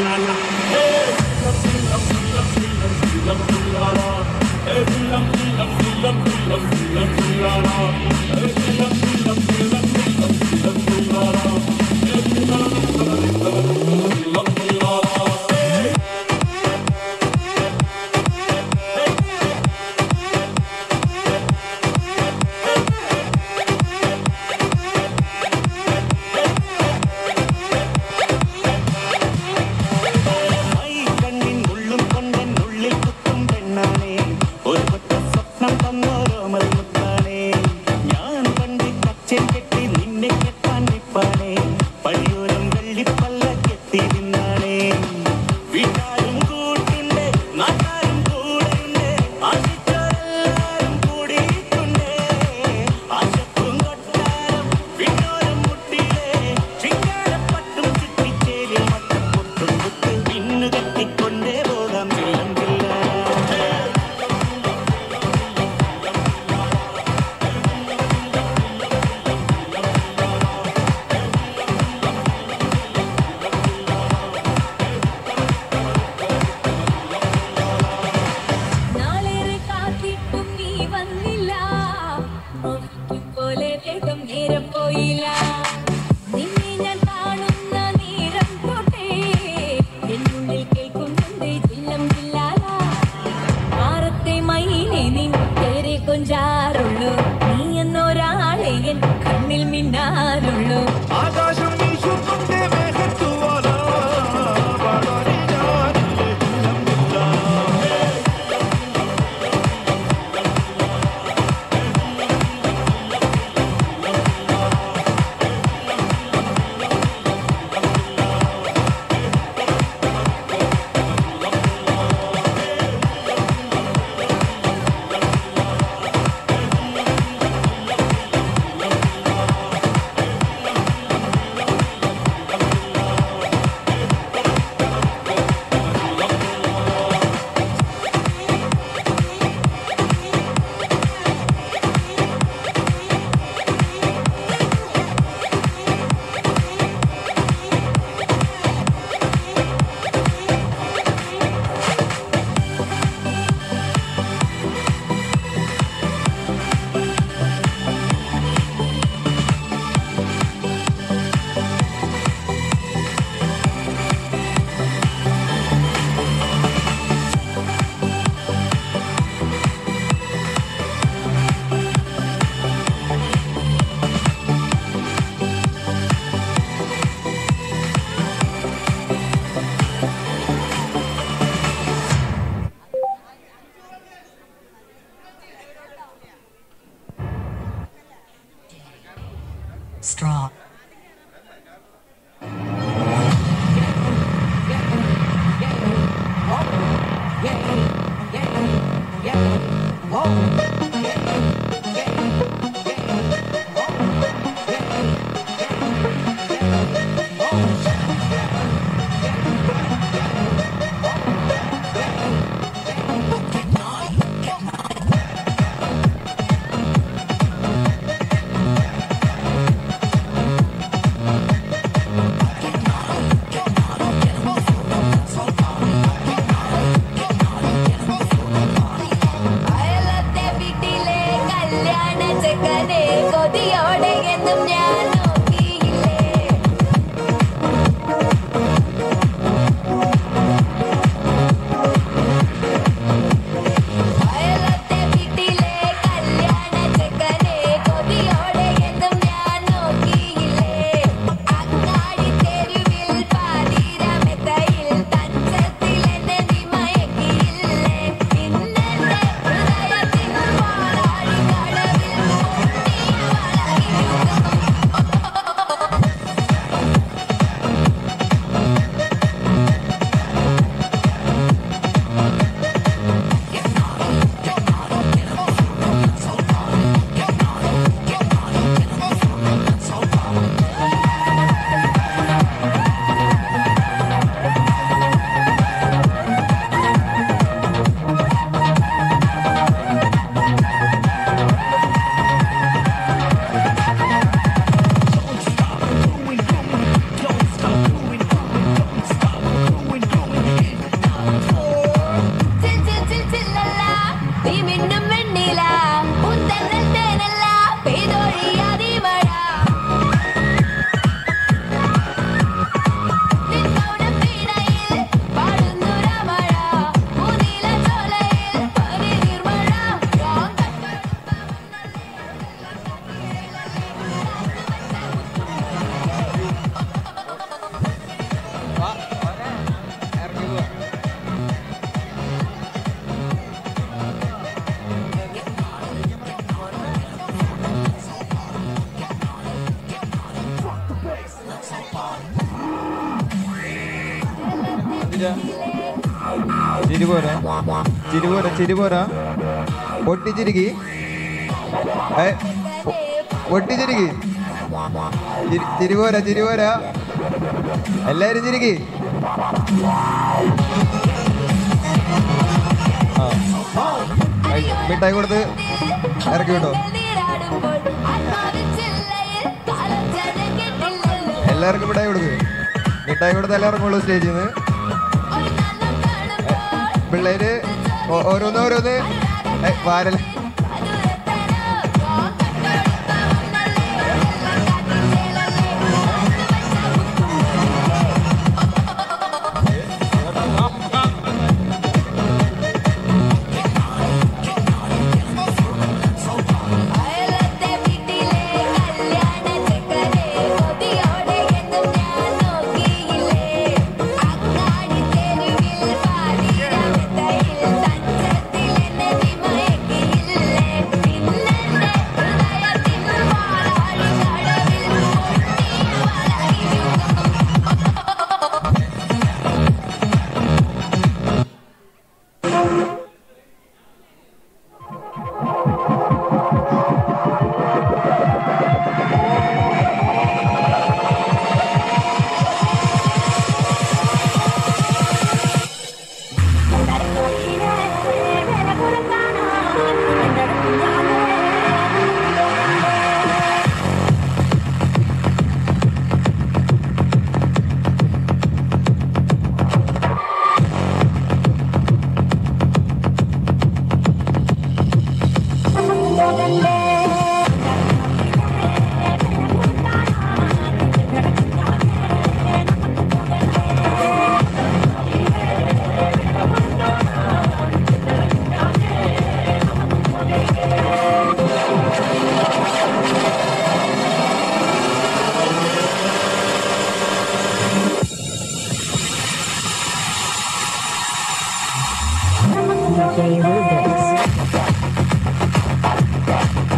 straw, അയലത്തെ വീട്ടിലെ കല്യാണ ചെക്കനെ കൊതിയോടെ എന്നും ഞാൻ നോക്കിയില്ലേ അയലത്തെ വീട്ടിലെ കല്യാണ ചെക്കനെ കൊതിയോടെ എന്നും ഞാൻ നോക്കിയില്ലേ അങ്ങാടി തെരുവിൽ പാതിരമെത്തയിൽ തഞ്ചത്തിൽ എന്നെ നീ മയക്കിയില്ലേ ഇന്നെന്റെ ഹൃദയത്തിൽ പാലാഴി കടവിൽ ചിൽ ചിൽ ചിൽ ചില്ലല്ല നീ മിന്നും വെണ്ണില പുന്തന്നൽ തേനല്ല പെയ്തൊഴിയാതി മഴ നിന്നോട് പീഡയിൽ പാടുന്നു രമഴ മുനില ചോലയിൽ പനിനീർമഴ ചിരി പോരാ ചിരി പോരാ ചിരി പോരാ പൊട്ടിച്ചിരിക്കി ഏ പൊ- പൊട്ടിച്ചിരിക്കി ചിരി- ചിരി പോരാ ചിരി പോരാ എല്ലാരും ചിരിക്കി ആ ഐ, മിഠായി കൊടുത്ത് ഇറക്കി വിട്ടോ എല്ലാവർക്കും മിഠായി കൊടുക്ക് മിഠായി കൊടുത്ത് എല്ലാവർക്കും ഉള്ളു സ്റ്റേജിൽ നിന്ന് പിള്ളേര് ഓ- ഓരോന്ന് ഓരോന്ന് ഏ, വാരൽ അയലത്തെ വീട്ടിലെ കല്യാണ ചെക്കനെ കൊതിയോടെ എന്നും ഞാൻ നോക്കിയില്ലേ അങ്ങാടി തെരുവിൽ പാതിരമെത്തയിൽ തഞ്ചത്തിൽ എന്നെ നീ മയക്കിയില്ലേ ഇന്നെന്റെ ഹൃദയത്തിൽ പാലാഴി കടവിൽ പൊട്ടിയ വളയിൽ DJ Rubix.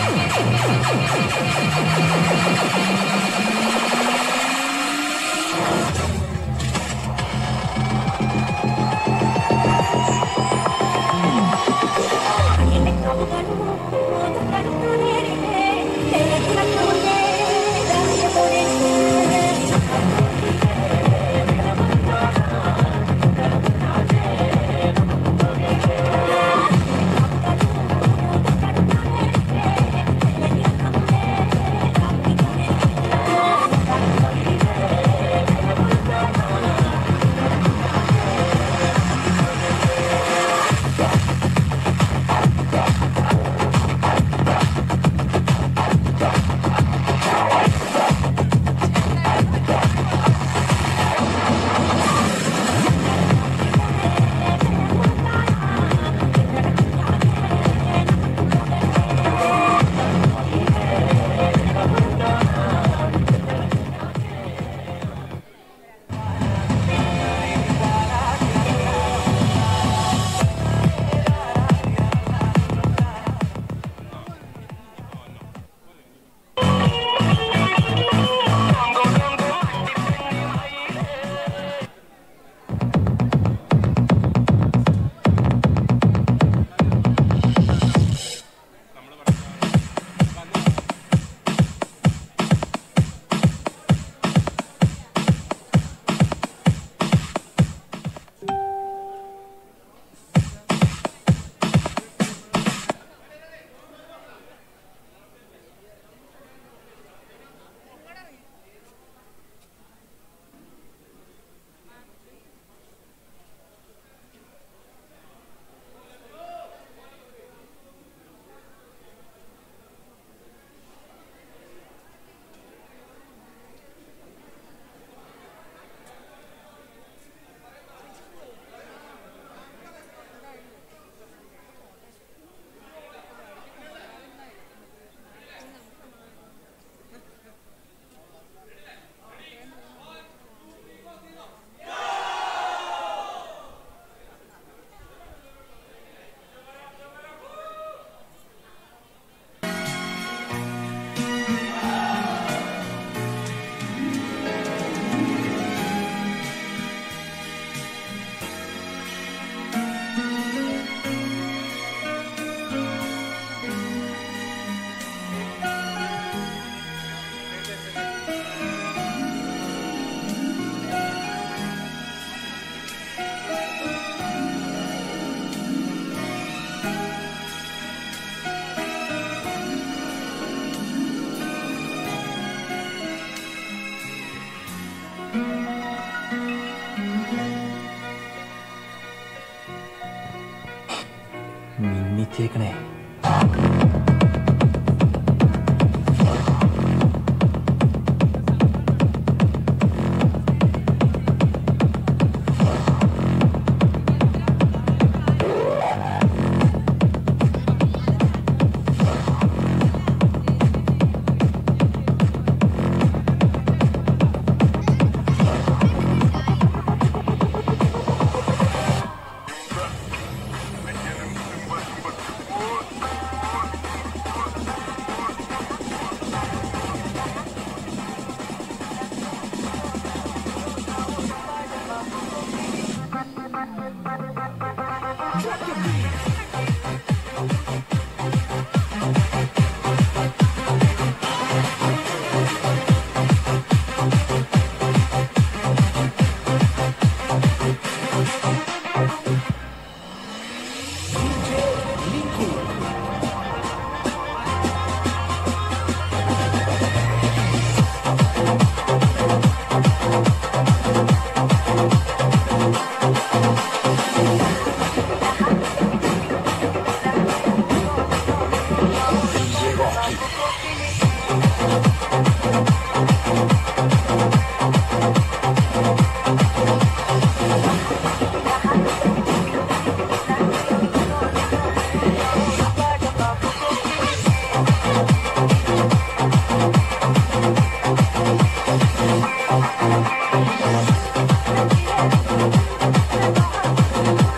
മിന്നിച്ചേക്കണേ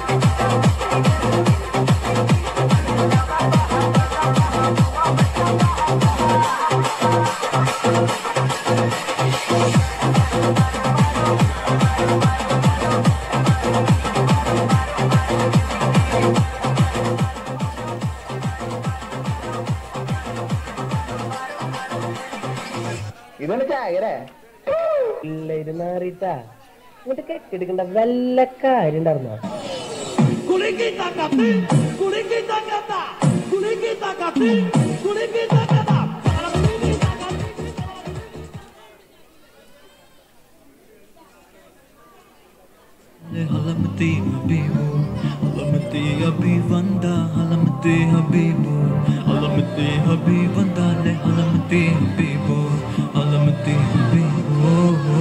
Thank ഇതെന്നെ ചായരേ ഇല്ല ഇരുന്നാറിട്ടാ ഇങ്ങോട്ട് കെട്ടിയെടുക്കണ്ട വല്ല കാര്യം ഉണ്ടായിരുന്നോ കുലുക്കി തകർത്ത് കുലുക്കി തകർത്ത കുലുക്കി തകർത്ത് കുലുക്കി തകർത്ത ഹലമത്തി ഹബീബു ഹലമത്തി ഹബീബന്ദ ഹലമത്തി ഹബീബു ഹലമത്തി ഹബീബന്ദ ഹലമത്തി ഹബീബു ഹലമത്തി ഹബീബു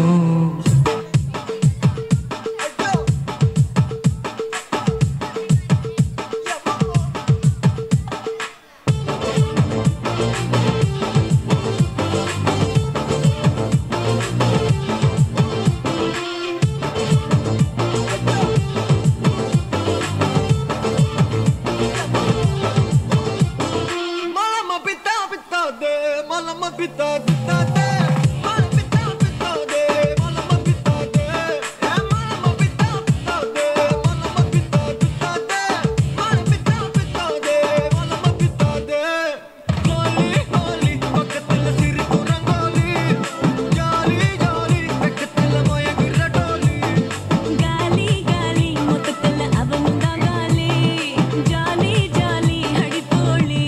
Malama pita pita de, malama pita pita de, malama pita pita de, malama pita de, eh, malama pita pita de, malama pita pita de, malama pita pita de, malama pita de. Holi holi பக்கத்துல சிரிப்பு rangoli, jolly jolly பக்கத்துல மயங்குற டோலி. ಗಾಲಿ ಗಾಲಿ ಮುತ್ತಲ್ಲ ಅವನುಂದ ಗಾಲಿ ಜಾಲಿ ಜಾಲಿ ಹಡಿತೋಳಿ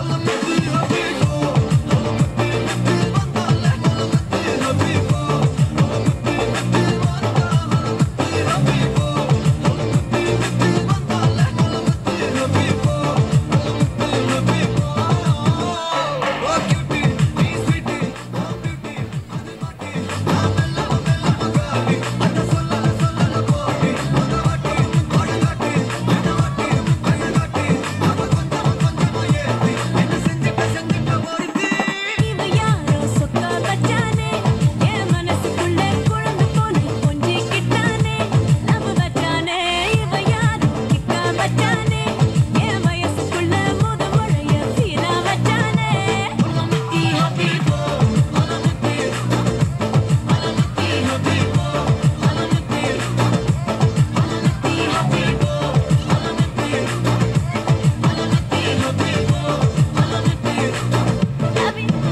இவ யாரோ சொக்கா வச்சானே என் மனசுக்குள்ள குழம்பு போன கொஞ்சி கிட்டானே லவ் வச்சானே இவ யாரோ கிக்கா வச்சானே என் வயசுக்குள்ள முத முழைய ஃபீலா வச்சானே அலமத்தி ஹபீபோ அலமத்தி அலமத்தி ஹபீபோ அலமத்தி அலமத்தி ஹபீபோ அலமத்தி அலமத்தி ஹபீபோ அலமத்தி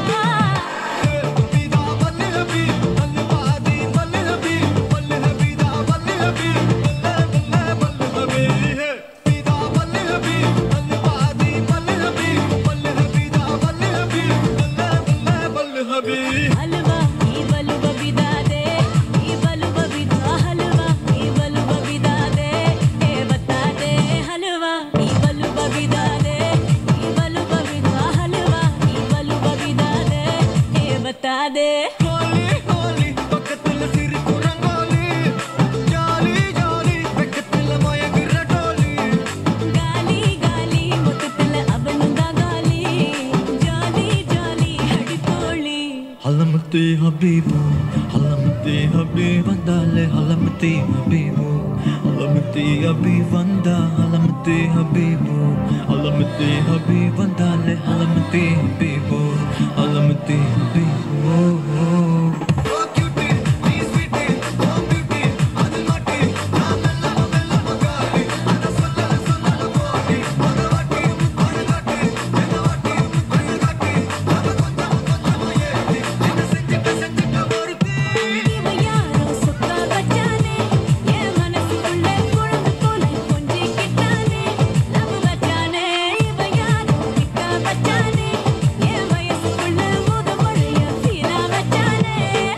ಹಲ್ವಾ ಈ ಬಲುವ ಬಿದಾದೆ ಈ ಬಲುವ ಬಿದ ಹಲ್ವಾ ಈ ಬಲುವ ಬಿದಾದೆ ಏ ಬತ್ತಾದೆ ಹಲ್ವಾ ಈ ಬಲುವ ಬಿದಾದೆ ಈ ಬಲುವ ಬಿದ ಹಲ್ವಾ ಈ ಬಲುವ ಬಿದಾದೆ ಏ ಬತ್ತಾದೆ ஹோலி ஹோலி பக்கத்துல சிரிப்பு ரங்கோலி, ஜாலி ஜாலி பக்கத்துல மயங்குற டோலி. ಗಾಲಿ ಗಾಲಿ ಮುತ್ತಲ್ಲ ಅವನುಂದ ಗಾಲಿ ಜಾಲಿ ಜಾಲಿ ಹಡಿತೋಳಿ ഹലമത്തി ഹബീബു ഹലമത്തി ഹബീബന്ദ ഹലമത്തി ഹബീബു ഹലമത്തി ഹബീബന്ദ ഹലമത്തി ഹബീബു ഹലമത്തി ഹബീബന്ദ ഹലമത്തി ഹബീബു ഹലമത്തി ഹബീബു இவ யாரோ சொக்கா வச்சானே என் மனசுக்குள்ள குழம்பு போல கொஞ்சி கிட்டானே லவ் வச்சானே இவ யாரோ கிக்கா வச்சானே என் வயசுக்குள்ள முத முழைய ஃபீலா வச்சானே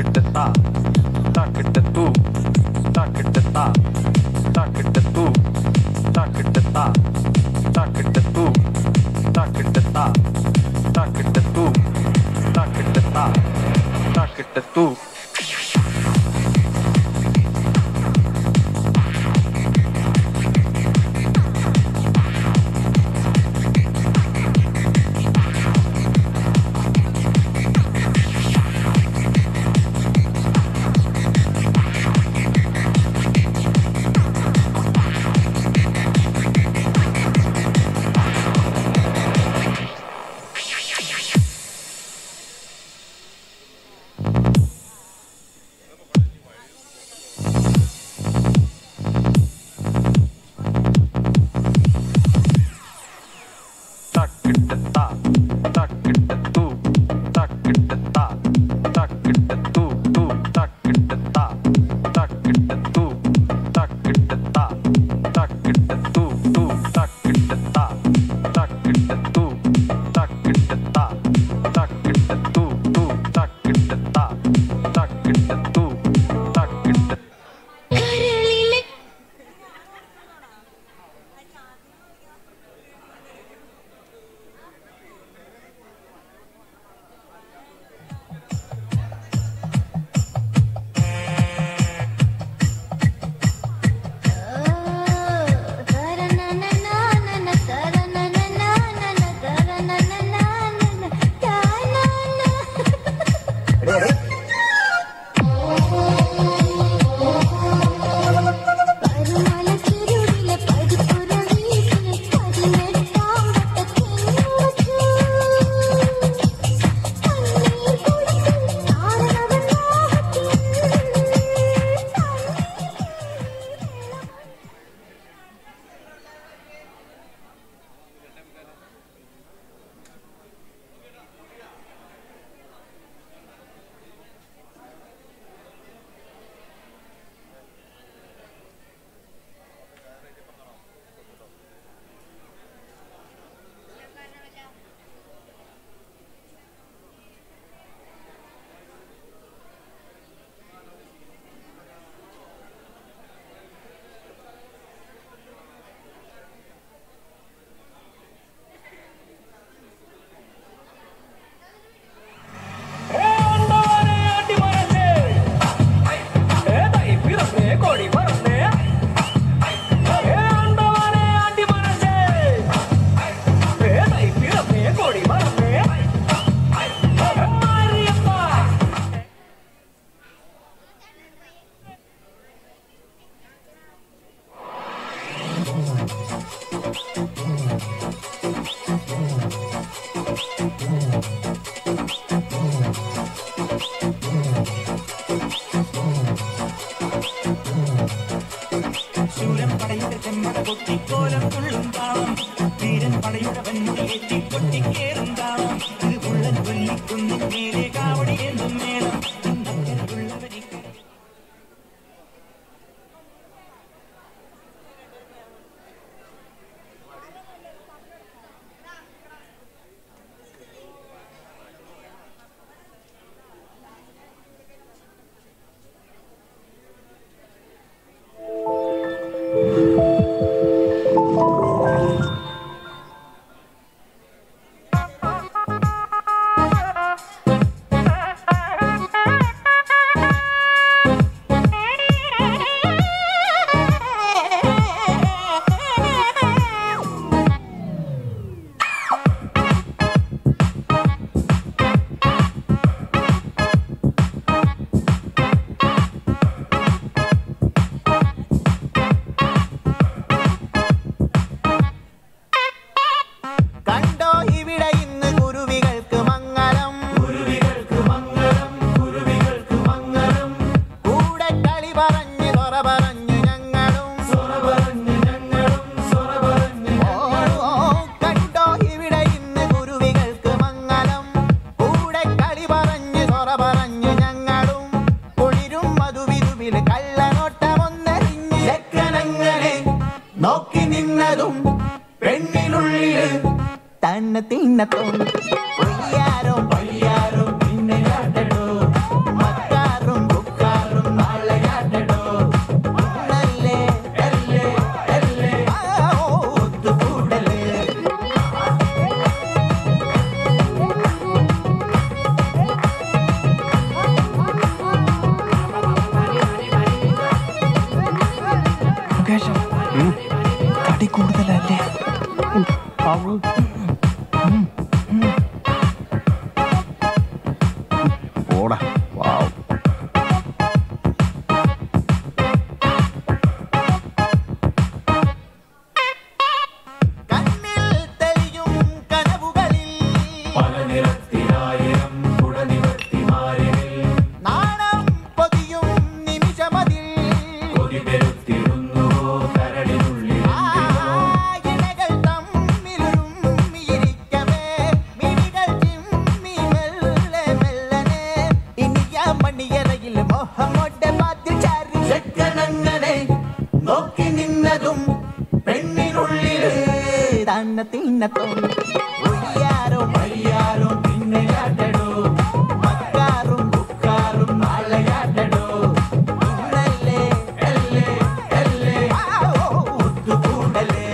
താക്കിട്ട് താ താക്കിട്ട് തൂ താക്കിട്ട് താ താക്കിട്ട് തൂ താക്കിട്ട് താ താക്കിട്ട് തൂ താക്കിട്ട് താ താക്കിട്ട് തൂ താക്കിട്ട് താ താക്കിട്ട് തൂ താക്കിട്ട് താ താക്കിട്ട് തൂ താക്കിട്ട് താ താക്കിട്ട് തൂ തൂ താക്കിട്ട് താ താക്കിട്ട് തൂ താക്കിട്ട് താ താക്കിട്ട് തൂ തൂ താക്കിട്ട് താ താക്കിട്ട് തൂ താക്കിട്ട് താ താക്കിട്ട് തൂ തൂ താക്കിട്ട് താ താക്കിട്ട് തൂ താക്കിട്ട് ശൂരൻ പടയുടെ ചെമ്മട കൊത്തിക്കോലം കൊള്ളും താളം വീരൻ പടയുടെ വന്മേറ്റി കൊട്ടിക്കേറും താളം ഇത് പുള്ളൻ കൊല്ലിക്കുന്നിൻ മേലെ കാവടി എന്തും മേളം ഇന്നക്കരയുള്ളവരെ കണ്ടോ ഇവിടെ ഇന്ന് കുരുവികൾക്ക് മംഗളം കുരുവികൾക്ക് മംഗളം കുരുവികൾക്ക് മംഗളം കൂടെ കളി പറഞ്ഞ് തുറ പറഞ്ഞു ഞങ്ങളും സൊറ പറഞ്ഞു ഞങ്ങളും സൊറ പറഞ്ഞു ഓ കണ്ടോ ഇവിടെ ഇന്ന് കുരുവികൾക്ക് മംഗളം കൂടെ കളി പറഞ്ഞ് തുറ പറഞ്ഞു ഞങ്ങളും കുളിരും മധുവിധുവിൽ കള്ളനോട്ടമൊന്നറിഞ്ഞ് ചെക്കനങ്ങളെ നോക്കി നിന്നതും പെണ്ണിനുള്ളില് തണ്ണ തിണ്ണത്തും പൊയ്യാരോ പൊയ്യാരോ പിന്നെ കാട്ടടോ മക്കാറോ ഓടാ വാവ് തെളിയും കനവുകളിൽ പല നിറത്തിലായിരം കുടനിവർത്തിമാരിൽ നാണം പൊതിയും നിമിഷമതിൽ കൊതി പെരുത്തിരുന്നുവോ കരടിനുള്ളിൽ ഇണകൾ തമ്മിലുരുമ്മിയിരിക്കവേ മിഴികൾ ചിമ്മി മെല്ലെ മെല്ലനെ ഇനിയ മണിയറയിൽ മോഹമോടെ മാറ്റി ചാരി ചെക്കനങ്ങനെ നോക്കി നിന്നതും പെണ്ണിനുള്ളില് തന്ന തിന്നത്തോ ഒയ്യാരോ വയ്യാരോ പിന്നെയാട്ടടോ മക്കാറും ബുക്കാറും നാളെയാട്ടടോ ഇന്നല്ലേ എല്ലേ എല്ലേ ഒത്തുകൂടലേ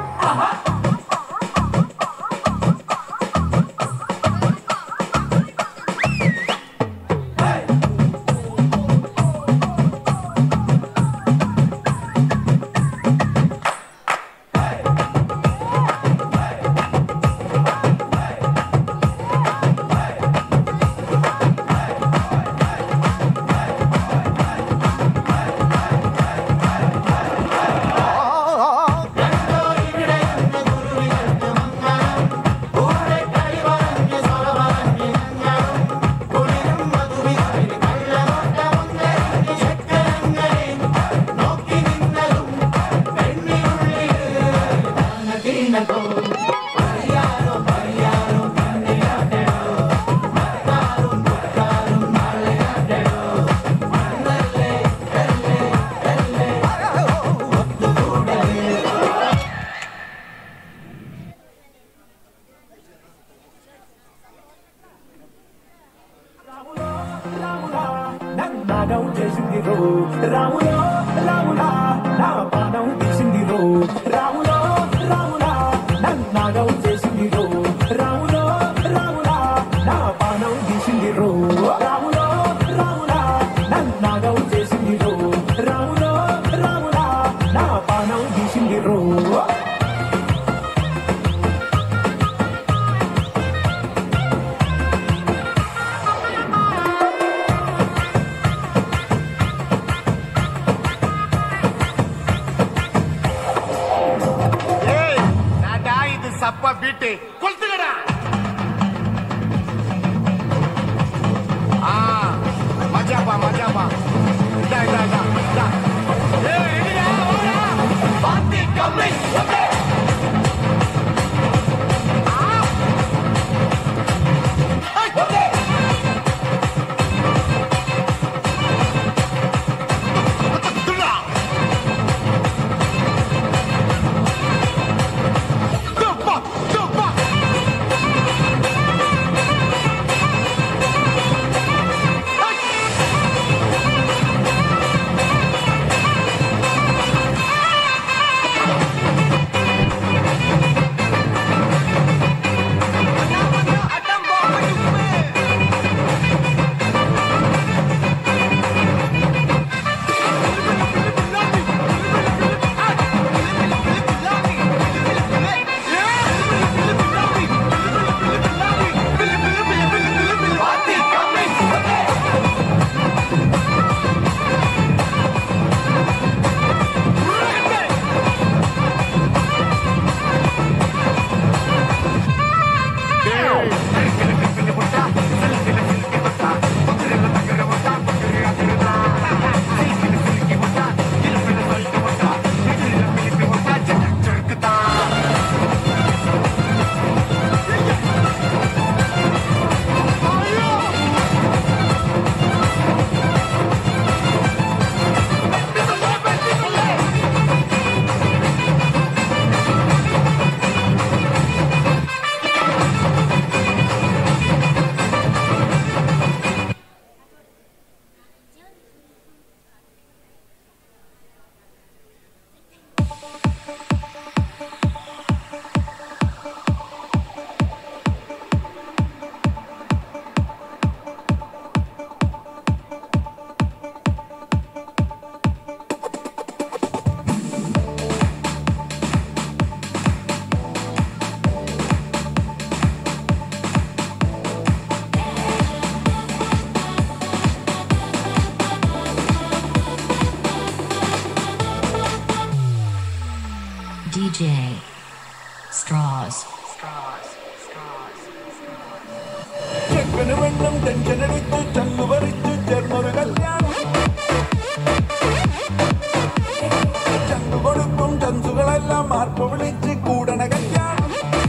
నాగం చేసింది రో రాములో రాములా నా పానం తీసింది రో రాములో రాములా నన్నాగం చేసింది రో రాములో రాములా నా పానం తీసింది రో రాములో రాములా నన్నాగం చేసింది రో రాములో రాములా నా పానం తీసింది రో ஏய் நாடா இது சப்ப பீட்டு கொளுத்துக்கடா ஆ மஜாப்பா மஜாப்பா இதா இதா இதா இதா ஏய் ரெடியா ஓடா பாத்தி கம்மி ஓகே ആ DJ Straws. Straws. ചെക്കന് വെണ്ണം ടെൻഷനടിച്ച് ചങ്ങു പറിച്ച് ചേർന്നൊരു കല്യാണം ചങ്ങു കൊടുക്കും ചന്തുകളെല്ലാം മാർപ്പ് വിളിച്ച് കൂടണ കല്യാണം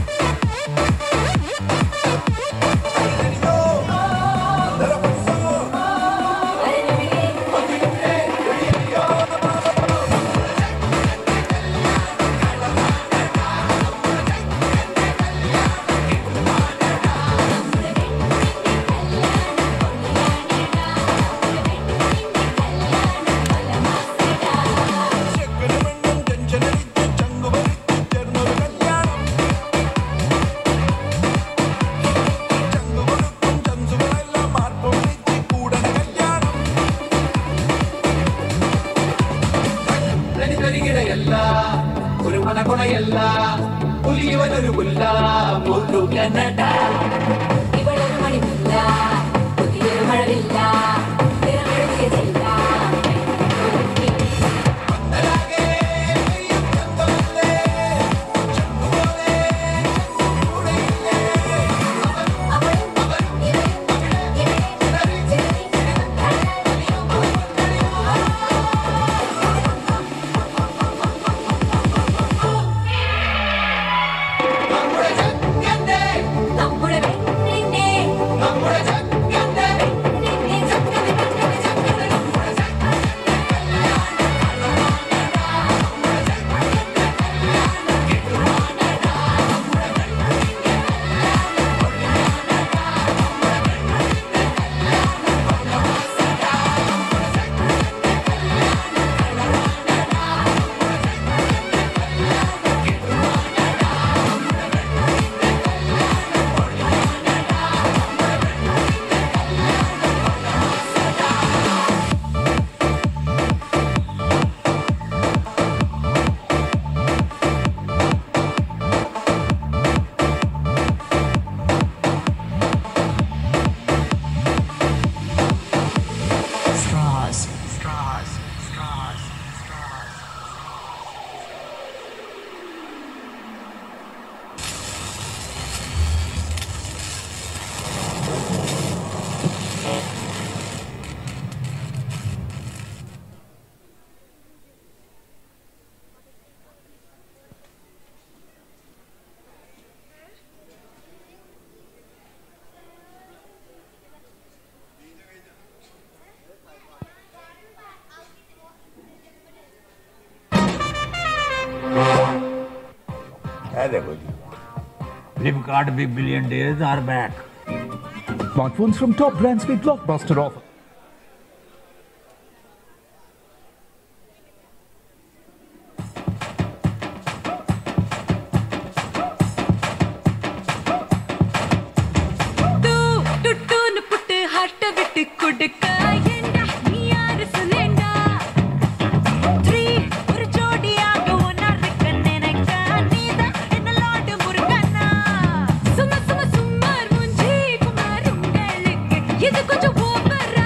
ണികിടയല്ല ഒരു മനകുണയല്ല പുലിയവനൊരു പുല്ല മുല്ലു കന്നഡ ഇവളൊരു മണിമുല്ല പുതിയൊരു മഴവില്ല തിരമെഴുതിയ ചെല്ല നമ്മുടെ പെണ്ണിന്റെ നമ്മുടെ ചക്കന്റെ പെണ്ണിന്റെ ചക്കന്റെ Straws. Straws. Straws. Straws. Flipkart Big Billion Days are back. Smartphones from top brands with blockbuster offer. தூ டுட்டுன்னு புட்டு ஹார்ட்ட விட்டு கொடுக்க ஏண்டா நீ யாரு சொல்லேண்டா த்ரீ ஒரு ஜோடியாக ஒன்னா இருக்க நினைக்க நீதான் என்ன லாடு முருகனா சும்மா சும்மா சும்மா மூஞ்சி குமார் உங்களுக்கு இது கொஞ்சம் ஓவரா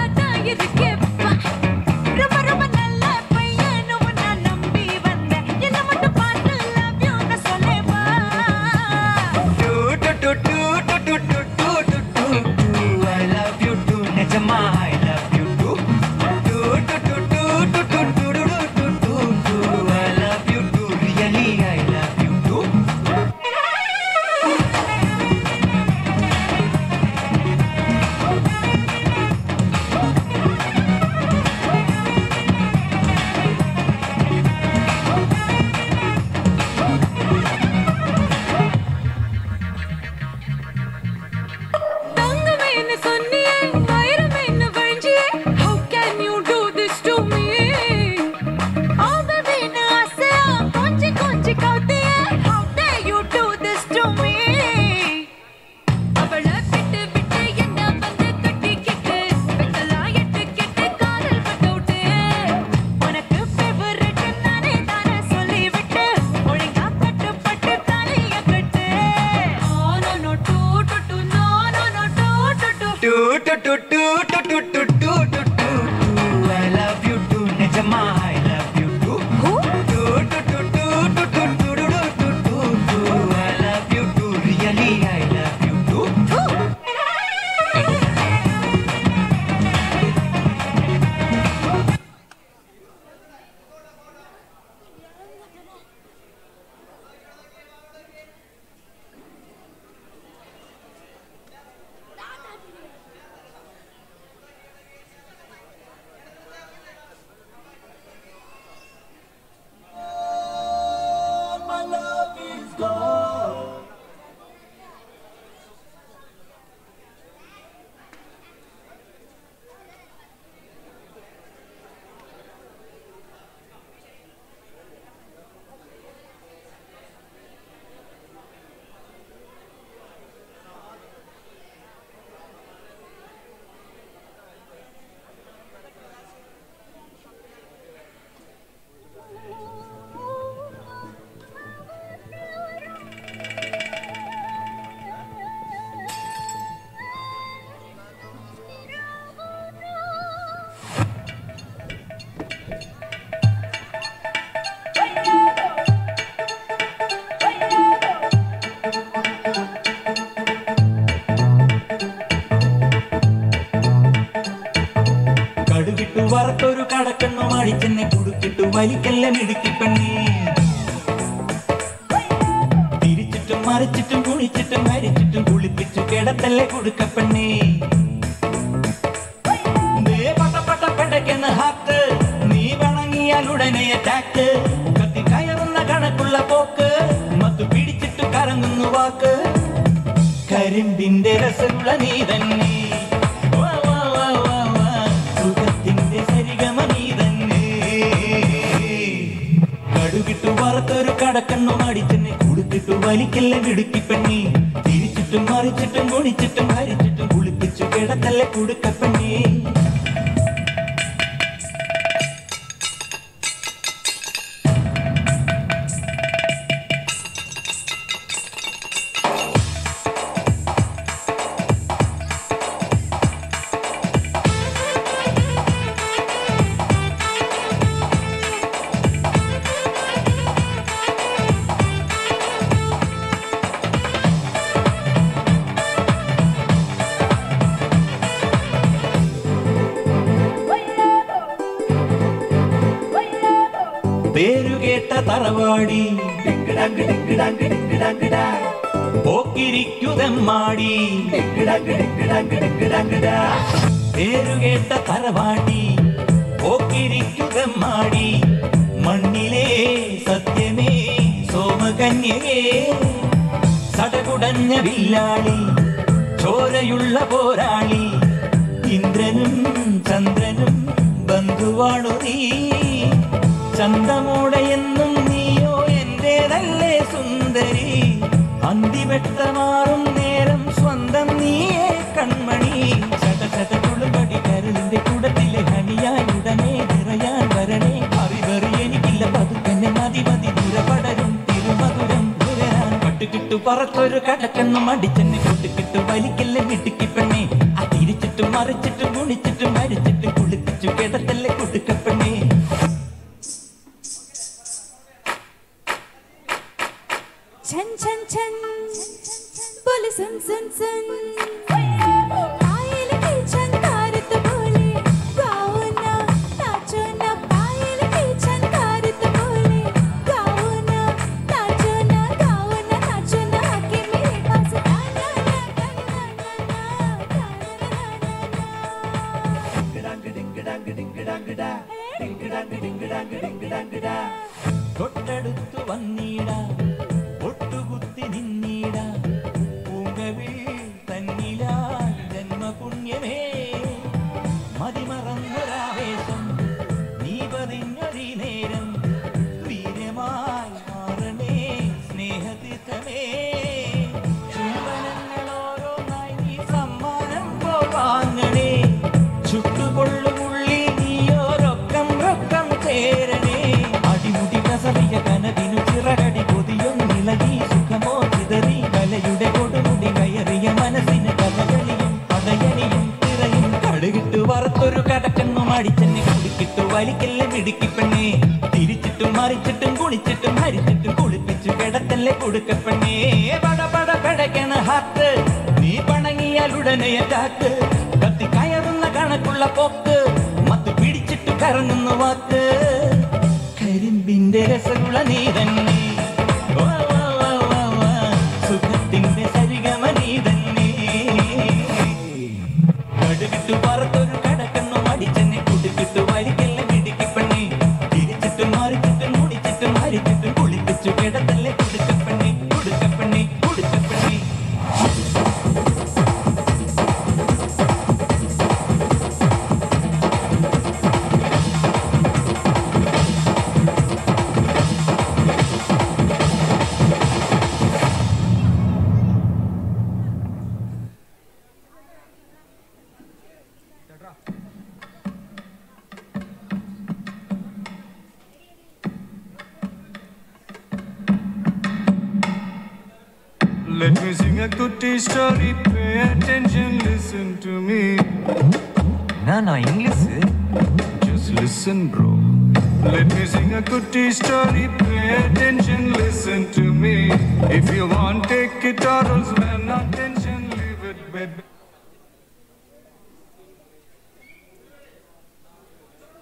വറുത്തൊരു കടക്കണ്ണു മാടിച്ചെന്നെ കുടുക്കിട്ടു വലിക്കല്ല മിടുക്കിപ്പെണ്ണേ തിരിച്ചിട്ടും മറിച്ചിട്ടും കുളിച്ചിട്ടും മരിച്ചിട്ടും കുളിപ്പിച്ചു കിടത്തല്ലേ കൊടുക്കപ്പെണ്ണേ ദേ പട്ട പട്ട പെടയ്ക്കുന്ന ഹാത്ത് നീ വണങ്ങിയാൽ ഉടനെ അറ്റാക്ക് കത്തി കയറുന്ന കണക്കുള്ള പോക്ക് മത്തു പിടിച്ചിട്ട് കറങ്ങുന്നു വാക്ക് കരിമ്പിന്റെ രസമുള്ള നീ തന്നെ വാ, വാ, വാ, വാ, വാ. സുഖത്തിന്റെ സരിഗമ നീ തന്നെ കടുകിട്ടു വറുത്തൊരു കടക്കണ്ണു മടിച്ചെന്നെ കൊടുത്തിട്ടു വലിക്കല്ല മിടുക്കിപ്പെണ്ണി തിരിച്ചിട്ടും മറിച്ചിട്ടും കുണിച്ചിട്ടും ഹരിച്ചിട്ടും കുളിപ്പിച്ചു കിടത്തല്ലേ കൊടുക്കപ്പെണ്ണി പേരുകേട്ട തറവാടി ഡിങ്കിടങ്ക് ഡിങ്കിടങ്ക് ഡിങ്കിടങ്കിടാ. പോക്കിരിക്കുതമ്മാടി ഡിങ്കിടങ്ക് ഡിങ്കിടങ്ക് ഡിങ്കിടങ്കിടാ. പേരുകേട്ട തറവാടി പോക്കിരിക്കുതമ്മാടി മണ്ണിലെ സത്യമേ സോമകന്യകേ സടകുടഞ്ഞ വില്ലാളി ചോരയുള്ള പോരാളി ഇന്ദ്രനും ചന്ദ്രനും ബന്ധുവാണു നീ ചന്തമോടെ എന്നും നീയോ എന്റേതല്ലേ സുന്ദരി അന്തിവെട്ടമാറും നേരം സ്വന്തം നീയേ കൺമണി ചത ചത കുളുമ്പടി കരളിന്റെ കൂടത്തിലെ ഹണിയായി ഉടനെ നിറയാൻ വരണേ അറിവറി എനിക്കില്ല പതുക്കന്നെ മതി മതി ദുരപടരും തിരുമധുരം ഉയരാൻ പട്ടുകിട്ടു പറത്തൊരു കടക്കെന്നും അടിച്ചെന്നെ കൊട്ടുകിട്ടു വലിക്കല്ലേ മിടുക്കി പെണ്ണേ ആ തിരിച്ചിട്ടും മറിച്ചിട്ടും കുണിച്ചിട്ടും മരിച്ചിട്ടും കുളിപ്പിച്ചു കിടത്തല്ലേ കൊടുക്കപ്പെണ്ണേ छन छन छन बोले सुन सुन सुन पायल की झनकार तो बोले गाओ ना नाचो ना पायल की झनकार तो बोले गाओ ना नाचो ना गाओ ना नाचो ना आके मेरे पास गाना ना गाना ना തൊട്ടടുത്തു വന്നീട ഒട്ടുകുത്തി നിന്നീട പൂങ്കവിൽ തന്നിലാ ജന്മപുണ്യമേ മതിമറന്നൊരാവേശം നീ പതിഞ്ഞൊരീ നേരം വീര്യമായി മാറണേ സ്നേഹതീർത്ഥമേ ചുംബനങ്ങളോരോന്നായി നീ സമ്മാനം പോൽ വാങ്ങണേ ചുട്ടുകൊള്ളുമുള്ളി നീയോരൊക്കം റൊക്കം ചേരണേ അടിമുടി കസറിയ കനവിനു ചിറകടി കൊതിയൊന്നിളകി സുഖമോ ചിതറി കലയുടെ കൊടുമുടി കയറിയ മനസ്സിന് കഥകളിയും പടയണിയും തിറയും കടുകിട്ടു വറുത്തൊരു കടക്കണ്ണു മടിച്ചെന്നെ കുടിക്കിട്ടു വലിക്കല്ലേ മിടുക്കിപ്പെണ്ണേ തിരിച്ചിട്ടും മറിച്ചിട്ടും കുളിച്ചിട്ടും ഹരിച്ചിട്ടും കുളിപ്പിച്ചു കിടത്തല്ലേ കൊടുക്കപ്പെണ്ണേ പട പട പടക്കണ ഹാത്ത് നീ പണങ്ങിയാൽ ഉടനെ അറ്റാക്ക് കത്തി കയറുന്ന കണക്കുള്ള പോക്ക് മത്ത് പിടിച്ചിട്ട് കറങ്ങുന്നു വാക്ക് കരിമ്പിന്റെ രസമുള്ള നീ തന്നെ വാ, വാ, വാ, വാ, വാ. സുഖത്തിന്റെ സരിഗമ നീ തന്നെ കടുകിട്ടു പറത്തൊരു കടക്കണ്ണു മടിച്ചെന്നെ കുടിച്ചിട്ടു വലിക്കല്ലേ മിടുക്കിപ്പെണ്ണേ തിരിച്ചിട്ടും മറിച്ചിട്ടും മുടിച്ചിട്ടും ഹരിച്ചിട്ടും കുളിപ്പിച്ചു കിടത്തല്ലേ കൊടുക്കപ്പെണ്ണേ കൊടുക്കപ്പെണ്ണേ കൊടുക്കപ്പെണ്ണേ Let me sing a goody story. Pay attention, listen to me. நான் English Just listen, bro. Let me sing a goody story. Pay attention, listen to me. If you want, take it or else, man, attention, leave it, baby.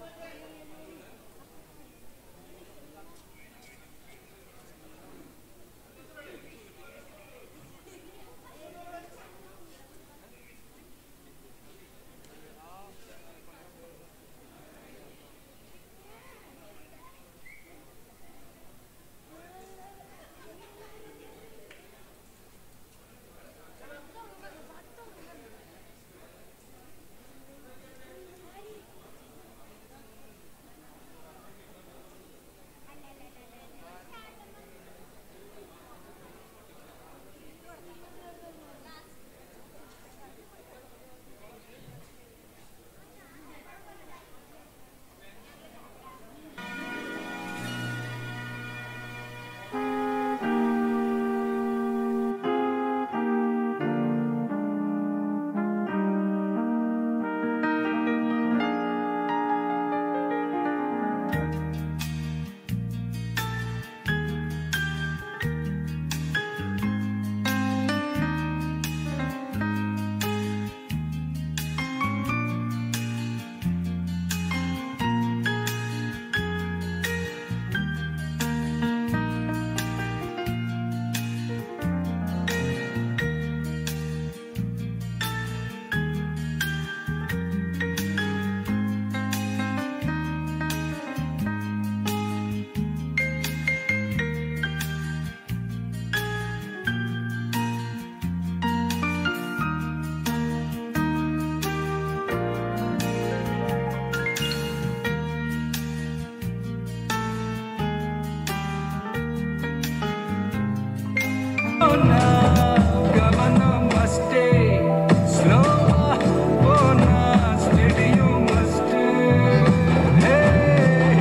Governor must stay slow. Oh, na, steady you must stay. Hey.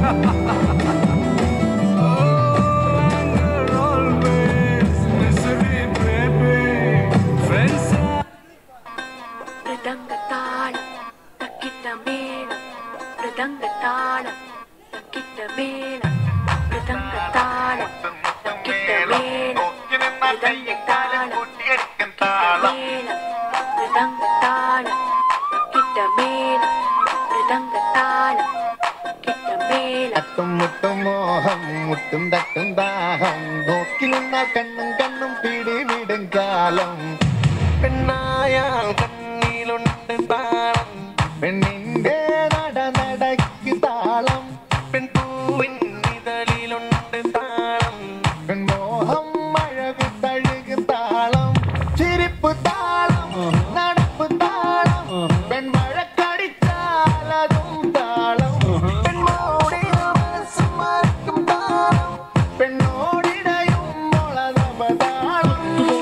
oh, anger always, misery, baby. Friends are മൃദംഗത്താളം തക്കിട്ട മേളം മൃദംഗത്താളം തക്കിട്ട മേളം മൃദംഗത്താളം തക്കിട്ട മേളം മൃദംഗത്താളം തക്കിട്ട മേളം മൃദംഗത്താളം തക്കിട്ട മേളം മൃദംഗത്താളം തക്കിട്ട മേളം തട്ടും മുട്ടും മോഹം മുട്ടും തട്ടും ദാഹം നോക്കി നിന്ന കണ്ണും കണ്ണും പിടിവിടും കാലം പെണ്ണായാൽ കണ്ണിലുണ്ട് താളം പെണ്ണിന്റെ നട നടക്ക് താളം പെൺപൂവിൻ ഇതളിലുണ്ട് താളം പെൺമോഹം അഴകു തഴുകു താളം ചിരിപ്പ് താളം നടപ്പ് താളം പെൺമഴക്കടിച്ചാലതും താളം പെൺമോടിയ മനസ്സും മറക്കും താളം പെണ്ണോടിടയും മുളതപതാളം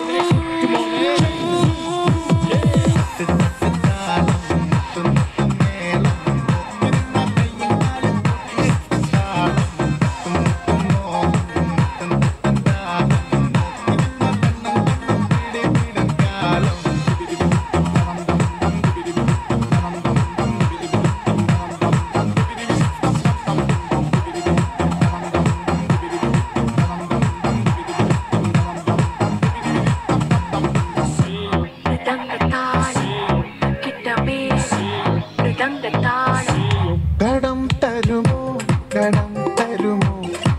മൃദംഗത്താളം തക്കിട്ട മേളം മൃദംഗത്താളം കടം തരുമോ കടം തരുമോ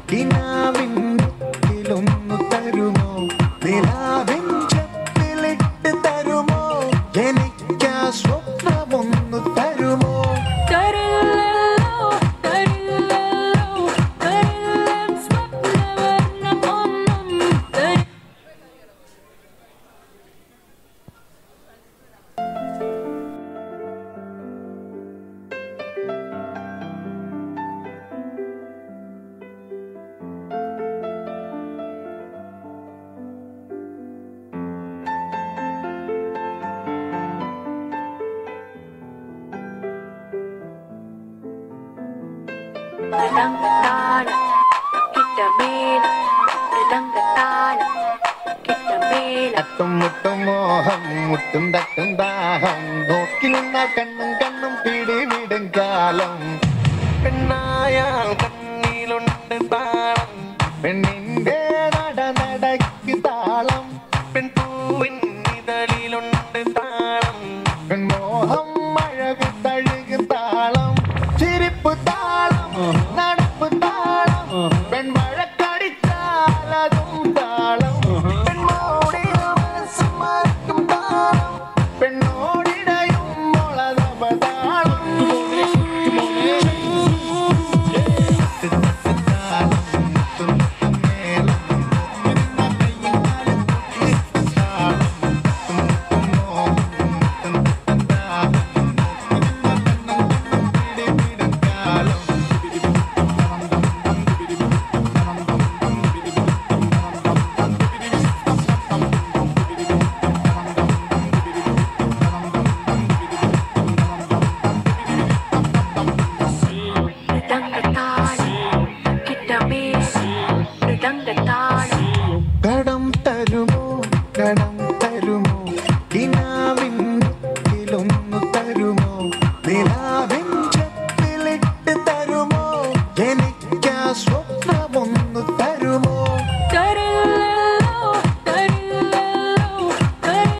കിനാവിലൊന്നു തരുമോ നിലാവിൻ ചെപ്പിലിട്ട് തരുമോ എനിക്കാ സ്വപ്നമൊന്നു തരുമോ തരില്ലല്ലോ തരില്ലല്ലോ തരില്ലം സ്വപ്നവർണ്ണമൊന്നും തരി മൃദംഗത്താളം തക്കിട്ട മേളം മൃദംഗത്താളം തക്കിട്ട മേളം തട്ടും മുട്ടും മോഹം മുട്ടും തട്ടും ദാഹം നോക്കി നിന്ന കണ്ണും കണ്ണും പിടിവിടും കാലം പെണ്ണായാൽ കണ്ണിലുണ്ട് താളം പെണ്ണിന്റെ നട നടക്ക് താളം പെൺപൂവിൻ ഇതളിലുണ്ട് താളം പെൺമോഹം അഴകു തഴുകു താളം ചിരിപ്പ് താളം നടപ്പ് താളം പെൺമഴക്കടിച്ചാലതും താളം പെൺമോടിയ മനസ്സും മറക്കും താളം പെണ്ണോടിടയും മുളതപതാളം മൃദംഗത്താളം തക്കിട്ട മേളം മൃദംഗത്താളം കടം തരുമോ കടം തരുമോ കിനാവിലൊന്നു തരുമോ നിലാവിൻ ചെപ്പിലിട്ട് തരുമോ എനിക്കാ സ്വപ്നമൊന്നു തരുമോ